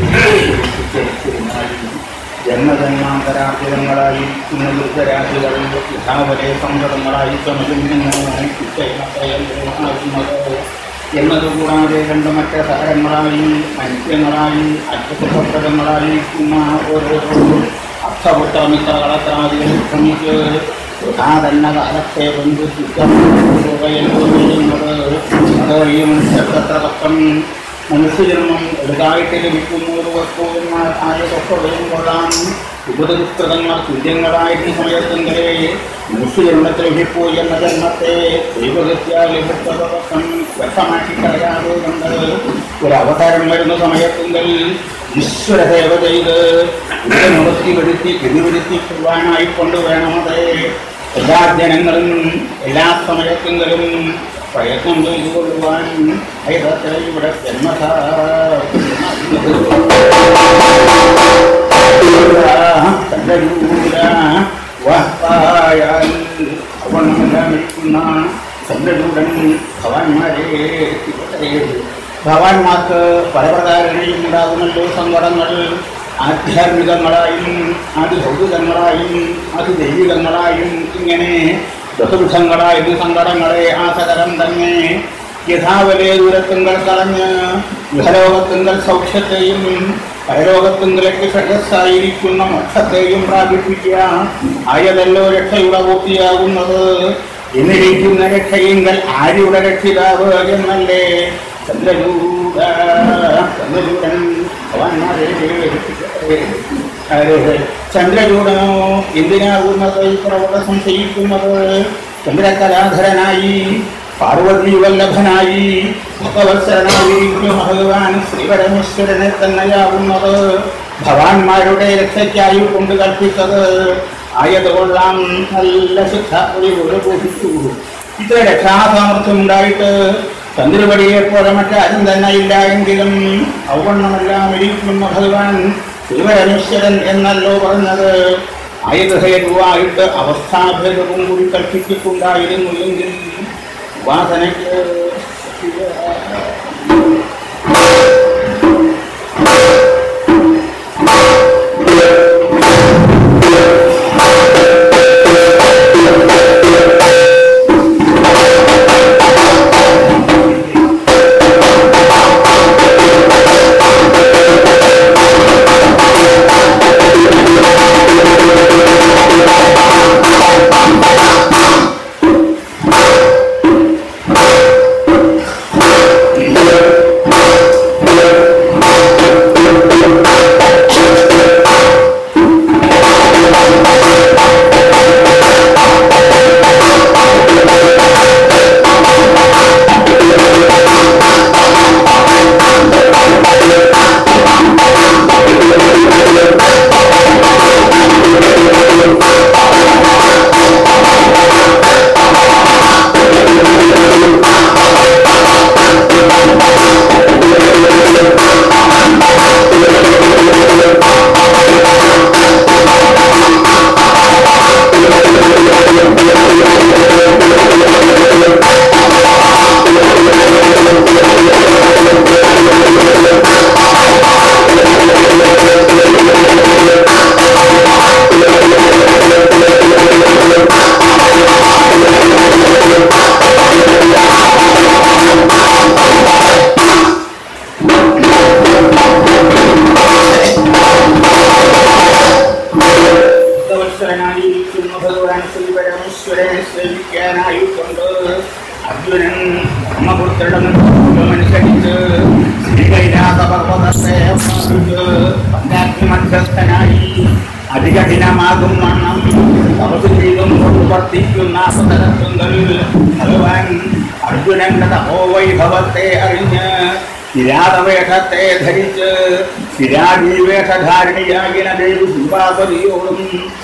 ജന്മജന്മാന്തരാചിരങ്ങളായി പുനരുദ്ധരാശികൾ യഥാവരെ സങ്കടങ്ങളായി എന്നതുകൂടാതെ രണ്ട് മറ്റ് സാരങ്ങളായി മത്സ്യങ്ങളായി അത്ഭുതപ്രദങ്ങളായി ഓരോരോ അർത്ഥപുത്രമിത്രകളത്രാദികൾ ശ്രമിച്ച് ആ തന്നെ കാലത്തെ ബന്ധു ചുറ്റുന്നത് അത് ഈ മനുഷ്യത്ര പക്കം മനുഷ്യജന്മം എളുതായിട്ട് ലഭിക്കുന്ന ഒരു വസ്തുവും ആയതൊക്കെ കൊള്ളാൻ ഉപതൃതങ്ങൾ തുല്യങ്ങളായിട്ട് സമയത്തെങ്കിലേ മനുഷ്യജന്മത്തിൽ ലഭിപ്പൂ എന്ന ജന്മത്തെ ദൈവഗത്യാൽ ലഭിച്ചതൊക്കെ വ്യക്തമാക്കി കളയാതെ കൊണ്ട് ഒരു അവതാരം വരുന്ന സമയത്തെങ്കിൽ ഈശ്വര സേവ ചെയ്ത് ഇവിടെ നിർത്തി വരുത്തി പിരിവിരുത്തിക്കുവാനായി കൊണ്ടുവേണമത് എല്ലാ ജനങ്ങളും എല്ലാ സമയത്തെങ്കിലും പ്രയത്നം ചെയ്തുകൊള്ളുവാൻ അയതത്തെ ഇവിടെ ജന്മഥ വായാൽ അവണ്ണമെല്ലാം ഇരിക്കുന്ന ചന്ദ്രചൂടൻ ഭവാന്മാരെ ഭവാന്മാർക്ക് പല പ്രകാരങ്ങളിൽ ഉണ്ടാകുമല്ലോ സങ്കടങ്ങൾ ആധ്യാത്മികങ്ങളായും അതിഭൗതികങ്ങളായും അതിദൈവികങ്ങളായും ഇങ്ങനെ ചതുർഭങ്ങളായും സങ്കടങ്ങളെ ആ സകലം തന്നെ യഥാവലെ ദൂരത്തുങ്കൾ കളഞ്ഞ് ഗൃഹലോകത്തുങ്കൽ സൗഖ്യത്തെയും പരലോകത്തുങ്കലേക്ക് ശ്രേയസ്സായിരിക്കുന്ന മോക്ഷത്തെയും പ്രാപിപ്പിക്കുക ആയതല്ലോ രക്ഷയുടെ പൂർത്തിയാകുന്നത് എന്നിരിക്കുന്ന രക്ഷയെങ്കിൽ ആരുടെ രക്ഷിതാവ് എന്നല്ലേ ചന്ദ്രചൂട ചന്ദ്രചൂടൻ ഭവാന്മാരെ ചന്ദ്രചൂടനോ എന്തിനാകുന്നത് പ്രവണ സംശയിക്കുന്നത് ചന്ദ്രകലാധരനായി പാർവതി വല്ലഭനായി ഭഗവത്സരനായിരിക്കും ഭഗവാൻ ശ്രീപരമേശ്വരനെ തന്നെയാകുന്നത് ഭവാന്മാരുടെ രക്ഷയ്ക്കായി കൊണ്ട് കൽപ്പിച്ചത് ആയതുകൊള്ളാം നല്ല ശിക്ഷ ഒരു ബോധിച്ചു ഇത്ര രക്ഷാസാമർഥ്യം ഉണ്ടായിട്ട് ചന്ദ്രപടിയെ പോലെ മറ്റാരും തന്നെ ഇല്ല എങ്കിലും ഔവണ്ണമെല്ലാം ഇരിക്കുന്ന ഭഗവാൻ ശ്രീപരമേശ്വരൻ എന്നല്ലോ പറഞ്ഞത് ആയുധേതുവായിട്ട് അവസ്ഥാഭേദവും കൂടി കൽപ്പിച്ചിട്ടുണ്ടായിരുന്നു എങ്കിൽ ഉപാസനയ്ക്ക് ഭക്തവത്സരനായിരിക്കുന്ന ഭഗവാൻ ശ്രീപരമേശ്വരനെ സേവിക്കാനായിക്കൊണ്ട് അർജുനൻ ബ്രഹ്മപുത്രനുസരിച്ച് ശ്രീകൈലാസ പർവ്വതത്തെ പ്രാപിച്ച് പഞ്ചാഗ്നി മധ്യസ്ഥനായി അതികഠിനമാകും വണ്ണം തപസ് ചെയ്തും വർത്തിക്കുന്ന അവസരത്തുങ്കൽ ഭഗവാൻ അർജുനന്റെ തപോവൈഭവത്തെ അറിഞ്ഞ് കിരാതവേഷത്തെ ധരിച്ച് കിരാടീവേഷധാരണിയാകിന ദേവി ശിവാപതിയോടും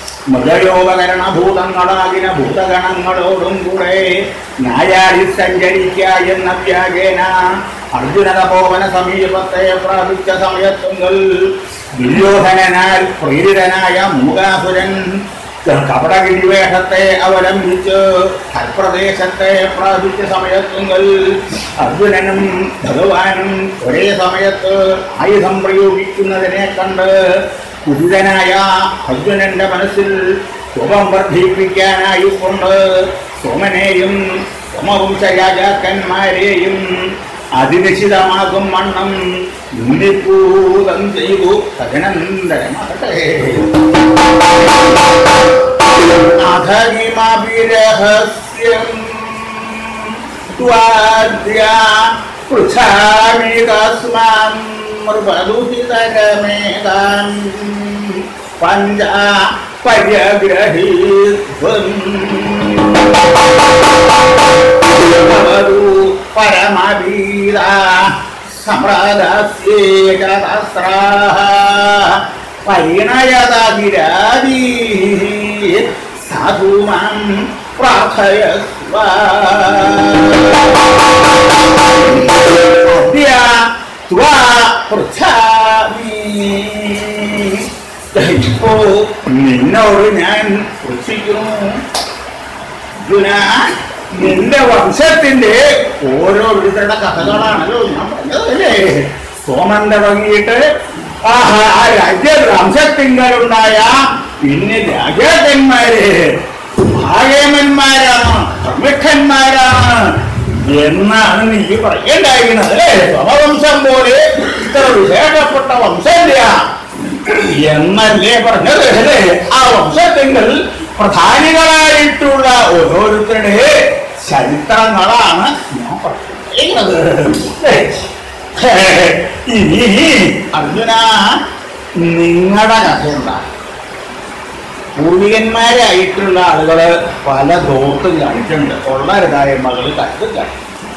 മൃഗയോപകരണഭൂതങ്ങളാകിന ഭൂതഗണങ്ങളോടും കൂടെ നായാടി സഞ്ചരിക്ക എന്ന വ്യാജേന അർജുന തപോവന സമീപത്തെ പ്രാപിച്ച സമയത്തുങ്കൽ ദുര്യോധനനാൽ പ്രേരിതനായ മൂകാസുരൻ കപടകിരിവേഷത്തെ അവലംബിച്ച് ഹൽപ്രദേശത്തെ പ്രാപിച്ച സമയത്തുങ്കൽ അർജുനനും ഭഗവാനും ഒരേ സമയത്ത് ആയുധം പ്രയോഗിക്കുന്നതിനെ കണ്ട് കുതിരനായ അർജുനന്റെ മനസ്സിൽ കോപം വർദ്ധിപ്പിക്കാനായി കൊണ്ട് സോമനെയും സോമവംശ രാജാക്കന്മാരെയും അതിനിശ്ചിതമാകും വണ്ണം മുന്നിപ്പൂതം ചെയ്തു തദനന്തരമാകട്ടെ അധനിമഭിരഹസ്യം ത്വാദ്യ പൃച്ഛാമി തസ്മാം മൃപദുഹിതരമേതാം പഞ്ച പര്യഗ്രഹീത്വം ഭവതു പരമവീര സമ്പ്രദസ്യേകതസ്രാः പരിണയതതിരാദീ സാധു മാം പ്രാർത്ഥയസ്വ അദ്യ ത്വാ പൃച്ഛാമി ഇപ്പോ നിന്നോട് ഞാൻ പൃച്ഛിക്കുന്നു അർജുന നിന്റെ വംശത്തിന്റെ ഓരോരുത്തരുടെ കഥകളാണല്ലോ ഞാൻ പറഞ്ഞത് അല്ലേ സോമൻ തുടങ്ങിയിട്ട് ആ ആ രാജ്യ വംശത്തിങ്കലുണ്ടായ പിന്നെ രാജാക്കന്മാര് ഭാഗേമന്മാരാണ് പ്രമുഖന്മാരാണ് എന്നാണ് നീ പറയേണ്ടായിരുന്നത് അല്ലേ സമവംശം പോലെ ഇത്ര വിശേഷപ്പെട്ട വംശമില്ല എന്നല്ലേ പറഞ്ഞത് അല്ലേ ആ വംശത്തിങ്കൽ പ്രധാനികളായിട്ടുള്ള ഓരോരുത്തരുടെ ചരിത്രങ്ങളാണ് ഞാൻ പറയുന്നത് ഇനി അർജുന നിങ്ങളുടെ കഥ എന്താ പൂർവികന്മാരായിട്ടുള്ള ആളുകള് പല ദോത്തും കാണിച്ചിട്ടുണ്ട് ഉള്ളരുതായ മകള് കത്തും കാണിച്ചു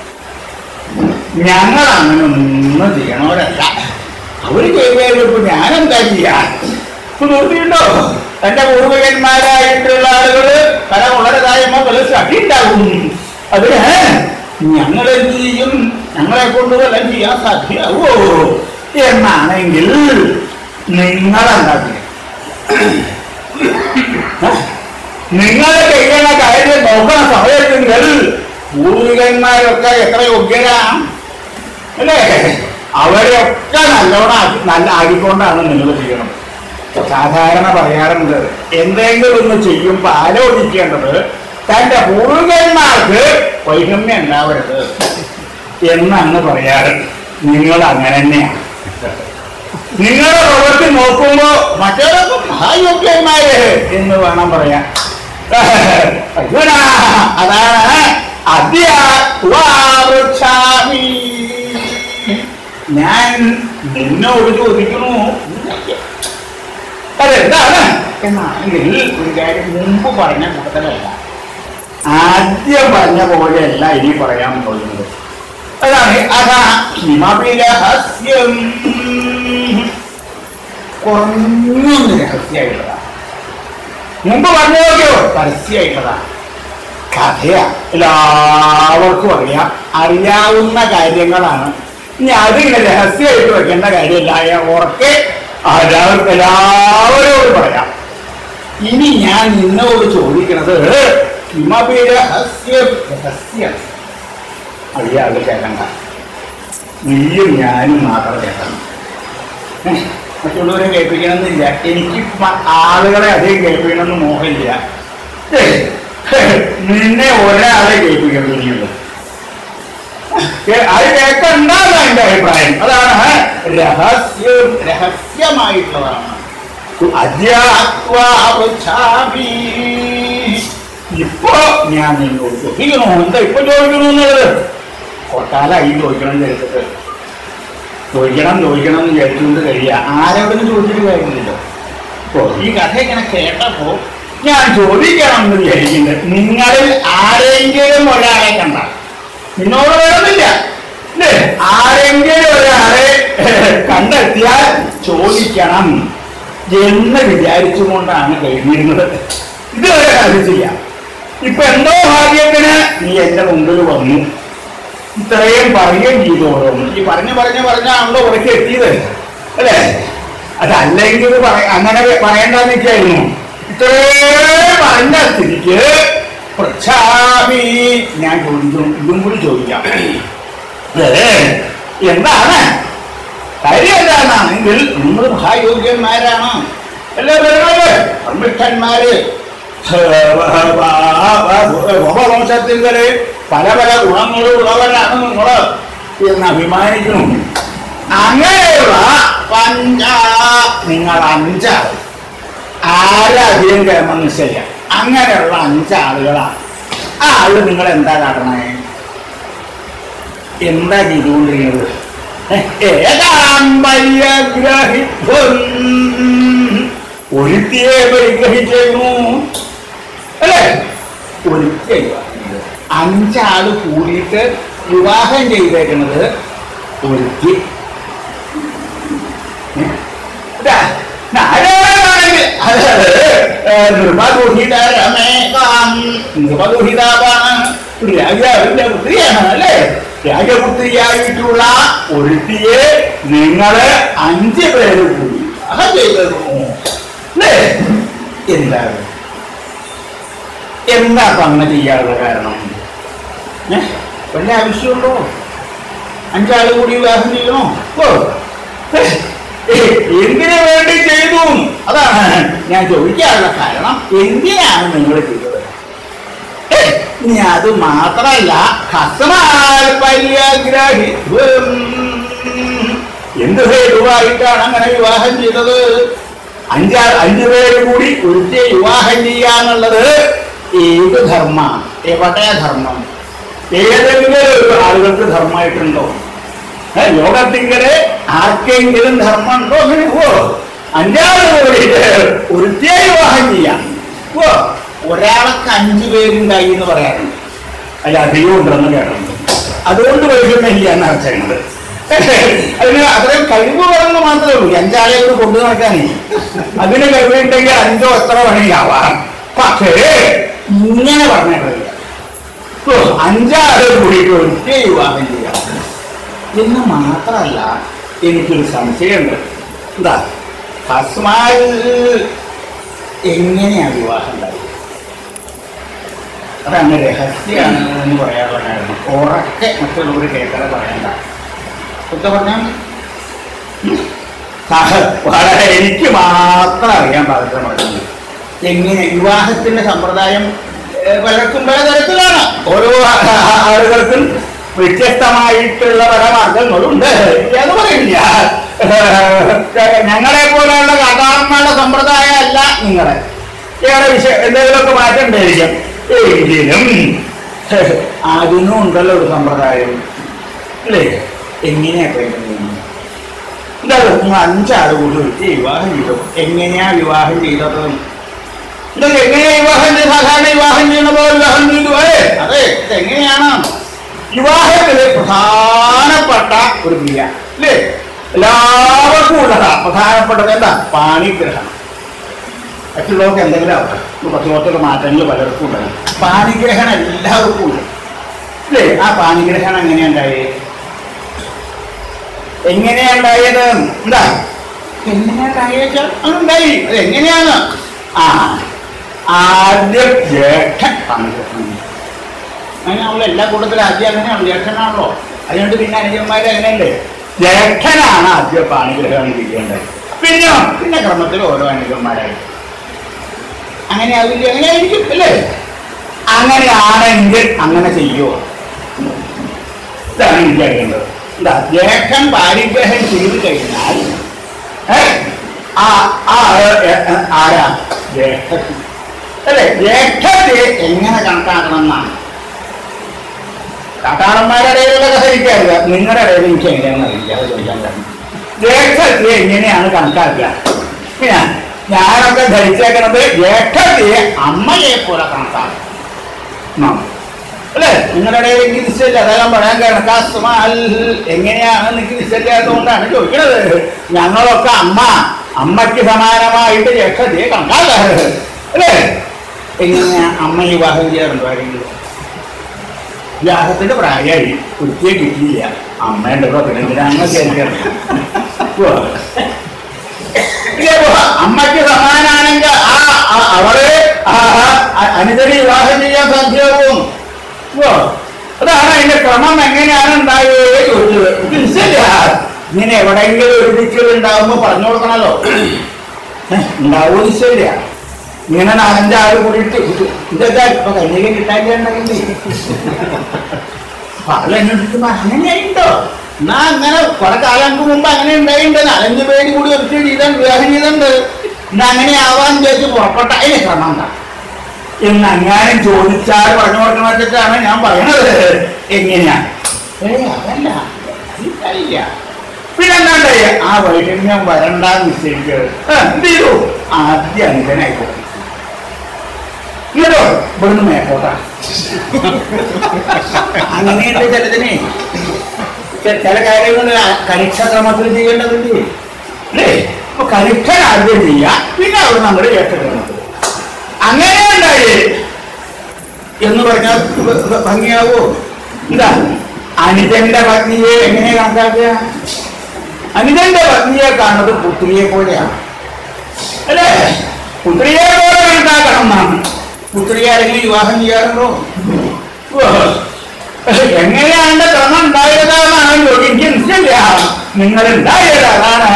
ഞങ്ങൾ അങ്ങനെ ഒന്നും ചെയ്യണവരല്ല അവര് ചെയ്തപ്പോ ഞാനെന്താ ചെയ്യാൻ ഇപ്പൊ നോക്കിയിട്ടുണ്ടോ തന്റെ പൂർവികന്മാരായിട്ടുള്ള ആളുകള് പല ഉള്ളരുതായ മകള് സഖി ഉണ്ടാകും അതിന് ഞങ്ങൾ എന്ത് ചെയ്യും ഞങ്ങളെ കൊണ്ട് വല്ലതും ചെയ്യാൻ സാധ്യമാവോ എന്നാണെങ്കിൽ നിങ്ങളെന്താ ചെയ്യുക നിങ്ങൾ ചെയ്യുന്ന കാര്യം നോക്കുന്ന സമയത്തെങ്കിൽ പൂർവികന്മാരൊക്കെ എത്ര യോഗ്യരാ അല്ലേ അവരെയൊക്കെ നല്ലോണം ആക്കി- നല്ല ആക്കിക്കൊണ്ടാണ് നിങ്ങൾ ചെയ്യണം സാധാരണ പറയാറുണ്ട് എന്തെങ്കിലും ഒന്ന് ചെയ്യുമ്പോൾ ആലോചിക്കേണ്ടത് തന്റെ പൂർവികന്മാർക്ക് വൈഷമ്യം ഉണ്ടാവരുത് എന്നാണ് പറയാറ് നിങ്ങൾ അങ്ങനെ തന്നെയാണ് നിങ്ങളുടെ പ്രവൃത്തി നോക്കുമ്പോ മറ്റേതൊക്കെ മഹായോഗ്യന്മാര് എന്ന് വേണം പറയാൻ അർജുന അതാണ് അധ്യാത്വാവൃക്ഷാമി ഞാൻ നിന്നോട് ചോദിക്കുന്നു അതെന്താണ് എന്നാണെങ്കിൽ ഒരു കാര്യം മുമ്പ് പറഞ്ഞ കൂട്ടത്തിലല്ല ആദ്യം പറഞ്ഞ പോലെയല്ല ഇനി പറയാൻ പോകുന്നത് അതാണ് അതാ കിമപി രഹസ്യം കുറഞ്ഞൊന്ന് രഹസ്യമായിട്ടുള്ളതാ മുമ്പ് പറഞ്ഞു നോക്കിയോ പരസ്യമായിട്ടുള്ളതാ കഥയാ എല്ലാവർക്കും അറിയാം അറിയാവുന്ന കാര്യങ്ങളാണ് ഇനി അതിങ്ങനെ രഹസ്യമായിട്ട് വെക്കേണ്ട കാര്യമില്ല ഓർക്കെ എല്ലാവർക്കും എല്ലാവരോടും പറയാം ഇനി ഞാൻ നിന്നോട് ചോദിക്കുന്നത് കിമപി രഹസ്യം രഹസ്യം അറിയാതെ കേൾക്കണ്ട നീയും ഞാനും മാത്രം കേൾക്കണം ഏ, മറ്റുള്ളവരെ കേൾപ്പിക്കണമെന്നില്ല എനിക്ക് മ- ആളുകളെ അധികം കേൾപ്പിക്കണമെന്ന് മോഹമില്ല ഏ, നിന്നെ ഒരാളെ കേൾപ്പിക്കണം ഇനിയുള്ളൂ കേ- അത് കേൾക്കണ്ടെന്ന് എന്റെ അഭിപ്രായം അതാണ് രഹസ്യം രഹസ്യമായിട്ടുള്ളതാണ് അധ്യാത്വാവൃച്ഛാമി. ഇപ്പൊ ഞാൻ നിന്നോട് ചോദിക്കണോ എന്താ ഇപ്പൊ ചോദിക്കണോ എന്നുള്ളത് കൊട്ടാലായി ചോദിക്കണം ചേർത്തിട്ട് ചോദിക്കണം ചോദിക്കണം എന്ന് വിചാരിച്ചുകൊണ്ട് കഴിയുക ആരോടും ചോദിച്ചിട്ട് കാര്യമില്ലല്ലോ ഇപ്പോ ഈ കഥ ഇങ്ങനെ കേട്ടപ്പോ ഞാൻ ചോദിക്കണം എന്ന് വിചാരിക്കുന്നത് നിങ്ങളിൽ ആരെങ്കിലും ഒരാളെ കണ്ട നിന്നോട് വേണമെന്നില്ല അല്ലേ ആരെങ്കിലും ഒരാളെ കണ്ടെത്തിയാൽ ചോദിക്കണം എന്ന് വിചാരിച്ചുകൊണ്ടാണ് കഴിഞ്ഞിരുന്നത് ഇതുവരെ കാര്യം ചെയ്യാം ഇപ്പൊ എന്തോ ഭാഗ്യത്തിന് നീ എന്റെ മുമ്പിൽ വന്നു ഇത്രയും പറയുകയും ചെയ്തു ഓരോന്ന് ഈ പറഞ്ഞു പറഞ്ഞു പറഞ്ഞാണല്ലോ ഇവിടേക്ക് എത്തിയത് അല്ലേ അതല്ലെങ്കിൽ ഇത് പറ അങ്ങനെ പറയണ്ടെന്ന് വെച്ചായിരുന്നു ഇത്രേ പറഞ്ഞ സ്ഥിതിക്ക് പ്രഖ്യാപി ഞാൻ ചോദിക്കും ഇതും കൂടി ചോദിക്കാം ഏ, എന്താണ് കാര്യം എന്താണെന്നെങ്കിൽ നിങ്ങൾ മഹായോഗ്യന്മാരാണ് അല്ലേ വരുന്നത് ധർമ്മിഷ്ഠന്മാര് വംശത്തിൽ വരെ പല പല ഗുണങ്ങളുള്ളവരാണ് നിങ്ങൾ എന്ന് അഭിമാനിക്കുന്നു അങ്ങനെയുള്ള പഞ്ച നിങ്ങൾ അഞ്ചാൾ ആരധികം കേൾമെന്ന് ശരിയാ അങ്ങനെയുള്ള അഞ്ചാളുകളാണ് ആ ആള് നിങ്ങൾ എന്താ കാട്ടണേ എന്താ ചെയ്തുകൊണ്ടിരിക്കുന്നത് ഏതാം പരിഗ്രഹിത്വം ഒരുത്തിയെ പരിഗ്രഹിച്ചിരുന്നു അല്ലേ ഒരുത്തിയെ വിവാഹം ചെയ്തത്. അഞ്ചാള് കൂടിയിട്ട് വിവാഹം ചെയ്തേക്കുന്നത് ഒരുത്തി ഇതാ, നാരായണനാണെങ്കിൽ അത് നൃപദുഹിതരമേകാം നൃപദുഹിതാവാണ് ഒരു രാജാവിന്റെ പുത്രിയാണ് അല്ലേ രാജപുത്രിയായിട്ടുള്ള ഒരുത്തിയെ നിങ്ങള് അഞ്ച് പേര് കൂടി വിവാഹം ചെയ്തിരുന്നു അല്ലേ എന്താണ് എന്താ അപ്പൊ അങ്ങനെ ചെയ്യാനുള്ള കാരണം ഏ? വല്ല ആവശ്യമുണ്ടോ അഞ്ചാള് കൂടി വിവാഹം ചെയ്യണോ ഓ ഏ, ഏ, എന്തിനു വേണ്ടി ചെയ്തു അതാണ് ഞാൻ ചോദിക്കാനുള്ള കാരണം എന്തിനാണ് നിങ്ങൾ ചെയ്തത് ഏ, ഇനി അത് മാത്രല്ല ഹസ്മാൽപര്യാഗ്രഹിത്വം എന്ത് ഹേതുവായിട്ടാണ് അങ്ങനെ വിവാഹം ചെയ്തത് അഞ്ചാ അഞ്ചു പേര് കൂടി ഒരുത്തെ വിവാഹം ചെയ്യാന്നുള്ളത് ഏത് ധർമ്മ എവിടെ ധർമ്മം ഏതെങ്കിലും ഒരു ആളുകൾക്ക് ധർമ്മമായിട്ടുണ്ടോ ഏ, ലോകത്തിങ്കല് ആർക്കെങ്കിലും ധർമ്മം ഉണ്ടോ അങ്ങനെ ഓ അഞ്ചാറ് കൂടിയിട്ട് ഒരുത്തെ വിവാഹം ചെയ്യാം ഓ ഒരാൾക്ക് അഞ്ചു പേരുണ്ടായി എന്ന് പറയാറുണ്ട് അല്ല അധികം ഉണ്ടെന്ന് കേട്ടിട്ടുണ്ട് അതുകൊണ്ട് വൈകുന്നില്ല എന്ന് അർത്ഥമുണ്ട് അതിന് അത്രയും കഴിവ് പറഞ്ഞു മാത്രമേ ഉള്ളൂ ഈ അഞ്ചാളെ കൂടെ കൊണ്ടു നടക്കാനേ അതിന് കഴിവുണ്ടെങ്കിൽ അഞ്ചോ എത്ര വേണമെങ്കിലാവാം പക്ഷേ ഇങ്ങനെ പറഞ്ഞിട്ടില്ല ഓ, അഞ്ചാളെ കൂടിയിട്ട് ഒറ്റ വിവാഹം ചെയ്യാം എന്ന് മാത്രമല്ല എനിക്കൊരു സംശയമുണ്ട് എന്താ ഹസ്മാൽ എങ്ങനെയാ വിവാഹം ഉണ്ടായത് അതങ്ങ് രഹസ്യമാണ് എന്ന് പറയാനുള്ള കാരണം ഉറക്കെ മറ്റുള്ളവർ കേൾക്കാതെ പറയണ്ട കുത്ത പറഞ്ഞാൽ വളരെ എനിക്ക് മാത്രം അറിയാൻ പാകത്തിന് പറയുന്നത് എങ്ങനെ വിവാഹത്തിന്റെ സമ്പ്രദായം ഏഹ്, പലർക്കും പല തരത്തിലാണ് ഓരോ ആ- ആ- ആളുകൾക്കും വ്യത്യസ്തമായിട്ടുള്ള പല മാർഗങ്ങളുണ്ട് എന്ന് പറയില്ല ഏഹ്, ഞങ്ങളെ പോലെയുള്ള സാധാരണ സമ്പ്രദായം അല്ല നിങ്ങളെ ഏറെ വിഷയ എന്തെങ്കിലുമൊക്കെ മാറ്റം ഉണ്ടായിരിക്കും എങ്കിലും അതിനും ഉണ്ടല്ലോ ഒരു സമ്പ്രദായം അല്ലേ എങ്ങനെയാ എന്താ നിങ്ങൾ അഞ്ചാള് കൂടി വെച്ച് വിവാഹം ചെയ്തു എങ്ങനെയാ വിവാഹം ചെയ്തത് ഇത് എങ്ങനെയാ വിവാഹം ചെയ്ത് സാധാരണ വിവാഹം ചെയ്യുന്ന പോലെ വിവാഹം ചെയ്തു അല്ലേ അതെ ഇത് എങ്ങനെയാണ് വിവാഹത്തില് പ്രധാനപ്പെട്ട ഒരു ക്രിയ അല്ലേ എല്ലാവർക്കും ഉള്ളതാ പ്രധാനപ്പെട്ടത് എന്താ പാണിഗ്രഹണം മറ്റുള്ളവർക്ക് എന്തെങ്കിലും ആവട്ടെ ഇപ്പൊ പത്ത് പത്തൊക്കെ മാറ്റങ്ങൾ പലർക്കും ഉണ്ട് പാണിഗ്രഹണം എല്ലാവർക്കും ഉണ്ട് അല്ലേ ആ പാണിഗ്രഹണം എങ്ങനെയാ ഉണ്ടായത് എങ്ങനെയാ ഉണ്ടായത് എന്താ എങ്ങനെയാ ഉണ്ടായത് അതുണ്ടായി അത് എങ്ങനെയാണ് ആ ആദ്യം ജ്യേഷ്ഠൻ പാണിഗ്രഹണം അങ്ങനെയാണല്ലോ എല്ലാ കൂട്ടത്തിലും ആദ്യം അങ്ങനെയാണ് ജ്യേഷ്ഠനാണല്ലോ അതുകൊണ്ട് പിന്നെ അനുജന്മാര് അങ്ങനെയല്ലേ ജ്യേഷ്ഠനാണ് ആദ്യം പാണിഗ്രഹണം ചെയ്യേണ്ടത് പിന്നെ പിന്നെ ക്രമത്തിൽ ഓരോ അനുജന്മാരായി അങ്ങനെ ആവില്ല അങ്ങനെ ആയിരിക്കും അല്ലേ അങ്ങനെയാണെങ്കിൽ അങ്ങനെ ചെയ്യുമോ ഇതാണ് എനിക്ക് അറിയേണ്ടത് എന്താ ജ്യേഷ്ഠൻ പാരിഗ്രഹം ചെയ്തു കഴിഞ്ഞാൽ ഏ, ആ ആ ഏ, ഏ, ആരാ ജ്യേഷ്ഠൻ അല്ലേ ജ്യേഷ്ഠത്തെ എങ്ങനെ കണക്കാക്കണം എന്നാണ് കാട്ടാളന്മാരുടെ ഇടയിലുള്ള കഥ എനിക്കറിയാം നിങ്ങളുടെ ഇടയിൽ എനിക്ക് എങ്ങനെയാണെന്ന് അറിയില്ല അത് ചോദിക്കാൻ കാരണം ജ്യേഷ്ഠത്തെ എങ്ങനെയാണ് കണക്കാക്കുക പിന്നെ ഞാനൊക്കെ ധരിച്ചേക്കുന്നത് ജ്യേഷ്ഠത്തെ അമ്മയെ പോലെ കണക്കാക്കും നാം. അല്ലേ നിങ്ങളുടെ ഇടയിൽ എനിക്ക് നിശ്ചയില്ല അതെല്ലാം പറയാൻ കണക്കാസ്മാൽ എങ്ങനെയാണ് എനിക്ക് നിശ്ചയില്ലാത്തതുകൊണ്ടാണ് ചോദിക്കുന്നത് ഞങ്ങളൊക്കെ അമ്മ അമ്മയ്ക്ക് സമാനമായിട്ട് ജ്യേഷ്ഠതയെ കണക്കാക്കാറ് അല്ലേ എങ്ങനെയാ അമ്മ വിവാഹം ചെയ്യാറുണ്ടോ ആരെങ്കിലും വിവാഹത്തിന്റെ പ്രായമായി കുട്ടിയെ കിട്ടിയില്ല അമ്മയുടെ പതിനെന്തിനാണ് കേൾക്കുന്നത് അമ്മയ്ക്ക് സമാനാണെങ്കിൽ ആ ആ- അവളെ ആ, ആ, അനുജനെ വിവാഹം ചെയ്യാൻ സാധ്യമാകും ഓ അതാണ് അതിന്റെ ക്രമം എങ്ങനെയാണ് ഉണ്ടായത് ചോദിച്ചത് ഇത് നിശ്ചയില്ല ഇങ്ങനെ എവിടെയെങ്കിലും ഒരു ദിക്കിൽ ഉണ്ടാവുമ്പോ പറഞ്ഞു കൊടുക്കണല്ലോ ഉണ്ടാവുമോ നിശ്ചയില്ല ഇങ്ങനെ നാലഞ്ചാള് കൂടിയിട്ട് ഇതൊക്കെ ഇപ്പൊ കന്യക കിട്ടാണ്ടെങ്കിൽ പാലന്വേഷിക്കുമ്പോ അങ്ങനെയുണ്ടോ എന്നാ അങ്ങനെ കുറെ കാലങ്ങൾക്ക് മുമ്പ് അങ്ങനെ ഉണ്ടായിട്ടുണ്ട് നാലഞ്ച് പേര് കൂടി ഒരിക്കൽ ചെയ്താൽ വിവാഹം ചെയ്തിട്ടുണ്ട് എന്നാ അങ്ങനെ ആവാൻ വിചാരിച്ച് പുറപ്പെട്ട അതിന് ക്രമം എന്താ എന്ന് അങ്ങാനും ചോദിച്ചാൽ പറഞ്ഞു കൊടുക്കണ വെച്ചിട്ടാണ് ഞാൻ പറയണത് എങ്ങനെയാ ഏയ് അതല്ല അത് കഴിയില്ല പിന്നെന്താണ്ട് ആ വൈകല്യം വരണ്ട നിശ്ചയിക്കരുത് ആ, എന്ത് ചെയ്തു ആദ്യം അനുജനായിക്കോട്ടെ ഇങ്ങോട്ടോ ഇവിടുന്ന് മേപ്പോട്ടാ അങ്ങനെയുണ്ട് ചിലതിനെ ചെ- ചില കാര്യങ്ങൾ കനിഷ്ഠക്രമത്തിൽ ചെയ്യേണ്ടതുണ്ട് അല്ലേ അപ്പൊ കനിഷ്ഠൻ ആദ്യം ചെയ്യാം പിന്നെ അവിടെ നമ്മുടെ ജ്യേഷ്ഠക്രമത്തിൽ അങ്ങനെ ഉണ്ടായി എന്ന് പറഞ്ഞാൽ ഭ- ഭ- ഭംഗിയാവോ എന്താ അനുജന്റെ പത്നിയെ എങ്ങനെ കണക്കാക്കുക അനുജന്റെ പത്നിയെ കാണുന്നത് പുത്രിയെ പോലെയാണ് അല്ലേ പുത്രിയെ പോലെ കണക്കാക്കണം എന്നാണ് പുത്രിയെ ആരെങ്കിലും വിവാഹം ചെയ്യാറുണ്ടോ ഓ, എങ്ങനെയാണ് ക്രമം ഉണ്ടായതെന്നാണ് ചോദിക്കും നിശ്ചയില്ല നിങ്ങൾ ഉണ്ടായത് അതാണ്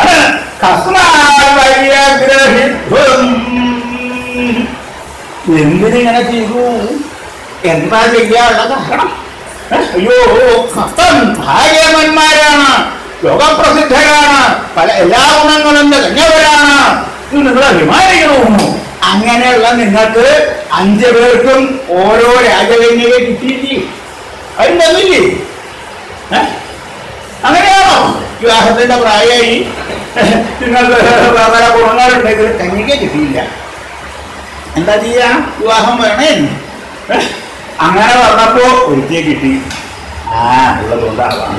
കസ്മാഗ്രഹിത്വം എന്തിനിങ്ങനെ ചെയ്തു എന്താ ചെയ്യാനുള്ള കാരണം ഏ? അയ്യോ കഷ്ടം ഭാഗ്യമന്മാരാണ് ലോകപ്രസിദ്ധരാണ് പല എല്ലാ ഗുണങ്ങളും തികഞ്ഞവരാണ് ഇത് നിങ്ങൾ അഭിമാനിക്കണു അങ്ങനെയുള്ള നിങ്ങൾക്ക് അഞ്ചു പേർക്കും ഓരോ രാജകന്യകെ കിട്ടിയില്ലേ അതിൻ്റെന്നില്ലേ ഏ? അങ്ങനെയാണോ വിവാഹത്തിന്റെ പ്രായമായി നിങ്ങൾക്ക് പല ഗുണങ്ങളുണ്ടെങ്കിൽ കന്യക കിട്ടിയില്ല എന്താ ചെയ്യാ വിവാഹം വേണേ ഏ? അങ്ങനെ പറഞ്ഞപ്പോ ഒരുത്തിയെ കിട്ടി ആ ഉള്ളതുകൊണ്ടാവാം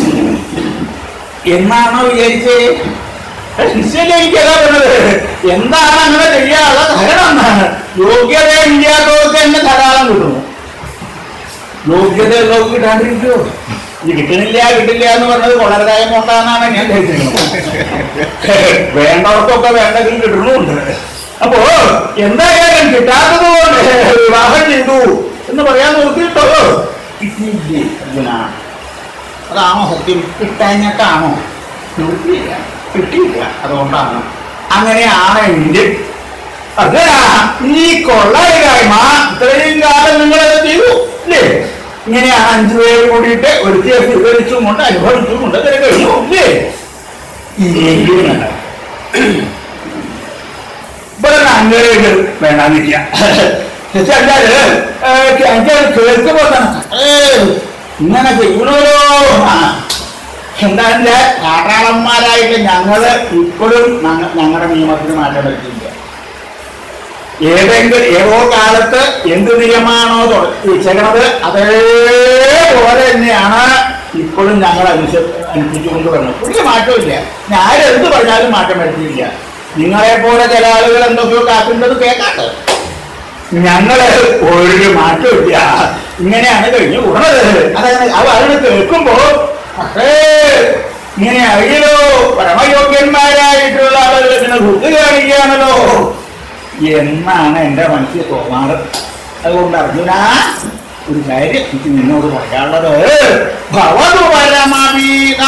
എന്നാണോ വിചാരിച്ചേ ഏ, നിശ്ചയം എനിക്കതാ പറഞ്ഞത് എന്താണ് അങ്ങനെ ചെയ്യാനുള്ള ധാരണ എന്നാണ് യോഗ്യത ഇല്ലാത്തവർക്ക് തന്നെ ധാരാളം കിട്ടുന്നു യോഗ്യത ഉള്ളവർക്ക് കിട്ടാണ്ടിരിക്കുമോ ഇത് കിട്ടണില്ല കിട്ടില്ല എന്ന് പറഞ്ഞത് കൊള്ളരുതായ്മ കൊണ്ടാണെന്നാണ് ഞാൻ ധരിച്ചിരിക്കുന്നത് വേണ്ടവർക്കൊക്കെ വേണ്ടെങ്കിൽ കിട്ടണമുണ്ട് അപ്പോ എന്തായാലും കിട്ടാത്തത് കൊണ്ട് വിവാഹം ചെയ്തു എന്ന് പറയാൻ നോക്കിയിട്ടോ കിട്ടിയില്ലേ അർജുന അതാണോ സത്യം കിട്ടാഞ്ഞിട്ടാണോ കിട്ടിയില്ല കിട്ടിയില്ല അതുകൊണ്ടാണ് അങ്ങനെയാണെങ്കിൽ അർജുന ഈ കൊള്ളരുകായ്മ ഇത്രയും കാലം നിങ്ങളത് ചെയ്തു അല്ലേ ഇങ്ങനെ അഞ്ചു പേര് കൂടിയിട്ട് ഒരുത്തിയെ സ്വീകരിച്ചും കൊണ്ട് അനുഭവിച്ചും കൊണ്ട് ഇതിനെ കഴിഞ്ഞു അല്ലേ ഇനിയെങ്കിലും വേണ്ട ഇവിടെ അങ്ങനെ വേണ്ടാന്നില്ല വെച്ചാല് കേൾക്കുമ്പോ തന്നെ ഏയ് ഇങ്ങനെ ചെയ്യണമല്ലോ ആ. എന്താണ്ട് കാട്ടാളന്മാരായിട്ട് ഞങ്ങള് ഇപ്പോഴും ഞങ്ങ- ഞങ്ങളുടെ നിയമത്തിന് മാറ്റം വരുത്തിയില്ല ഏതെങ്കിലും ഏതോ കാലത്ത് എന്ത് നിയമമാണോ വെച്ചേക്കണത് അതേപോലെ തന്നെയാണ് ഇപ്പോഴും ഞങ്ങൾ അനുസ അനുസരിച്ചുകൊണ്ട് വരുന്നത് ഒരു മാറ്റമില്ല ഞാൻ എന്ത് പറഞ്ഞാലും മാറ്റം വരുത്തിയില്ല നിങ്ങളെ പോലെ ചില ആളുകൾ എന്തൊക്കെയോ കാട്ടുന്നത് കേൾക്കാട്ട് ഞങ്ങള് ഒരു മാറ്റമില്ല ഇങ്ങനെയാണ് കഴിഞ്ഞു കൂടണത് അതായത് അവ അതിന് കേൾക്കുമ്പോ പക്ഷേ ഇങ്ങനെ അറിയലോ പരമയോഗ്യന്മാരായിട്ടുള്ള ആളുകൾ ഇങ്ങനെ ബുദ്ധി കാണിക്കുകയാണല്ലോ എന്നാണ് എൻ്റെ മനസ്സിൽ തോന്നാറ് അതുകൊണ്ട് അർജുന ഒരു കാര്യം എനിക്ക് നിന്നോട് പറയാനുള്ളത് ഭവതു പരമവീത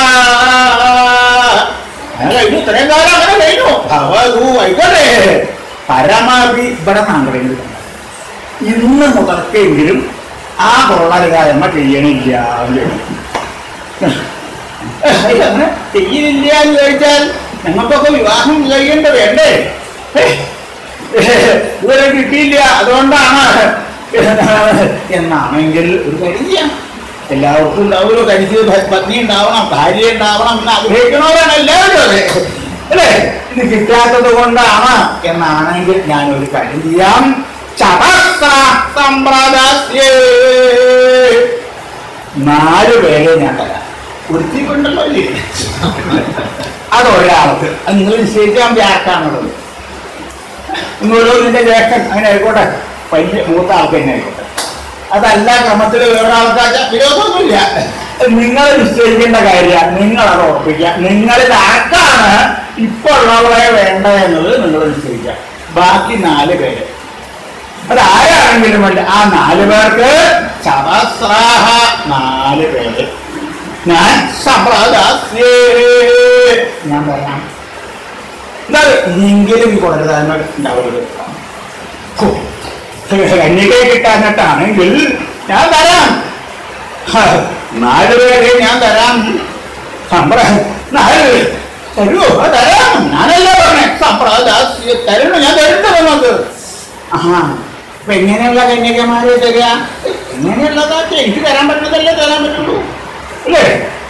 അങ്ങനെ കഴിഞ്ഞു ഇത്രയും കാലം അങ്ങനെ കഴിഞ്ഞു ഭവതു ആയിക്കോട്ടെ പരമാവി ഇവിടെ നാങ്കടെങ്കിലും ഇന്ന് മുതൽക്കെങ്കിലും ആ കൊള്ളരുകായ്മ ചെയ്യണില്ല അങ്ങനെ ചെയ്യണില്ല എന്ന് ചോദിച്ചാൽ ഞങ്ങൾക്കൊക്കെ വിവാഹം കഴിയേണ്ട വേണ്ടേ ഇതുവരെ കിട്ടിയില്ല അതുകൊണ്ടാണ് എന്നാണെങ്കിൽ ഒരു കാര്യം ചെയ്യാം എല്ലാവർക്കും ഉണ്ടാവുമല്ലോ കരിച്ച് പത്നി ഉണ്ടാവണം ഭാര്യ ഉണ്ടാവണം എന്ന് ആഗ്രഹിക്കണവരാണ് എല്ലാവരും അതെ അല്ലേ ഇത് കിട്ടാത്തത് കൊണ്ടാണ് എന്നാണെങ്കിൽ ഞാൻ ഒരു കാര്യം ചെയ്യാം ചതസ്രാസമ്പ്രദാസ്യേ. നാല് പേരെ ഞാൻ തരാം ഒരുത്തി കൊണ്ടല്ലോ അല്ലേ അതൊരാൾക്ക് അത് നിങ്ങൾ നിശ്ചയിക്കാൻ വ്യാക്കാണുള്ളത് നിങ്ങളോ നിന്റെ ജ്യേഷ്ഠൻ അങ്ങനെ ആയിക്കോട്ടെ വലിയ മൂത്ത ആൾക്ക് തന്നെ ആയിക്കോട്ടെ അതല്ല ക്രമത്തിൽ വേറൊരാൾക്കാച്ച വിരോധമൊന്നുമില്ല നിങ്ങൾ നിശ്ചയിക്കേണ്ട കാര്യം നിങ്ങൾ അത് ഉറപ്പിക്കുക നിങ്ങളിൽ ആർക്കാണ് ഇപ്പൊ ഉള്ളവരെ വേണ്ട എന്നത് നിങ്ങൾ നിശ്ചയിക്കുക ബാക്കി നാല് പേര് അത് ആരാണെങ്കിലും വേണ്ട ആ നാല് പേർക്ക് ചതസ്രാഹ നാല് പേര് ഞാൻ സമ്പ്രദാസ്യേ ഞാൻ പറയാം എന്താ ഇനിയെങ്കിലും ഈ കൊലതായ്മ ഉണ്ടാവരുത് ഹോ, കന്യകയെ കിട്ടാനിട്ടാണെങ്കിൽ ഞാൻ തരാം ഹ, നാല് പേരെ ഞാൻ തരാം സമ്പ്ര നാല് പേര് തരുമോ അത് തരാം ഞാനല്ല പറഞ്ഞേ സമ്പ്രദാസ്യ തരണോ ഞാൻ തരുന്നുണ്ട് നമുക്ക് ആഹാ അപ്പൊ എങ്ങനെയുള്ള കന്യകമാരെ തരിക എങ്ങനെയുള്ളതാ എനിക്ക് തരാൻ പറ്റുന്നതല്ലേ തരാൻ പറ്റുള്ളൂ അല്ലേ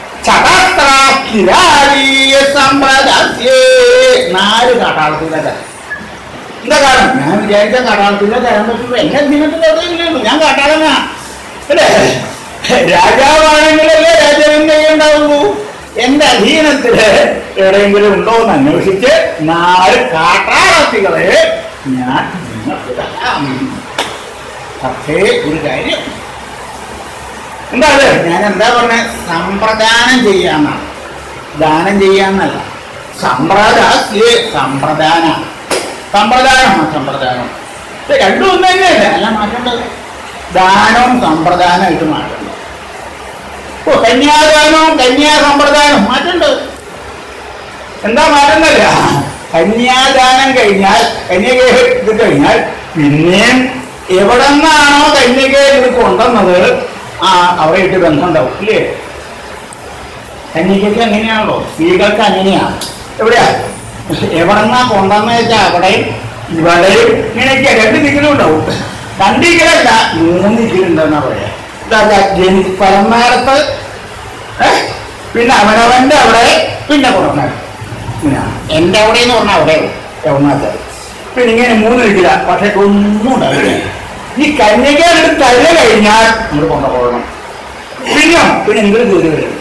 ചടാസ്ത്രാക്കിരാലീയ സമ്പ്രദാസ്യേ നാല് കാട്ടാളത്തിലെ തരാം എന്താ കാരണം ഞാൻ വിചാരിച്ച കാട്ടാളത്തിലെ തരാൻ പറ്റുള്ളൂ എന്നെ ദിനത്തിലൊന്നും ഞാൻ കാട്ടാളനാ അല്ലേ രാജാവാണെങ്കിലല്ലേ രാജാവിന്റെ കൈ ഉണ്ടാവുള്ളൂ എന്റെ അധീനത്തില് എവിടെയെങ്കിലും ഉണ്ടോ എന്ന് അന്വേഷിച്ച് നാല് കാട്ടാളത്തികളെ ഞാൻ നിങ്ങൾക്ക് തരാം പക്ഷേ ഒരു കാര്യം എന്താ അത് ഞാൻ എന്താ പറഞ്ഞ സമ്പ്രദാനം ചെയ്യാന്നാണ് ദാനം ചെയ്യാന്നല്ല സമ്പ്രദാസ്യേ സമ്പ്രദാന സമ്പ്രദാനം ആ സമ്പ്രദാനം ഇത് രണ്ടും ഒന്ന് തന്നെയല്ലേ അല്ല മാറ്റേണ്ടത് ദാനവും സമ്പ്രദാനമായിട്ട് മാറ്റേണ്ടത് ഓ കന്യാദാനവും കന്യാ സമ്പ്രദാനവും മാറ്റേണ്ടത് എന്താ മാറ്റുന്നില്ല കന്യാദാനം കഴിഞ്ഞാൽ കന്യക ഇത് കഴിഞ്ഞാൽ പിന്നെയും എവിടെ നിന്നാണോ കന്യക ഇത് കൊണ്ടുവന്നത് ആ അവരായിട്ട് ബന്ധം ഉണ്ടാവും ഇല്ലേ കന്യകയ്ക്ക് അങ്ങനെയാണല്ലോ സ്ത്രീകൾക്ക് അങ്ങനെയാണ് എവിടെയാ എവിടെ നിന്നാ കൊണ്ടുവന്ന് വെച്ചാൽ അവിടെയും ഇവിടെയും ഇങ്ങനെയൊക്കെ രണ്ട് ദിക്കിലും ഉണ്ടാവും രണ്ട് ദിക്കിലല്ല മൂന്ന് ദിക്കിലുണ്ടെന്നാ പറയാ ഇതാ ജനി പരമാരത്ത് പിന്നെ അവനവന്റെ അവിടെ പിന്നെ കൊടുക്കണം ഇങ്ങനെയാണ് എന്റെ അവിടെ എന്ന് പറഞ്ഞാൽ അവിടെ എവിടുന്നാത്ത പിന്നെ ഇങ്ങനെ മൂന്ന് ദിക്കില പക്ഷെ ഒന്നും ഉണ്ടാവില്ല ഈ കന്യകയുടെ തല കഴിഞ്ഞാൽ നമ്മൾ കൊണ്ടുപോകണം പിന്നെ പിന്നെ എങ്കിലും കയറി വരും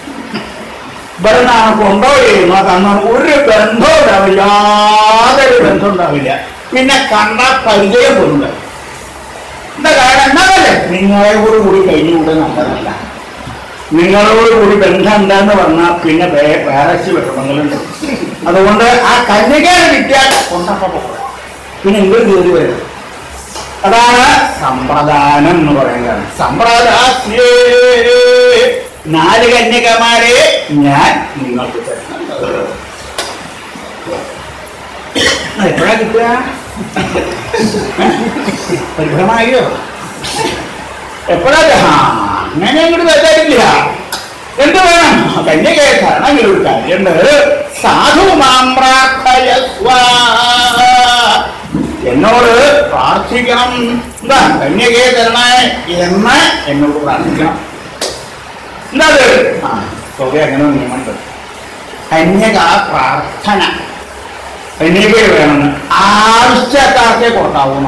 ഇവിടെ നിന്നാണ് കൊണ്ടുപോയിരുന്ന തന്ന ഒരു ബന്ധവും ഉണ്ടാവില്ല യാതൊരു ബന്ധം ഉണ്ടാവില്ല പിന്നെ കണ്ട പരിചയം പോലും ഉണ്ടാവില്ല എന്താ കാരണം എന്താണല്ലേ നിങ്ങളോട് കൂടി കഴിഞ്ഞുകൂടെ നല്ലതല്ല നിങ്ങളോട് കൂടി ബന്ധം എന്താന്ന് പറഞ്ഞാൽ പിന്നെ വേ- വേറെ വിഷമങ്ങളുണ്ട് അതുകൊണ്ട് ആ കന്യകയെ കിട്ടിയാൽ കൊണ്ടപ്പോ പോകാം പിന്നെ എങ്കിലും കയറി വരും അതാണ് സമ്പ്രദാനം എന്ന് പറയുന്നത് സമ്പ്രദാസ്യേ നാല് കന്യകമാരെ ഞാൻ നിങ്ങൾക്ക് തരുന്നത് എപ്പോഴാ കിട്ടുക പരിഭ്രമായോ എപ്പോഴാ ആ, അങ്ങനെ അങ്ങോട്ട് തരാറില്ല എന്ത് വേണം കന്യകയെ തരണമെങ്കിൽ ഒരു കാര്യമുണ്ട് സാധു മാം പ്രാർത്ഥയസ്വ എന്നോട് പ്രാർത്ഥിക്കണം എന്താ കന്യകയെ തരണേ എന്ന് എന്നോട് പ്രാർത്ഥിക്കണം എന്താ അത് ആ സ്വയം അങ്ങനെ നിയമമുണ്ട് കന്യക പ്രാർത്ഥന കന്യക വേണമെന്ന് ആവശ്യക്കാർക്കേ കൊടുക്കാവുന്ന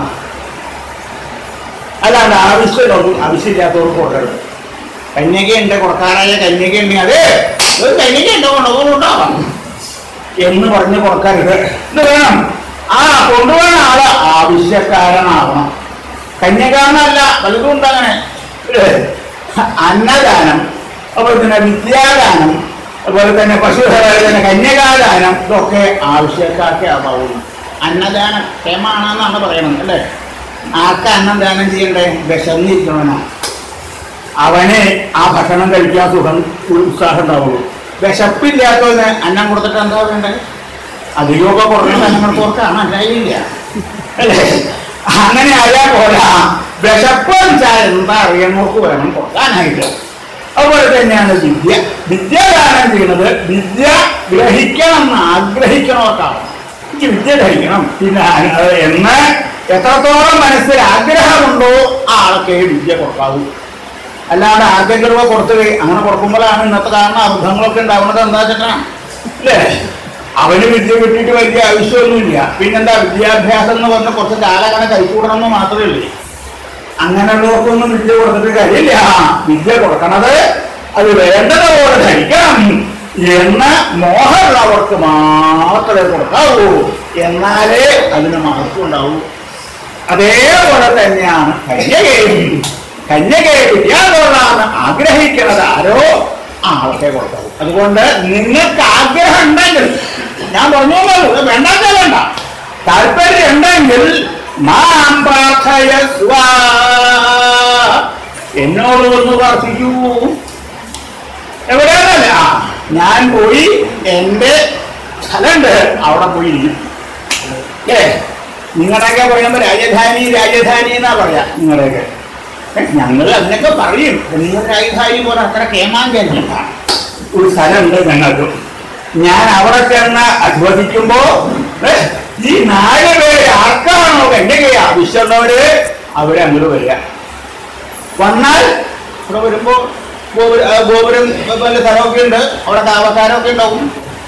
അല്ലാണ്ട് ആവശ്യമുള്ളവർ ആവശ്യമില്ലാത്തവർക്ക് കൊടുക്കരുത് കന്യകയുണ്ട് കൊടുക്കാനായ കന്യകയുണ്ടെങ്കിൽ അതെ ഒരു കന്യകയുണ്ട് കൊണ്ടുപോകുന്നുണ്ടാവാം എന്ന് പറഞ്ഞ് കൊടുക്കരുത് ഇത് വേണം ആ കൊണ്ടുപോകുന്ന ആള് ആവശ്യക്കാരനാവണം കന്യകാന്നല്ല പലതും ഉണ്ട് അങ്ങനെ ഇല്ലേ? അന്നദാനം അതുപോലെ തന്നെ വിദ്യാദാനം അതുപോലെ തന്നെ പശുധന കന്യകാദാനം ഇതൊക്കെ ആവശ്യക്കാർക്കേ ആവാവുള്ളൂ അന്നദാനം ക്ഷേമാണെന്നാണ് പറയണത് അല്ലേ ആർക്ക് അന്നം ദാനം ചെയ്യണ്ടേ വിശന്നിരിക്കണവനാ അവന് ആ ഭക്ഷണം കഴിക്കാൻ സുഖം ഉത്സാഹം ഉണ്ടാവുള്ളൂ വിശപ്പില്ലാത്തവന് അന്നം കൊടുത്തിട്ട് എന്താ വേണ്ടേ അധികമൊക്കെ കുറഞ്ഞ അന്നം കൊടുത്തവർക്കാണ് അല്ലായില്ല അല്ലേ അങ്ങനെ ആയാൽ പോരാ വിശപ്പ് വെച്ചാൽ എന്താ അറിയണവർക്ക് വേണം കൊടുക്കാനായിട്ട് അതുപോലെ തന്നെയാണ് വിദ്യ വിദ്യാദാനം ചെയ്യുന്നത് വിദ്യ ഗ്രഹിക്കണം എന്ന് ആഗ്രഹിക്കണവർക്കാണ് എനിക്ക് വിദ്യ ഗ്രഹിക്കണം പിന്നെ അത് എന്ന് എത്രത്തോളം മനസ്സിൽ ആഗ്രഹമുണ്ടോ ആ ആൾക്കേ വിദ്യ കൊടുക്കാവൂ അല്ലാണ്ട് ആർക്കെങ്കിലും കൊടുത്തു പോയി അങ്ങനെ കൊടുക്കുമ്പോഴാണ് ഇന്നത്തെ കാരണം അബദ്ധങ്ങളൊക്കെ ഉണ്ടാവുന്നത് എന്താ വെച്ചിട്ടാ അല്ലേ അവന് വിദ്യ കിട്ടിയിട്ട് വലിയ ആവശ്യമൊന്നുമില്ല പിന്നെന്താ വിദ്യാഭ്യാസം എന്ന് പറഞ്ഞ കുറച്ച് കാലങ്ങനെ കൈക്കൂടണം എന്ന് മാത്രമേ ഉള്ളൂ അങ്ങനെയുള്ളവർക്കൊന്നും വിദ്യ കൊടുത്തിട്ട് കാര്യമില്ല വിദ്യ കൊടുക്കണത് അത് വേണ്ടതുപോലെ ധരിക്കണം എന്ന് മോഹമുള്ളവർക്ക് മാത്രമേ കൊടുക്കാവൂ എന്നാലേ അതിന് മഹത്വം ഉണ്ടാവൂ അതേപോലെ തന്നെയാണ് കന്യകയും കന്യകയെ കിട്ടിയാൽ കൊള്ളാമെന്ന് ആഗ്രഹിക്കുന്നത് ആരോ ആ ആൾക്കേ കൊടുക്കാവൂ അതുകൊണ്ട് നിങ്ങൾക്ക് ആഗ്രഹം ഉണ്ടെങ്കിൽ ഞാൻ പറഞ്ഞോളൂ ഇത് വേണ്ടാത്ത വേണ്ട താല്പര്യം ഉണ്ടെങ്കിൽ മാം പ്രാർത്ഥയസ്വ എന്നോട് ഒന്ന് പ്രാർത്ഥിക്കൂ എവിടെയാണല്ല ആ ഞാൻ പോയി എൻ്റെ സ്ഥലമുണ്ട് അവിടെ പോയി ഇരിക്കും ഏ നിങ്ങളുടെയൊക്കെ പറയുമ്പോൾ രാജധാനി രാജധാനി എന്നാ പറയാ നിങ്ങളുടെയൊക്കെ ഞങ്ങൾ അതിനൊക്കെ പറയും നിങ്ങൾ രാജധാനി പോലെ അത്ര കേമാങ്കല്ല ഒരു സ്ഥലമുണ്ട് ഞങ്ങൾക്ക് ഞാൻ അവിടെ ചെന്ന് അധ്വസിക്കുമ്പോ ഏ, ഈ നാല് പേര് ആർക്കാണോ എന്റെ കൈ ആവശ്യമുള്ളവര് അവരെ അങ്ങോട്ട് വരിക വന്നാൽ ഇവിടെ വരുമ്പോ ഗോപുര ആ, ഗോപുരം വല്ല സ്ഥലമൊക്കെ ഉണ്ട് അവിടെ കാവക്കാരൊക്കെ ഉണ്ടാവും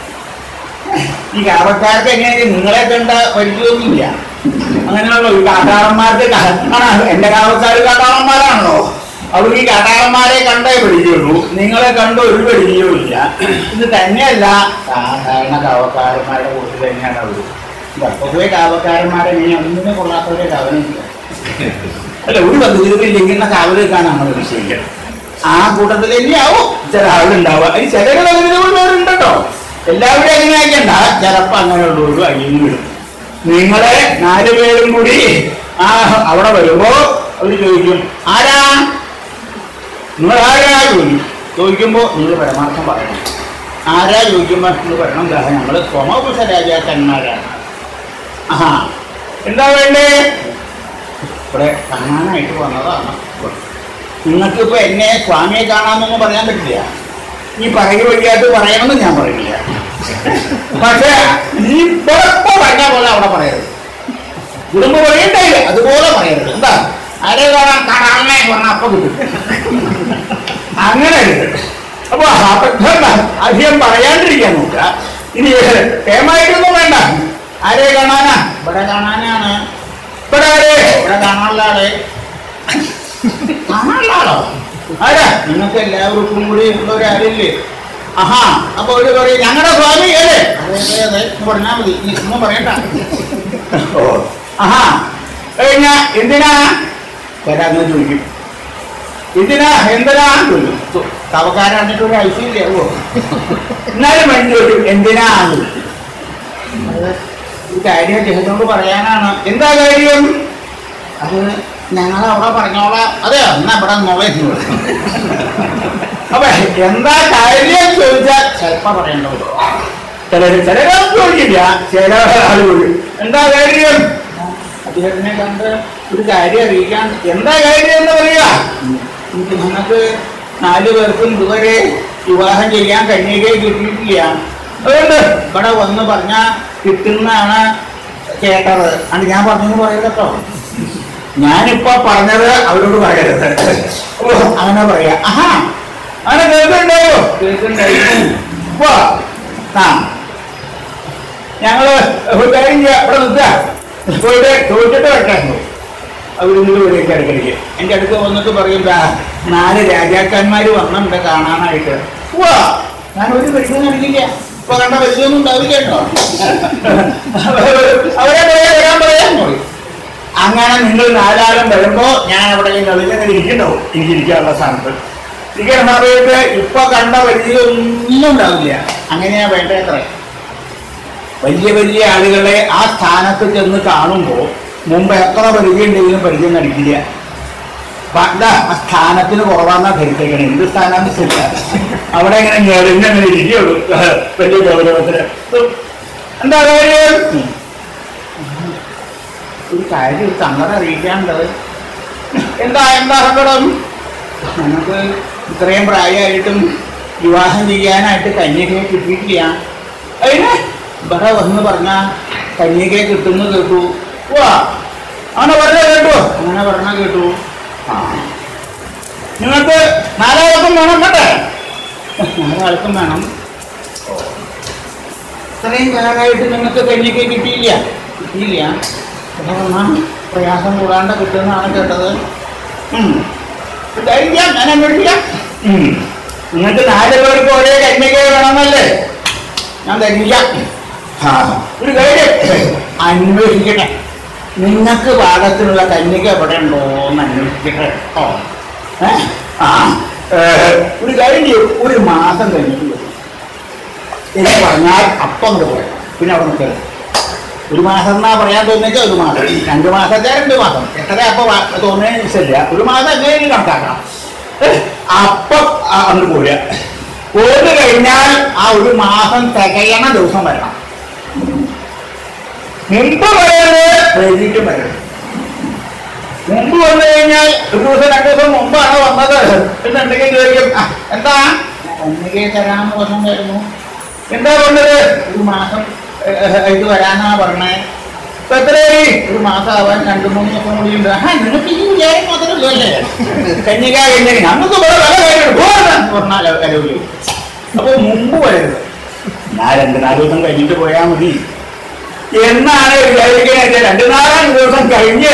ഈ കാവക്കാർക്ക് എങ്ങനെ നിങ്ങളെ കണ്ട പരിചയമൊന്നുമില്ല അങ്ങനെയാണല്ലോ ഈ കാട്ടാളന്മാർക്ക് ആണ് എന്റെ കാവക്കാർ കാട്ടാളന്മാരാണല്ലോ അവർ ഈ കാട്ടാളന്മാരെ കണ്ടേ പരിചയമുള്ളൂ നിങ്ങളെ കണ്ട ഒരു പരിചയവും ഇല്ല ഇത് തന്നെയല്ല സാധാരണ കാവക്കാരന്മാരുടെ കൂട്ടത്തിൽ തന്നെയാണ് അവർ പൊതുവെ കാവക്കാരന്മാരെ ഇങ്ങനെ ഒന്നിനെ കൊള്ളാത്തവരെ കവനില്ല അല്ല ഒരു പദ്ധതിയിൽ ഇങ്ങനെ കാവൽ കാണാണ് വിഷയം ആ കൂട്ടത്തിൽ തന്നെയാവും ചില ആളുണ്ടാവുക അതിന് ചിലര് പദ്ധതികളുള്ളവരുണ്ടോ എല്ലാവരും അങ്ങനെ ആക്കണ്ട ചിലപ്പോ അങ്ങനെയുള്ളവരും അഴിഞ്ഞു വിടും നിങ്ങളെ നാല് പേരും കൂടി ആ അവിടെ വരുമ്പോ അവര് ചോദിക്കും ആരാ നിങ്ങൾ ആരാ ചോദിക്കും ചോദിക്കുമ്പോ നിങ്ങൾ പരമാർത്ഥം പറയണം ആരാ ചോദിക്കുമ്പോ നിങ്ങൾ പറയണം "ദാ ഞങ്ങള് സോമപുരുഷ രാജാക്കന്മാരാണ് ആഹാ എന്താ വേണ്ടേ ഇവിടെ കാണാനായിട്ട് വന്നതാണ് നിങ്ങൾക്കിപ്പോ എന്നെ സ്വാമിയെ കാണാമെന്ന് പറയാൻ പറ്റില്ല ഈ പറയ വഴിയായിട്ട് പറയണമെന്ന് ഞാൻ പറയില്ല പക്ഷേ ഈ ഇപ്പൊ പറഞ്ഞ പോലെ അവിടെ പറയരുത് കുടുംബ പറയണ്ടേ അതുപോലെ പറയരുത് എന്താ ആരെ കാണാൻ കാണാമേ പറഞ്ഞ അപ്പൊ കിട്ടും അങ്ങനെ ഉണ്ട് അപ്പൊ അബദ്ധം അധികം പറയാണ്ടിരിക്കാൻ നോക്കുക ഇനി കേമായിട്ടൊന്നും വേണ്ട ആരെ കാണാനാ ഇവിടെ കാണാനാണ് ഇവിടെ ആരെ ഇവിടെ കാണാനുള്ള ആളെ കാണാനുള്ള ആളോ ആരാ നിങ്ങൾക്ക് എല്ലാവർക്കും കൂടി ഉള്ള ഒരാളില്ലേ ആഹാ അപ്പൊ ഒരു പറയും ഞങ്ങളുടെ സ്വാമി അല്ലേ അതെ അതെ അതെ എന്ന് പറഞ്ഞാൽ മതി നീ ഒന്നും പറയണ്ട ഓ ആഹാ കഴിഞ്ഞ എന്തിനാ വരാന്ന് ചോദിക്കും എന്തിനാ എന്തിനാ ചോദിക്കും തവക്കാരാണിട്ട് ഒരു ഐശ്വര്യാവോ എന്നാലും മഞ്ഞ് ചോദിക്കും എന്തിനാ ചോദിക്കും. അത് ഈ കാര്യം അദ്ദേഹത്തോട് പറയാനാണ് എന്താ കാര്യം അത് ഞങ്ങൾ അവിടെ പറഞ്ഞോളാം അതെ എന്നാ ഇവിടെ നോളേ അപ്പൊ എന്താ കാര്യം ചോദിച്ചാൽ ചിലപ്പോ പറയേണ്ടത് ചിലര് ചിലരൊന്നും ചോദിക്കില്ല ചില ആളുകൾ എന്താ കാര്യം അദ്ദേഹത്തിനെ കണ്ട് ഒരു കാര്യം അറിയിക്കാൻ എന്താ കാര്യം എന്ന് പറയുക എനിക്ക് നിങ്ങൾക്ക് നാലു പേർക്കും ഇതുവരെ വിവാഹം ചെയ്യാൻ കന്യകയെ കിട്ടിയിട്ടില്ല അതുകൊണ്ട് ഇവിടെ വന്ന് പറഞ്ഞാൽ കിട്ടുന്നതാണ് കേട്ടത് അത് ഞാൻ പറഞ്ഞു പറയല്ലോ ഞാനിപ്പോ പറഞ്ഞത് അവരോട് പറയരുത് ഓ, അങ്ങനെ പറയാ ആഹാ അങ്ങനെ കേൾക്കുന്നുണ്ടായോ കേൾക്കുന്നുണ്ടായിരുന്നു വാ ആ ഞങ്ങള് ഒരു കാര്യം ചെയ്യാം ഇവിടെ നിൽക്കുക പോയിട്ട് ചോദിച്ചിട്ട് വെട്ടായിരുന്നു അവരിങ്ങോട്ട് വരിക ഇടയ്ക്കിടയ്ക്ക് എൻ്റെ അടുത്ത് വന്നിട്ട് പറയും "ദാ, നാല് രാജാക്കന്മാര് വന്നിട്ടുണ്ട് കാണാനായിട്ട് വാ ഞാൻ ഒരു പരിചയം നൽകില്ല ഇപ്പൊ കണ്ട പരിചയമൊന്നും ഉണ്ടാവില്ല കേട്ടോ അവരെ പറയാൻ വരാൻ പറയാൻ പറയും അങ്ങനെ നിങ്ങൾ നാലാളും വരുമ്പോ ഞാൻ അവിടെ കളിങ്ങനെ ഇരിക്കണ്ടാവും എനിക്ക് ഇരിക്കാനുള്ള സ്ഥാനത്ത് ഇരിക്കുന്ന സമയത്ത് ഇപ്പൊ കണ്ട പരിചയമൊന്നും ഉണ്ടാവില്ല അങ്ങനെയാ വേണ്ടത്ര വലിയ വലിയ ആളുകളെ ആ സ്ഥാനത്ത് ചെന്ന് കാണുമ്പോൾ മുമ്പ് എത്ര പരിചയം ഉണ്ടെങ്കിലും പരിചയം നടിക്കില്ല പണ്ട ആ സ്ഥാനത്തിന് കുറവാന്നാ ധരിച്ചേക്കണേ എന്ത് സ്ഥാനം ശരിയാ അവിടെ ഇങ്ങനെ ഞെളിഞ്ഞങ്ങനെ ഇരിക്കുള്ളൂ വലിയ ഗൗരവത്തിന് എന്താ കാര്യം ഒരു കാര്യം ഒരു സങ്കടം അറിയിക്കാനുള്ളത് എന്താ എന്താ സങ്കടം നമുക്ക് ഇത്രയും പ്രായമായിട്ടും വിവാഹം ചെയ്യാനായിട്ട് കന്യകയെ കിട്ടിയിട്ടില്ല അതിന് ഇവിടെ വന്ന് പറഞ്ഞ കന്യകയെ കിട്ടുന്നു കേട്ടു വാ അങ്ങനെ പറഞ്ഞ കേട്ടു അങ്ങനെ പറഞ്ഞ കേട്ടു ആ നിങ്ങൾക്ക് നാലാൾക്കും വേണം കേട്ടെ നാലാൾക്കും വേണം ഇത്രയും കാലമായിട്ട് നിങ്ങൾക്ക് കന്യകയെ കിട്ടിയില്ല കിട്ടിയില്ല പിന്നെ വന്നാൽ പ്രയാസം കൂടാണ്ട് കിട്ടുമെന്നാണ് കേട്ടത് ഉം. ധൈര്യം ഞാൻ അന്വേഷിക്കാം ഉം. നിങ്ങൾക്ക് നാല് പേർക്ക് ഒരേ കന്യകയെ വേണമെന്നല്ലേ ഞാൻ ധരിക്കാം ആ, ഒരു കാര്യം അന്വേഷിക്കട്ടെ നിങ്ങൾക്ക് പാകത്തിനുള്ള കന്യക എവിടെ ഉണ്ടോ എന്ന് അന്വേഷിക്കട്ടെ ഓ ഏ? ആ ഏ, ഒരു കാര്യം ചെയ്യൂ ഒരു മാസം കഴിഞ്ഞിട്ട് വരും. എന്ന് പറഞ്ഞാൽ അപ്പം അങ്ങോട്ട് പോയി പിന്നെ അവിടെ നിൽക്കരുത് ഒരു മാസം എന്നാ പറയാൻ തോന്നിച്ചാൽ ഒരു മാസം രണ്ട് മാസത്തെ രണ്ട് മാസം എത്ര അപ്പൊ തോന്നുന്നതിന് അനുസരിച്ചില്ല ഒരു മാസം എങ്ങനെയും കണക്കാക്കാം അപ്പൊ അന്ന് പോരുക പോന്നു കഴിഞ്ഞാൽ ആ ഒരു മാസം തികയണ ദിവസം വരണം മുമ്പ് പറയുന്നത് വൈകിട്ടും വരണം മുമ്പ് വന്നു കഴിഞ്ഞാൽ ഒരു ദിവസം രണ്ടു ദിവസം മുമ്പാണ് വന്നത് എന്നുണ്ടെങ്കിൽ ചോദിക്കും "ആ, എന്താ ഒന്നുകെ തരാമെന്ന് പറഞ്ഞായിരുന്നു എന്താ പറഞ്ഞത് ഒരു മാസം ഏഹ്, ഇത് വരാനാ പറഞ്ഞേ ഇപ്പൊ എത്രയായി ഒരു മാസം ആവാൻ രണ്ടു മൂന്ന് ദിവസം കൂടി ഉണ്ട് ആ നിങ്ങൾക്ക് ഈ വിചാരം മാത്രമല്ലോ അല്ലേ കന്യക കന്യക നമുക്ക് വേറെ പല കാര്യമുണ്ട് പറഞ്ഞാൽ കലവില് അപ്പൊ മുമ്പ് വരരുത് ഞാൻ രണ്ട് നാല് ദിവസം കഴിഞ്ഞിട്ട് പോയാൽ മതി എന്നാണ് വിചാരിക്കുന്നത് രണ്ടു നാലാം ദിവസം കഴിഞ്ഞ്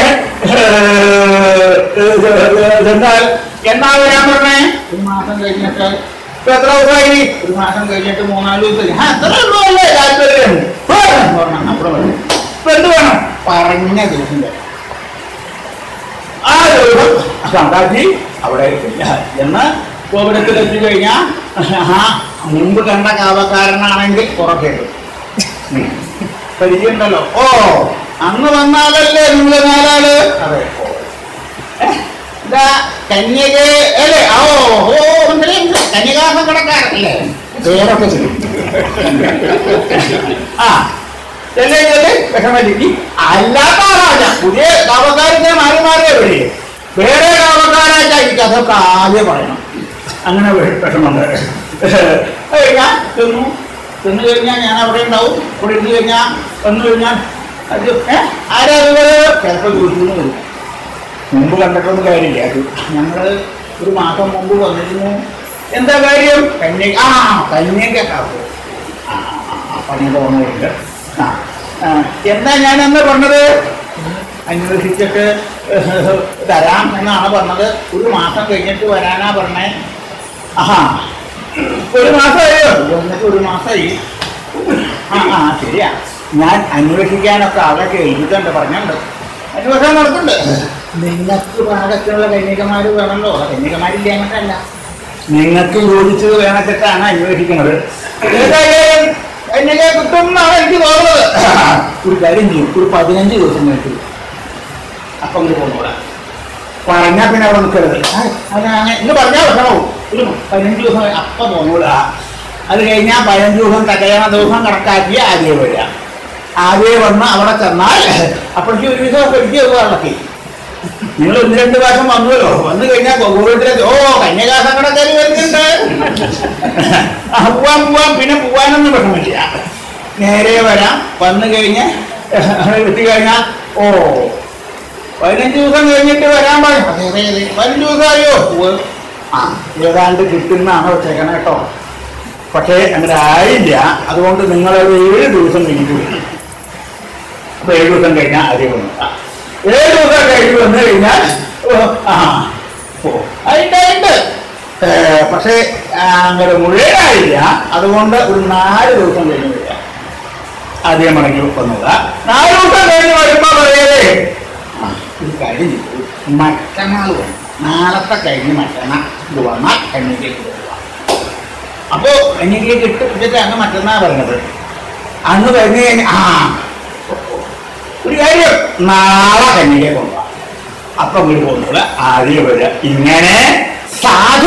എന്നാൽ എന്നാ വരാൻ പറഞ്ഞേ ഒരു മാസം കഴിഞ്ഞിട്ട് ഇപ്പൊ എത്ര ദിവസമായി ഒരു മാസം കഴിഞ്ഞിട്ട് മൂന്നാല് ദിവസം ആ അത്ര ഉള്ളൂ അല്ലേ താല്പര്യം പറഞ്ഞു അപ്പുറം പറഞ്ഞു ഇപ്പൊ എന്ത് വേണം പറഞ്ഞ ദിവസം വരാം ആ ദിവസം കണ്ടാക്കി അവിടെ ഇല്ല എന്ന് ഗോപുരത്തിൽ എത്തി കഴിഞ്ഞാൽ ആ മുമ്പ് കണ്ട കാവക്കാരനാണെങ്കിൽ പുറത്തേക്ക് പരിചയമുണ്ടല്ലോ ഓ അന്ന് വന്നാലല്ലേ നിങ്ങൾ നാലാള് അതെ ഓ. ഏ, ഇതാ കന്യക അല്ലേ ഓ ഓ മനസ്സിലായി മനസ്സിലായി. കന്യകാസം കടക്കാരല്ലേ പേരൊക്കെ ശരി ആ ചെല്ലേ ചെല്ലേ വിഷമല്ലിക്ക് അല്ലാത്ത ആളാ പുതിയ കാവക്കാരത്തെ മാറി മാറിയേ വഴി വേറെ കാവക്കാരാച്ചാ ഈ കഥയൊക്കെ ആദ്യം പറയണം അങ്ങനെ വി- വിഷമമുണ്ട് ഏയ് ഞാൻ ചെന്നു ചെന്ന് കഴിഞ്ഞാൽ ഞാൻ അവിടെ ഉണ്ടാവും ഇവിടെ ഇരുന്ന് കഴിഞ്ഞാൽ വന്നു കഴിഞ്ഞാൽ അത് ഏ ആരാ അത് ചിലപ്പോൾ ചോദിക്കുന്നു വരും മുമ്പ് കണ്ടിട്ടൊന്നും കാര്യമില്ല അത് ഞങ്ങൾ ഒരു മാസം മുമ്പ് വന്നിരുന്നു എന്താ കാര്യം കന്യക ആ കന്യക കാക്കു ആ പണിയൊക്കെ വന്നിട്ടുണ്ട് ആ ആ, എന്താ ഞാൻ അന്ന് പറഞ്ഞത് അന്വേഷിച്ചിട്ട് തരാം എന്നാണ് പറഞ്ഞത് ഒരു മാസം കഴിഞ്ഞിട്ട് വരാനാ പറഞ്ഞേ ആഹാ ഒരു മാസമായോ എന്നിട്ട് ഒരു മാസമായി ആ ആ ശരിയാ ഞാൻ അന്വേഷിക്കാനൊക്കെ അതൊക്കെ എഴുതിട്ടുണ്ട് പറഞ്ഞുണ്ട് അന്വേഷണം നടക്കുന്നുണ്ട് നിങ്ങൾക്ക് പാകത്തിനുള്ള കന്യകമാര് വേണമല്ലോ കന്യകമാരില്ല എന്നല്ല നിങ്ങൾക്ക് യോജിച്ചത് വേണച്ചിട്ടാണ് അന്വേഷിക്കുന്നത് ഏതായാലും കന്യക കിട്ടുമെന്നാണ് എനിക്ക് തോന്നുന്നത് ഒരു കാര്യം ചെയ്യും ഒരു പതിനഞ്ച് ദിവസം കഴിഞ്ഞു അപ്പം ഇങ്ങോട്ട് പോന്നോളാം പറഞ്ഞാൽ പിന്നെ അവിടെ നിൽക്കരുത് ആ, അതാണ് ഇന്ന് പറഞ്ഞാൽ വിഷമാവും ഒരു പതിനഞ്ച് ദിവസം അപ്പം പോന്നോളാ അത് കഴിഞ്ഞാൽ പതിനഞ്ച് ദിവസം തകയണ ദിവസം കണക്കാക്കി ആദ്യം വരിക ആദ്യം വന്ന് അവിടെ ചെന്നാൽ അപ്പോഴേക്കും ഒരു ദിവസം പഠിക്കുക നടക്കി നിങ്ങൾ ഒന്ന് രണ്ട് പ്രാവശ്യം വന്നുവല്ലോ വന്നു കഴിഞ്ഞാൽ ഗോകുലത്തിലെ ഓ കന്യകാസങ്കടക്കാരി വരുന്നുണ്ട് ആ, പോവാൻ പോവാൻ പിന്നെ പോവാനൊന്നും വിഷമില്ല നേരെ വരാം വന്നു കഴിഞ്ഞ് എത്തിക്കഴിഞ്ഞാൽ ഓ പതിനഞ്ച് ദിവസം കഴിഞ്ഞിട്ട് വരാൻ പറയും അതെ അതെ അതെ പതിനഞ്ച് ദിവസമായോ ഉവ്വ്. ആ ഏതാണ്ട് കിട്ടുന്നതാണ് വെച്ചേക്കണം കേട്ടോ പക്ഷേ അങ്ങനെ ആയില്ല അതുകൊണ്ട് നിങ്ങളൊരു ഏഴ് ദിവസം കഴിഞ്ഞിട്ട് വരും അപ്പൊ ഏഴ് ദിവസം കഴിഞ്ഞാൽ അതേ വന്നു ആ, ഏഴ് ദിവസം കഴിഞ്ഞ് വന്നു കഴിഞ്ഞാൽ ഓ, ആ ഓ അതിന്റെ ഉണ്ട് ഏ, പക്ഷേ ആ, അങ്ങനെ മുഴുവനായില്ല അതുകൊണ്ട് ഒരു നാല് ദിവസം കഴിഞ്ഞ് വരിക ആദ്യം മടങ്ങി വന്നത് നാല് ദിവസം കഴിഞ്ഞ് വരുമ്പോ പറയലേ ആ, ഒരു കാര്യം ചെയ്തു മറ്റന്നാൾ വന്നു നാളത്തെ കഴിഞ്ഞ് മറ്റന്നാൾ ഇത് വന്നാൽ കണ്ണിലേക്ക് പോവുക അപ്പോ കണ്ണിലേക്ക് ഇട്ട് വെച്ചിട്ടാണ് മറ്റന്നാൾ പറഞ്ഞത് അന്ന് പറഞ്ഞു കഴിഞ്ഞാൽ ആ ഒരു കാര്യം നാളെ കണ്ണിലേക്ക് കൊണ്ടുപോകാം അപ്പൊ ഇങ്ങോട്ട് പോകുന്നത് ആദ്യം വരിക ഇങ്ങനെ സാധു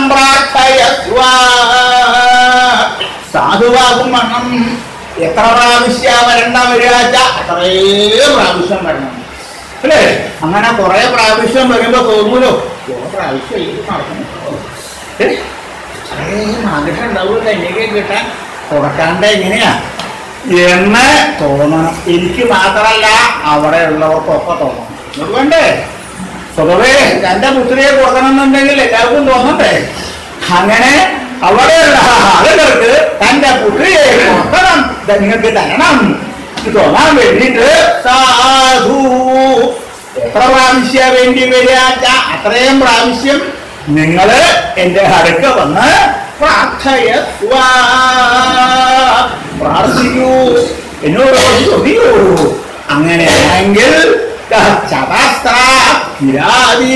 സാധുവാകും വണ്ണം എത്ര പ്രാവശ്യ വരണ്ട വരിക അത്രയും പ്രാവശ്യം വരണം അല്ലേ അങ്ങനെ കുറെ പ്രാവശ്യം വരുമ്പോ തോന്നൂലോ കുറെ പ്രാവശ്യം ഈ നടക്കുന്നു ഏ? അത്രയും ആഗ്രഹം ഉണ്ടാവില്ല എനിക്ക് കിട്ടാൻ കൊടുക്കാണ്ട് എങ്ങനെയാ എന്ന് തോന്നണം എനിക്ക് മാത്രമല്ല അവിടെ ഉള്ളവർക്കൊക്കെ തോന്നണം ഇത് വേണ്ടേ സ്വതവേ തന്റെ പുത്രിയെ കൊടുക്കണമെന്നുണ്ടെങ്കിൽ എല്ലാവർക്കും തോന്നണ്ടേ അങ്ങനെ അവിടെയുള്ള ആളുകൾക്ക് തന്റെ പുത്രിയെ കൊടുക്കണം ഇത് നിങ്ങൾക്ക് തരണം ഇത് തോന്നാൻ വേണ്ടിയിട്ട് സാധു എത്ര പ്രാവശ്യ വേണ്ടി വരിക അത്രയും പ്രാവശ്യം നിങ്ങള് എന്റെ അടുക്ക വന്ന് പ്രാർത്ഥയ പ്രാർത്ഥിക്കൂ എന്നോട് ചോദിക്കൂ അങ്ങനെയാണെങ്കിൽ ചതാസ്ത്ര കിരാതി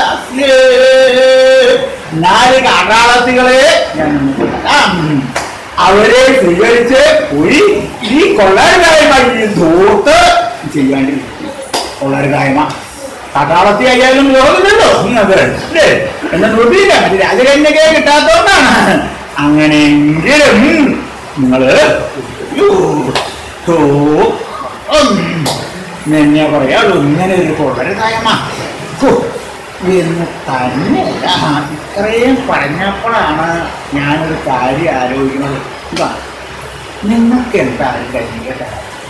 സമ്പ്രദാസ്യേ നാല് കാട്ടാളത്തികളെ ഞാൻ നിങ്ങൾക്ക് തരാം അവരെ സ്വീകരിച്ച് ഒരു ഈ കൊള്ളരുകായ്മ ഈ ധൂർത്ത് ചെയ്യാണ്ടിരിക്കും കൊള്ളരുകായ്മ പട്ടാളത്തി ആയാലും ലോകമില്ലല്ലോ നിങ്ങൾക്ക് അല്ലേ എന്നെ തൊട്ടില്ല മറ്റേ രാജകന്യകയെ കിട്ടാത്തതുകൊണ്ടാണ് അങ്ങനെയെങ്കിലും നിങ്ങള് യ്യോ, ഥൂ, ഉം, എന്നെ പറയാളൂ ഇങ്ങനെ ഒരു കൊള്ളരുകായ്മ ഹോ, എന്ന് തന്നെയല്ല ഇത്രയും പറഞ്ഞപ്പോഴാണ് ഞാനൊരു കാര്യം ആലോചിക്കുന്നത് ഇതാ നിങ്ങൾക്ക് എന്താണ് കഴിഞ്ഞിട്ട്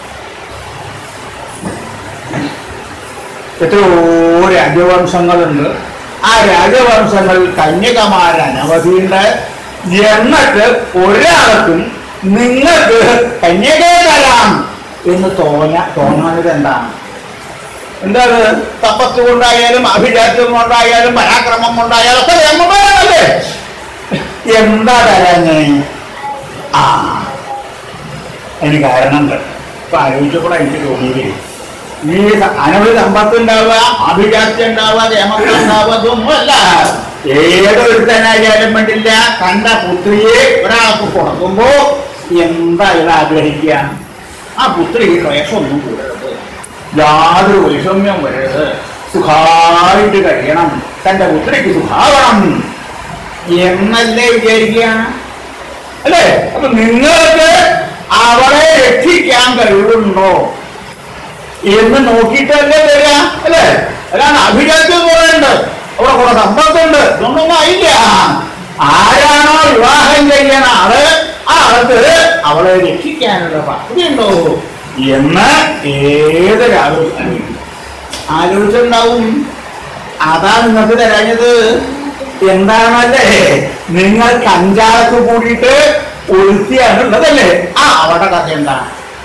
എത്രയോ രാജവംശങ്ങളുണ്ട് ആ രാജവംശങ്ങളിൽ കന്യകമാർ അനവധിയുണ്ട് എന്നിട്ട് ഒരാൾക്കും നിങ്ങൾക്ക് കന്യകയെ തരാം എന്ന് തോന്ന തോന്നുന്നത് എന്താണ് എന്താണ് തപസ് കൊണ്ടായാലും അഭിജാത്യം കൊണ്ടായാലും പരാക്രമം കൊണ്ടായാലും ഒക്കെ ധർമ്മമാണല്ലേ എന്താ തരാഞ്ഞേ ആ അതിന് കാരണമുണ്ട് ഇപ്പൊ ആലോചിച്ചപ്പോഴാണ് എനിക്ക് തോന്നിയത് ഈ സ- അനവധി സമ്പത്ത് ഉണ്ടാവുക അഭിജാത്യം ഉണ്ടാവുക ക്ഷേമത്തിൽ ഉണ്ടാവുക ഇതൊന്നുമല്ല ഏതൊരുത്തനായാലും വേണ്ടില്ല കണ്ട പുത്രിയെ ഒരാൾക്ക് കൊടുക്കുമ്പോ എന്താ ഇത് ആഗ്രഹിക്കുക ആ പുത്രിക്ക് ക്ലേശമൊന്നും കൂടരുത് യാതൊരു വൈഷമ്യം വരരുത് സുഖമായിട്ട് കഴിയണം തന്റെ പുത്രിക്ക് സുഖാവണം എന്നല്ലേ വിചാരിക്കുക അല്ലേ അപ്പൊ നിങ്ങൾക്ക് അവളെ രക്ഷിക്കാൻ കഴിവുണ്ടോ എന്ന് നോക്കിയിട്ടല്ലേ തരിക അല്ലേ അല്ലാണ്ട് അഭിജാത്യം കുറേയുണ്ട് അവിടെ കുറെ സമ്പത്തുണ്ട് ഇതൊന്നും ആയില്ല ആരാണോ വിവാഹം ചെയ്യണ ആള് ആ ആൾക്ക് അവളെ രക്ഷിക്കാനുള്ള പദ്ധതിയുണ്ടോ എന്ന് ഏതൊരു ആലോചിക്കും ആലോചിച്ചുണ്ടാവും അതാ നിങ്ങൾക്ക് തരാഞ്ഞത് എന്താണല്ലേ നിങ്ങൾ കഞ്ചാവത്ത് കൂടിയിട്ട് ഒഴുത്തിയാണുള്ളതല്ലേ ആ അവിടെ കഥ എന്താ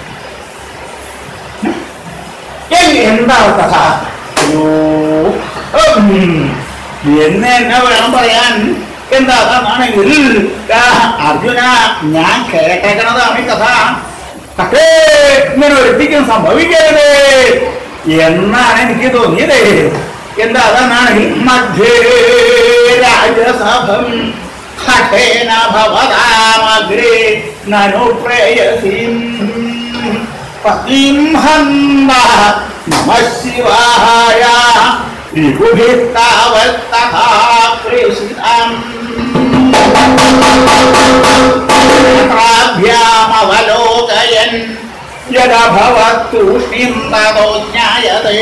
എ- എന്താ കഥ അയ്യോ ഉം. എന്ന് എന്നെ വേണം പറയാൻ എന്താ അതാണെങ്കിൽ ആ, അർജുന ഞാൻ കേട്ടേക്കണതാണ് ഈ കഥ പക്ഷേ ഇങ്ങനെ ഒരിക്കലും സംഭവിക്കരുത് എന്നാണ് എനിക്ക് തോന്നിയത് എന്താ അതാണെങ്കിൽ മധ്യേ രാജസഭം ഹഠേന ഭവതാമഗ്രേ നനു പ്രേയസീം പതിം ഹന്ത നമ ശിവായ ത്രിഗുഭിത്താവത്തഥാ പ്രേഷിതം നേത്രാഭ്യാമവലോകയൻ യദഭവത്തൂഷ്ണിം തതോ ജ്ഞായതേ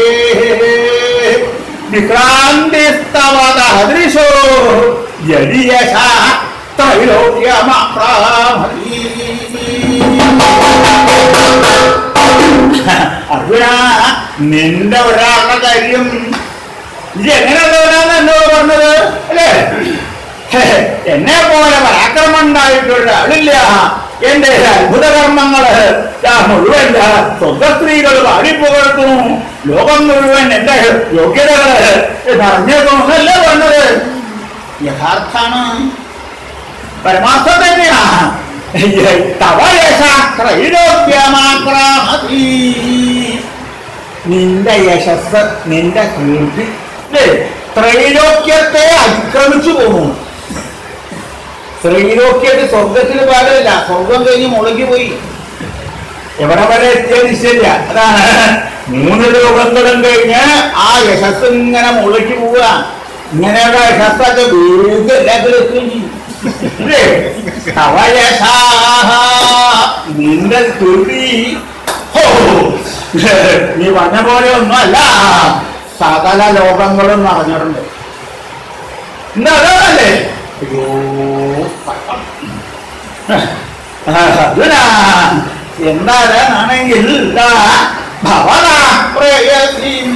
വിക്രാന്തിസ്തവദൃശോ യദിയശ ത്രൈലോക്യമപ്രാമതി അർജുന നിന്റെ ഒരാളുടെ കാര്യം ഇത് എങ്ങനെയുള്ളവരാന്ന് എന്നോട് പറഞ്ഞത് അല്ലേ ഹേ, എന്നെ പോലെ പരാക്രമം ഉണ്ടായിട്ടുള്ള ആളില്ല എന്റെ അത്ഭുത കർമ്മങ്ങള് ഞാൻ മുഴുവൻ ദാ സ്വന്തസ്ത്രീകൾ പാടിപ്പുകഴ്ത്തുന്നു ലോകം മുഴുവൻ എന്റെ യോഗ്യതകള് പറഞ്ഞേക്കുന്നല്ലേ പറഞ്ഞത് യഥാർത്ഥാണ് പരമാർത്ഥ തന്നെയാ തവയശാക്രൈലോക്യമാക്രാമതി നിന്റെ യശസ് നിന്റെ കീർത്തി ഇല്ലേ? ത്രൈലോക്യത്തെ അതിക്രമിച്ചു പോകും ത്രൈലോക്യത്തെ സ്വർഗത്തിന് പാടില്ല സ്വർഗം കഴിഞ്ഞ് മുളകി പോയി എവിടെ വരെ എത്തിയ നിശ്ചയില്ല അതാണ് മൂന്ന് ലോകങ്ങളും കഴിഞ്ഞ് ആ യശസ് ഇങ്ങനെ മുളക്കി പോവുക ഇങ്ങനെയുള്ള യശസ്സൊക്കെ വീട് എല്ലാത്തിലും ഇല്ലേ? തവ യശാഹ നിന്റെ സ്തുതി ഹോ, നീ പറഞ്ഞ പോലെ ഒന്നുമല്ല സകല ലോകങ്ങളും നിറഞ്ഞിട്ടുണ്ട് എന്താ അതല്ലേ അയ്യോ പട്ടം. അർജുനാ, എന്താണെങ്കിൽ ഇതാ ഭവനാ പ്രേയസീം.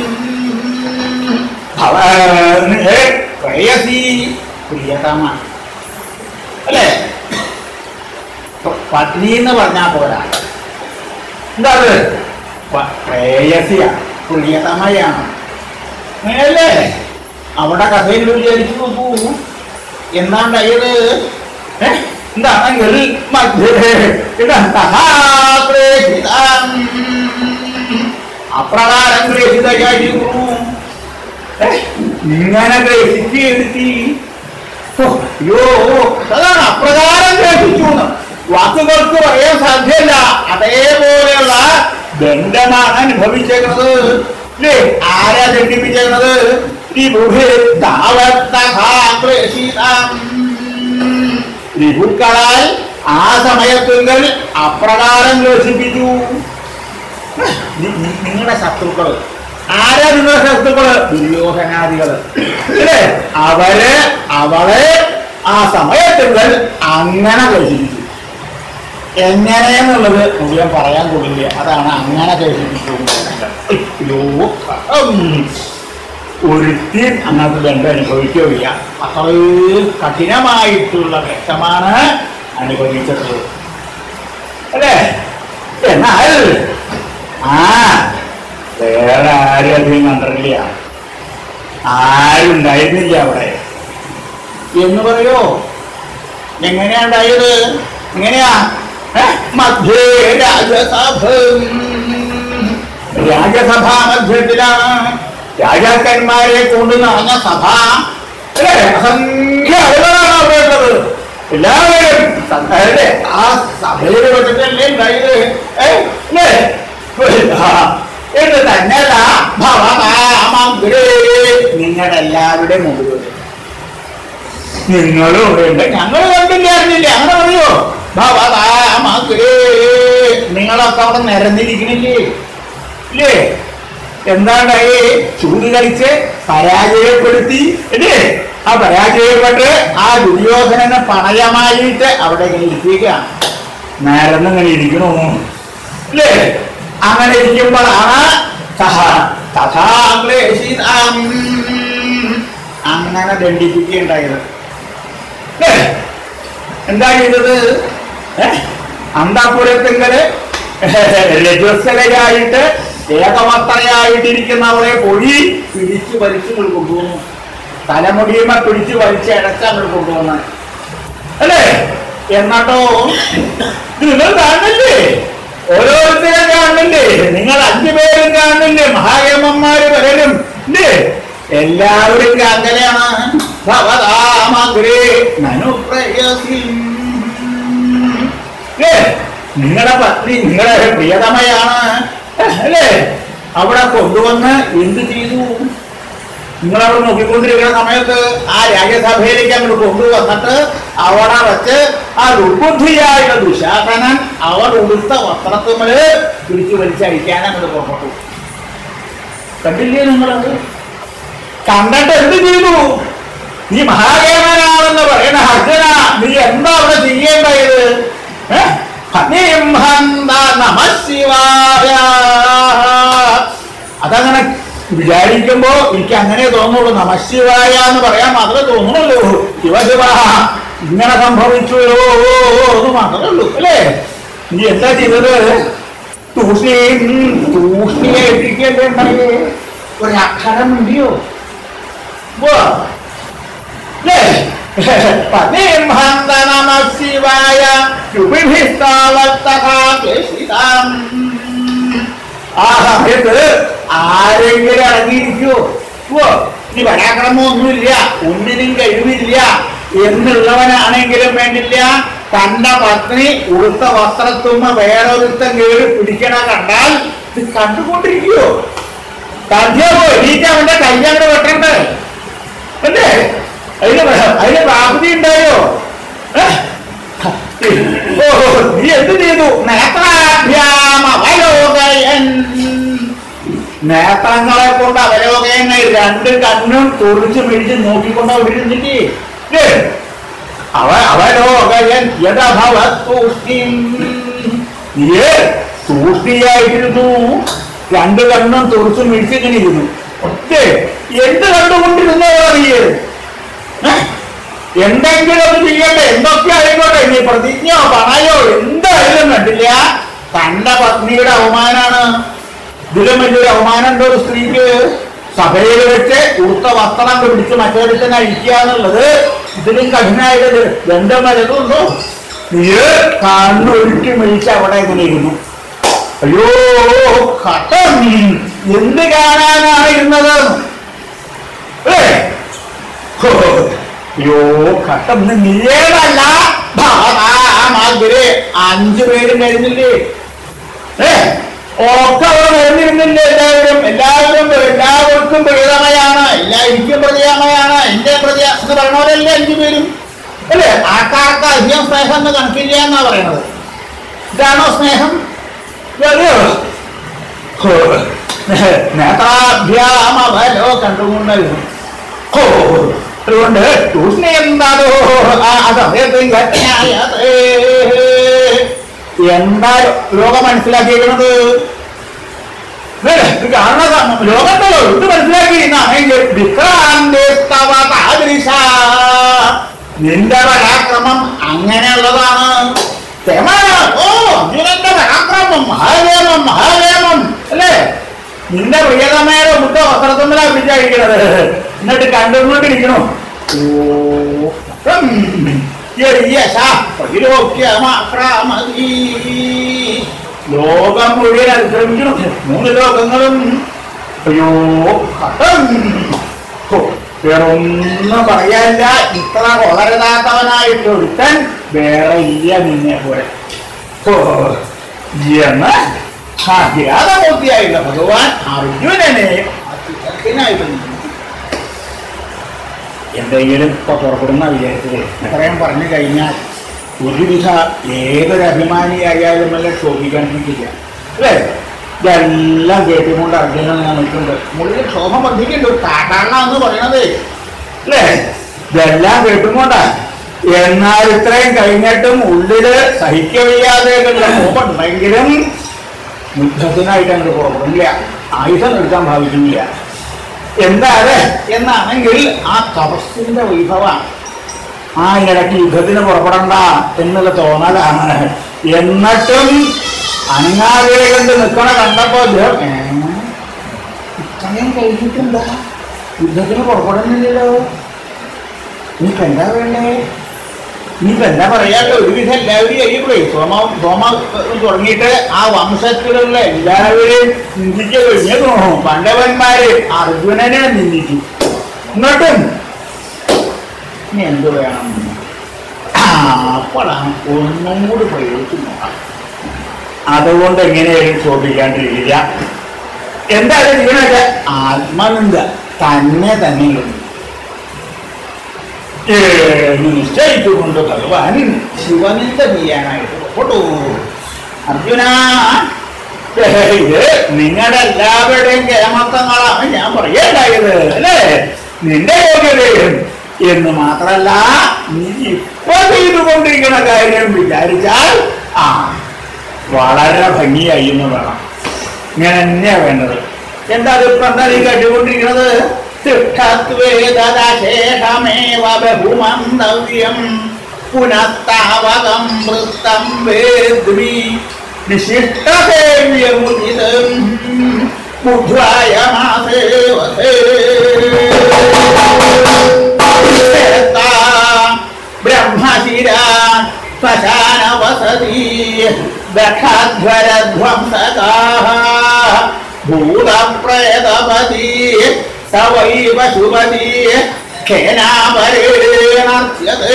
ഭവ- ഏ, പ്രേയസി പ്രിയതമ അല്ലേ പ- പത്നി എന്ന് പറഞ്ഞാ പോരാ എന്താ അത് പ- പ്രേയസിയാ പ്രിയതമയാണ് അങ്ങനെയല്ലേ അവിടെ കഥയിൽ വിചാരിച്ചു നോക്കൂ എന്താണ്ടായത് ഏ? എന്താണെങ്കിൽ മധ്യേ ഇതന്തഹാ പ്രേഷിതം. അപ്രകാരം ഗ്രഹിതയായിരുന്നു ഏ? ഇങ്ങനെ ഗ്രഹിച്ച് എടുത്തി ഓ, അയ്യോ അതാണ് അപ്രകാരം ഗ്രഹിച്ചു എന്ന്. വാക്കുകൾക്ക് പറയാൻ സാധ്യമല്ല അതേപോലെയുള്ള ദണ്ഡമാണ് അനുഭവിച്ചേക്കുന്നത് അല്ലേ ആരാ ദണ്ഡിപ്പിച്ചേക്കുന്നത് രിപുഹേ താവത്തഹാക്ലേശിതാം. രിപുക്കളാൽ ആ സമയത്തുകൾ അപ്രകാരം യോജിപ്പിച്ചു നി- നി- നിങ്ങളുടെ ശത്രുക്കള് ആരാ നിങ്ങളുടെ ശത്രുക്കള് ദുര്യോധനാദികള് അല്ലേ അവര് അവളെ ആ സമയത്തുകൾ അങ്ങനെ ഗ്രഹിച്ചു എങ്ങനെയെന്നുള്ളത് മുഴുവൻ പറയാൻ കൊള്ളില്ല അതാണ് അങ്ങനെ ഗ്രഹിപ്പിച്ചു ഒരുത്തി അങ്ങനത്തെ ബന്ധം അനുഭവിക്കുകയില്ല അത്രയും കഠിനമായിട്ടുള്ള ഘട്ടമാണ് അനുഭവിച്ചത് അല്ലേ എന്നാൽ ആ വേറെ ആരും അധികം കണ്ടിട്ടില്ല ആരും ഉണ്ടായിരുന്നില്ല അവിടെ എന്ന് പറയോ എങ്ങനെയാ ഉണ്ടായത് എങ്ങനെയാ ഏ? മധ്യേ രാജസഭ രാജസഭ മധ്യത്തിലാണ് രാജാക്കന്മാരെ കൊണ്ട് നിറഞ്ഞ സഭ അല്ലേ അസംഖ്യ ആളുകളാണ് അവിടെ ഉള്ളത് എല്ലാവരും സഭയിലെ ആ സഭയിൽ വെച്ചിട്ടല്ലേ ഉണ്ടായത് ഏ? അല്ലേ ആ, എന്ന് തന്നെയല്ല ഭവതാമഗ്രേ നിങ്ങളുടെ എല്ലാവരുടെയും മുമ്പിൽ നിങ്ങളും ഉണ്ട് ഞങ്ങൾ കണ്ടില്ലായിരുന്നില്ല അങ്ങനെ പറയോ ഭവതാമഗ്രേ നിങ്ങളൊക്കെ അവിടെ നിരന്നിരിക്കണില്ലേ ഇല്ലേ എന്താണ്ടായി ചൂട് കളിച്ച് പരാജയപ്പെടുത്തി അല്ലേ ആ പരാജയപ്പെട്ട് ആ ദുര്യോധനനെ പണയമായിട്ട് അവിടെ ഇങ്ങനെ ഇരിക്കുകയാണ് നിരന്നിങ്ങനെ ഇരിക്കണു അല്ലേ അങ്ങനെ ഇരിക്കുമ്പോഴാണ് സഹ തഥാക്ലേശിതാം അങ്ങനെ ദണ്ഡിപ്പിക്കുകയുണ്ടായത് ഏ? എന്താ ചെയ്തത് ഏ? അന്താപുരത്തിങ്കല് രജസ്വലയായിട്ട് ഏകവസ്ത്രയായിട്ടിരിക്കുന്നവളെ പൊഴി പിടിച്ചു വലിച്ചു കൊണ്ടുവന്നു തലമുടിയുമ പിടിച്ചു വലിച്ച് അടച്ച് അങ്ങോട്ട് കൊണ്ടുവന്ന അല്ലേ എന്നിട്ടോ ഇത് നിങ്ങൾ കാണുന്നില്ലേ ഓരോരുത്തരും കാണുന്നില്ലേ നിങ്ങൾ അഞ്ചുപേരും കാണുന്നില്ലേ മഹായമ്മന്മാര് പലരും ഇല്ലേ എല്ലാവരും അങ്ങനെയാണ് ഭവതാമഗ്രേ നനുപ്രയസിം. ഏ, നിങ്ങളുടെ പത്നി നിങ്ങളുടെ പ്രിയതമയാണ് ഏ, അല്ലേ അവിടെ കൊണ്ടുവന്ന് എന്ത് ചെയ്തു നിങ്ങളവിടെ നോക്കിക്കൊണ്ടിരിക്കുന്ന സമയത്ത് ആ രാജ്യസഭയിലേക്ക് അങ്ങോട്ട് കൊണ്ടുവന്നിട്ട് അവിടെ വെച്ച് ആ ദുർബുദ്ധിയായുള്ള ദുശാസനൻ അവർ ഉടുത്ത വസ്ത്രത്തുമ്മല് പിടിച്ചു വലിച്ചഴിക്കാൻ അങ്ങോട്ട് പുറപ്പെട്ടു കണ്ടില്ലേ നിങ്ങളത് കണ്ടിട്ട് എന്ത് ചെയ്തു നീ മഹാദേവനാണെന്ന് പറയുന്ന അർജുന നീ എന്താ അവിടെ ചെയ്യേണ്ടത് ഏ? ഹനീം ഹന്ത നമഃ ശിവായ അതങ്ങനെ വിചാരിക്കുമ്പോ എനിക്ക് അങ്ങനെ തോന്നുള്ളൂ നമശിവായ എന്ന് പറയാൻ മാത്രമേ തോന്നുള്ളൂ ശിവശിവ ഇങ്ങനെ സംഭവിച്ചുല്ലോ എന്ന് മാത്രമേ ഉള്ളൂ അല്ലേ നീ എന്താ ചെയ്തത് തൂഷ്ണീം തൂഷ്ണിയെ എത്തിക്കേണ്ടേ ഉണ്ടായേ ഒരു അക്ഷരം ഉണ്ടിയോ പതിം ഹന്ത നമ ശിവായ യുഭിഭിസ്താവത്തകാം ആ സമയത്ത് ആരെങ്കിലും ഇറങ്ങിയിരിക്കുവോ ഓ ഇനി പരാക്രമമൊന്നുമില്ല ഒന്നിനും കഴിവില്ല എന്നുള്ളവനാണെങ്കിലും വേണ്ടില്ല തന്റെ പത്നി ഉടുത്ത വസ്ത്രത്തുമ്മ വേറൊരുത്തം കയറി പിടിക്കണ കണ്ടാൽ ഇത് കണ്ടുകൊണ്ടിരിക്കുവോ സാധ്യമോ എനിക്ക് അവന്റെ കയ്യങ്ങട് വെട്ടണ്ടേ അല്ലേ അതിന് വേ- അതിന് പ്രാപ്തി ഉണ്ടായോ ഏ? ഓ നീ എന്ത് ചെയ്തു നേത്രാഭ്യാം അവലോകയൻ നേത്രങ്ങളെ കൊണ്ട് അവലോകയങ്ങൾ രണ്ട് കണ്ണും തുറിച്ച് പിടിച്ച് നോക്കിക്കൊണ്ട് അവിടെ ഇരുന്നിട്ട് ഏ? അവ അവലോകയൻ യഥഭവത്തൂഷ്ണിം നീ തൂഷ്ണിയായിട്ടിരുന്നു രണ്ട് കണ്ണും തുറച്ചു മിഴിച്ച് ഇങ്ങനെ ഇരുന്നു ഒറ്റേ എന്ത് കണ്ടുകൊണ്ടിരുന്നോ നീ ഏ? എന്തെങ്കിലും ഒന്ന് ചെയ്യട്ടെ എന്തൊക്കെ ആയിക്കോട്ടെ നീ പ്രതിജ്ഞയോ പണയോ എന്തായാലും കണ്ടില്ല തന്റെ പത്നിയുടെ അവമാനാണ് ഇതിലും വലിയൊരു അവമാനം ഉണ്ടോ ഒരു സ്ത്രീക്ക് സഭയിൽ വെച്ച് ഉടുത്ത വസ്ത്രം പിടിച്ച് മറ്റൊരുത്തനെ അഴിക്കുക എന്നുള്ളത് ഇതിലും കഠിനായിട്ട് ബന്ധം വരതുണ്ടോ നീ കണ്ണൊരുക്കി മേടിച്ച് അവിടെ ഇങ്ങനെ ഇരുന്നു അയ്യോ കട്ടം എന്ത് കാണാനാണ് ഇരുന്നത് ഏ ഹോ, അയ്യോ കട്ടം നീയേടല്ല ഭാഗമാതിരെ അഞ്ചു പേരും കഴിഞ്ഞില്ലേ ഏ ഒക്കെ അവിടെ വരുന്നിരുന്നില്ലേ എല്ലാവരും എല്ലാവരും എല്ലാവർക്കും പ്രിയതമയാണ് എല്ലാവർക്കും പ്രതിയമയാണ് എന്റെ പ്രതിയ എന്ന് പറയണവരല്ലേ അഞ്ചു പേരും അല്ലേ ആൾക്കാർക്ക് അധികം സ്നേഹം എന്ന് കണക്കില്ല എന്നാ പറയണത് ഇതാണോ സ്നേഹം ഇതറിയോ? ഹോ, നേത്രാഭ്യാമവലോ കണ്ടുകൊണ്ടായിരുന്നു ഹോ അതുകൊണ്ട് ട്യൂഷന് എന്താണോ ആ സമയത്ത് യജ്ഞായതേ. എന്താ ലോകം മനസ്സിലാക്കിയിരിക്കുന്നത് ദേ, ഇത് കാണുന്ന സം- ലോകത്തല്ലോ ഇത് മനസ്സിലാക്കിയിരുന്നെങ്കിൽ വിക്രാന്തേസ്തവ താദൃശ. നിന്റെ പരാക്രമം അങ്ങനെയുള്ളതാണ് രമണ, ഓ അർജുനന്റെ പരാക്രമം മഹാവേമം മഹാവേമം അല്ലേ നിന്റെ പ്രിയതമയുടെ മുട്ട വസ്ത്രത്തുമ്പിലാ പിടിച്ചഴിക്കണത് എന്നിട്ട് കണ്ടുകൊണ്ടിരിക്കണു ഓ ഉം. യശ പ്രതിരോക്യമാക്രാമതി. ലോകം മുഴുവൻ അനുക്രമിക്കണം മൂന്ന് ലോകങ്ങളും അയ്യോ ഹതം. ഹോ, വേറൊന്നും പറയാനില്ല ഇത്ര വളരതാത്തവനായിട്ട് ഒരുത്തൻ വേറെ ഇല്ല നിന്നെ പോലെ ഹോ, എന്ന് അജ്ഞാതമൂർത്തിയായുള്ള ഭഗവാൻ അർജുനനെ അത്യുതത്തിനായിട്ട് നിന്നു. എന്തെങ്കിലും ഇപ്പൊ പുറപ്പെടുന്ന വിചാരിച്ചത് ഇത്രയും പറഞ്ഞു കഴിഞ്ഞാൽ ഒരുവിധ ഏതൊരു അഭിമാനിയായാലും വല്ല ക്ഷോഭിക്കാൻ ശ്രമിക്കില്ല അല്ലേ ഇതെല്ലാം കേട്ടുകൊണ്ട് അർജുനൻ ഞാൻ നിൽക്കുന്നുണ്ട് മുള്ളിൽ ക്ഷോഭം വർദ്ധിക്കുന്നുണ്ട് കാട്ടാള എന്ന് പറയണത് അല്ലേ ഇതെല്ലാം കേട്ടുകൊണ്ടാ എന്നാൽ ഇത്രയും കഴിഞ്ഞിട്ടും ഉള്ളില് സഹിക്കവയ്യാതെ കോപമുണ്ടെങ്കിലും യുദ്ധത്തിനായിട്ട് അങ്ങോട്ട് പുറപ്പെടില്ല ആയുധം എടുക്കാൻ ഭാവിക്കുന്നില്ല എന്താണ് എന്നാണെങ്കിൽ ആ തപസ്സിന്റെ വൈഭവമാണ് ആ ഇടയ്ക്ക് യുദ്ധത്തിന് പുറപ്പെടണ്ട എന്നുള്ള തോന്നലാണ് എന്നിട്ടും അനങ്ങാതെ കണ്ട് നിൽക്കണ കണ്ടപ്പോ ഇദ്ദേഹം, "ഏ, ഇത്രയും കഴിഞ്ഞിട്ടുണ്ടാ യുദ്ധത്തിന് പുറപ്പെടുന്നില്ലല്ലോ നീക്ക് എന്താ വേണ്ടേ ഇനിയിപ്പോ എന്താ പറയാല്ലോ ഒരുവിധം എല്ലാവരും കഴിയുമ്പോഴേ സോമ സോമ തുടങ്ങിയിട്ട് ആ വംശത്തിലുള്ള എല്ലാവരെയും നിന്ദിച്ചു കഴിഞ്ഞു പണ്ഡവന്മാര് അർജുനനെ നിന്ദിച്ചു എന്നിട്ടും ഇനി എന്ത് വേണം ആ, അപ്പോഴാണ് ഒന്നും കൂടി പ്രയോഗിച്ചു നോക്കാം അതുകൊണ്ട് എങ്ങനെയായാലും ശോഭിക്കാണ്ടിരിക്കില്ല എന്തായാലും ചെയ്യണത് ആത്മനിന്ദ തന്നെ തന്നെ ഉണ്ട് ഏ, നിശ്ചയിച്ചുകൊണ്ട് ഭഗവാൻ ശിവനിന്ദ ചെയ്യാനായിട്ട് പുറപ്പെട്ടു അർജുന ഏ, ഇത് നിങ്ങളുടെ എല്ലാവരുടെയും കേമത്തങ്ങളാണ് ഞാൻ പറയേണ്ടായത് അല്ലേ നിന്റെ യോഗ്യതയും എന്ന് മാത്രല്ല നീ ഇപ്പൊ ചെയ്തുകൊണ്ടിരിക്കുന്ന കാര്യം വിചാരിച്ചാൽ ആ വളരെ ഭംഗിയായി എന്ന് വേണം ഇങ്ങനെ തന്നെയാ വേണ്ടത് എന്താ അതിപ്പോ എന്താ നീ കേട്ടുകൊണ്ടിരിക്കുന്നത് തിഷ്ഠത്വേദശേഷമേവ ബഹുമന്തവ്യം പുനഃത്താവകം വൃത്തം വേദ്മി വിശിഷ്ടസേവ്യമുദിതം ബുദ്ധ്വായ മാസേവസേ ബ്രഹ്മശിര ശ്മശാന വസതി ദക്ഷാധ്വരധ്വംസകാः ഭൂതപ്രേതപതി സവൈവ ശുഭതി ഖേനാപരേണർച്യത്തെ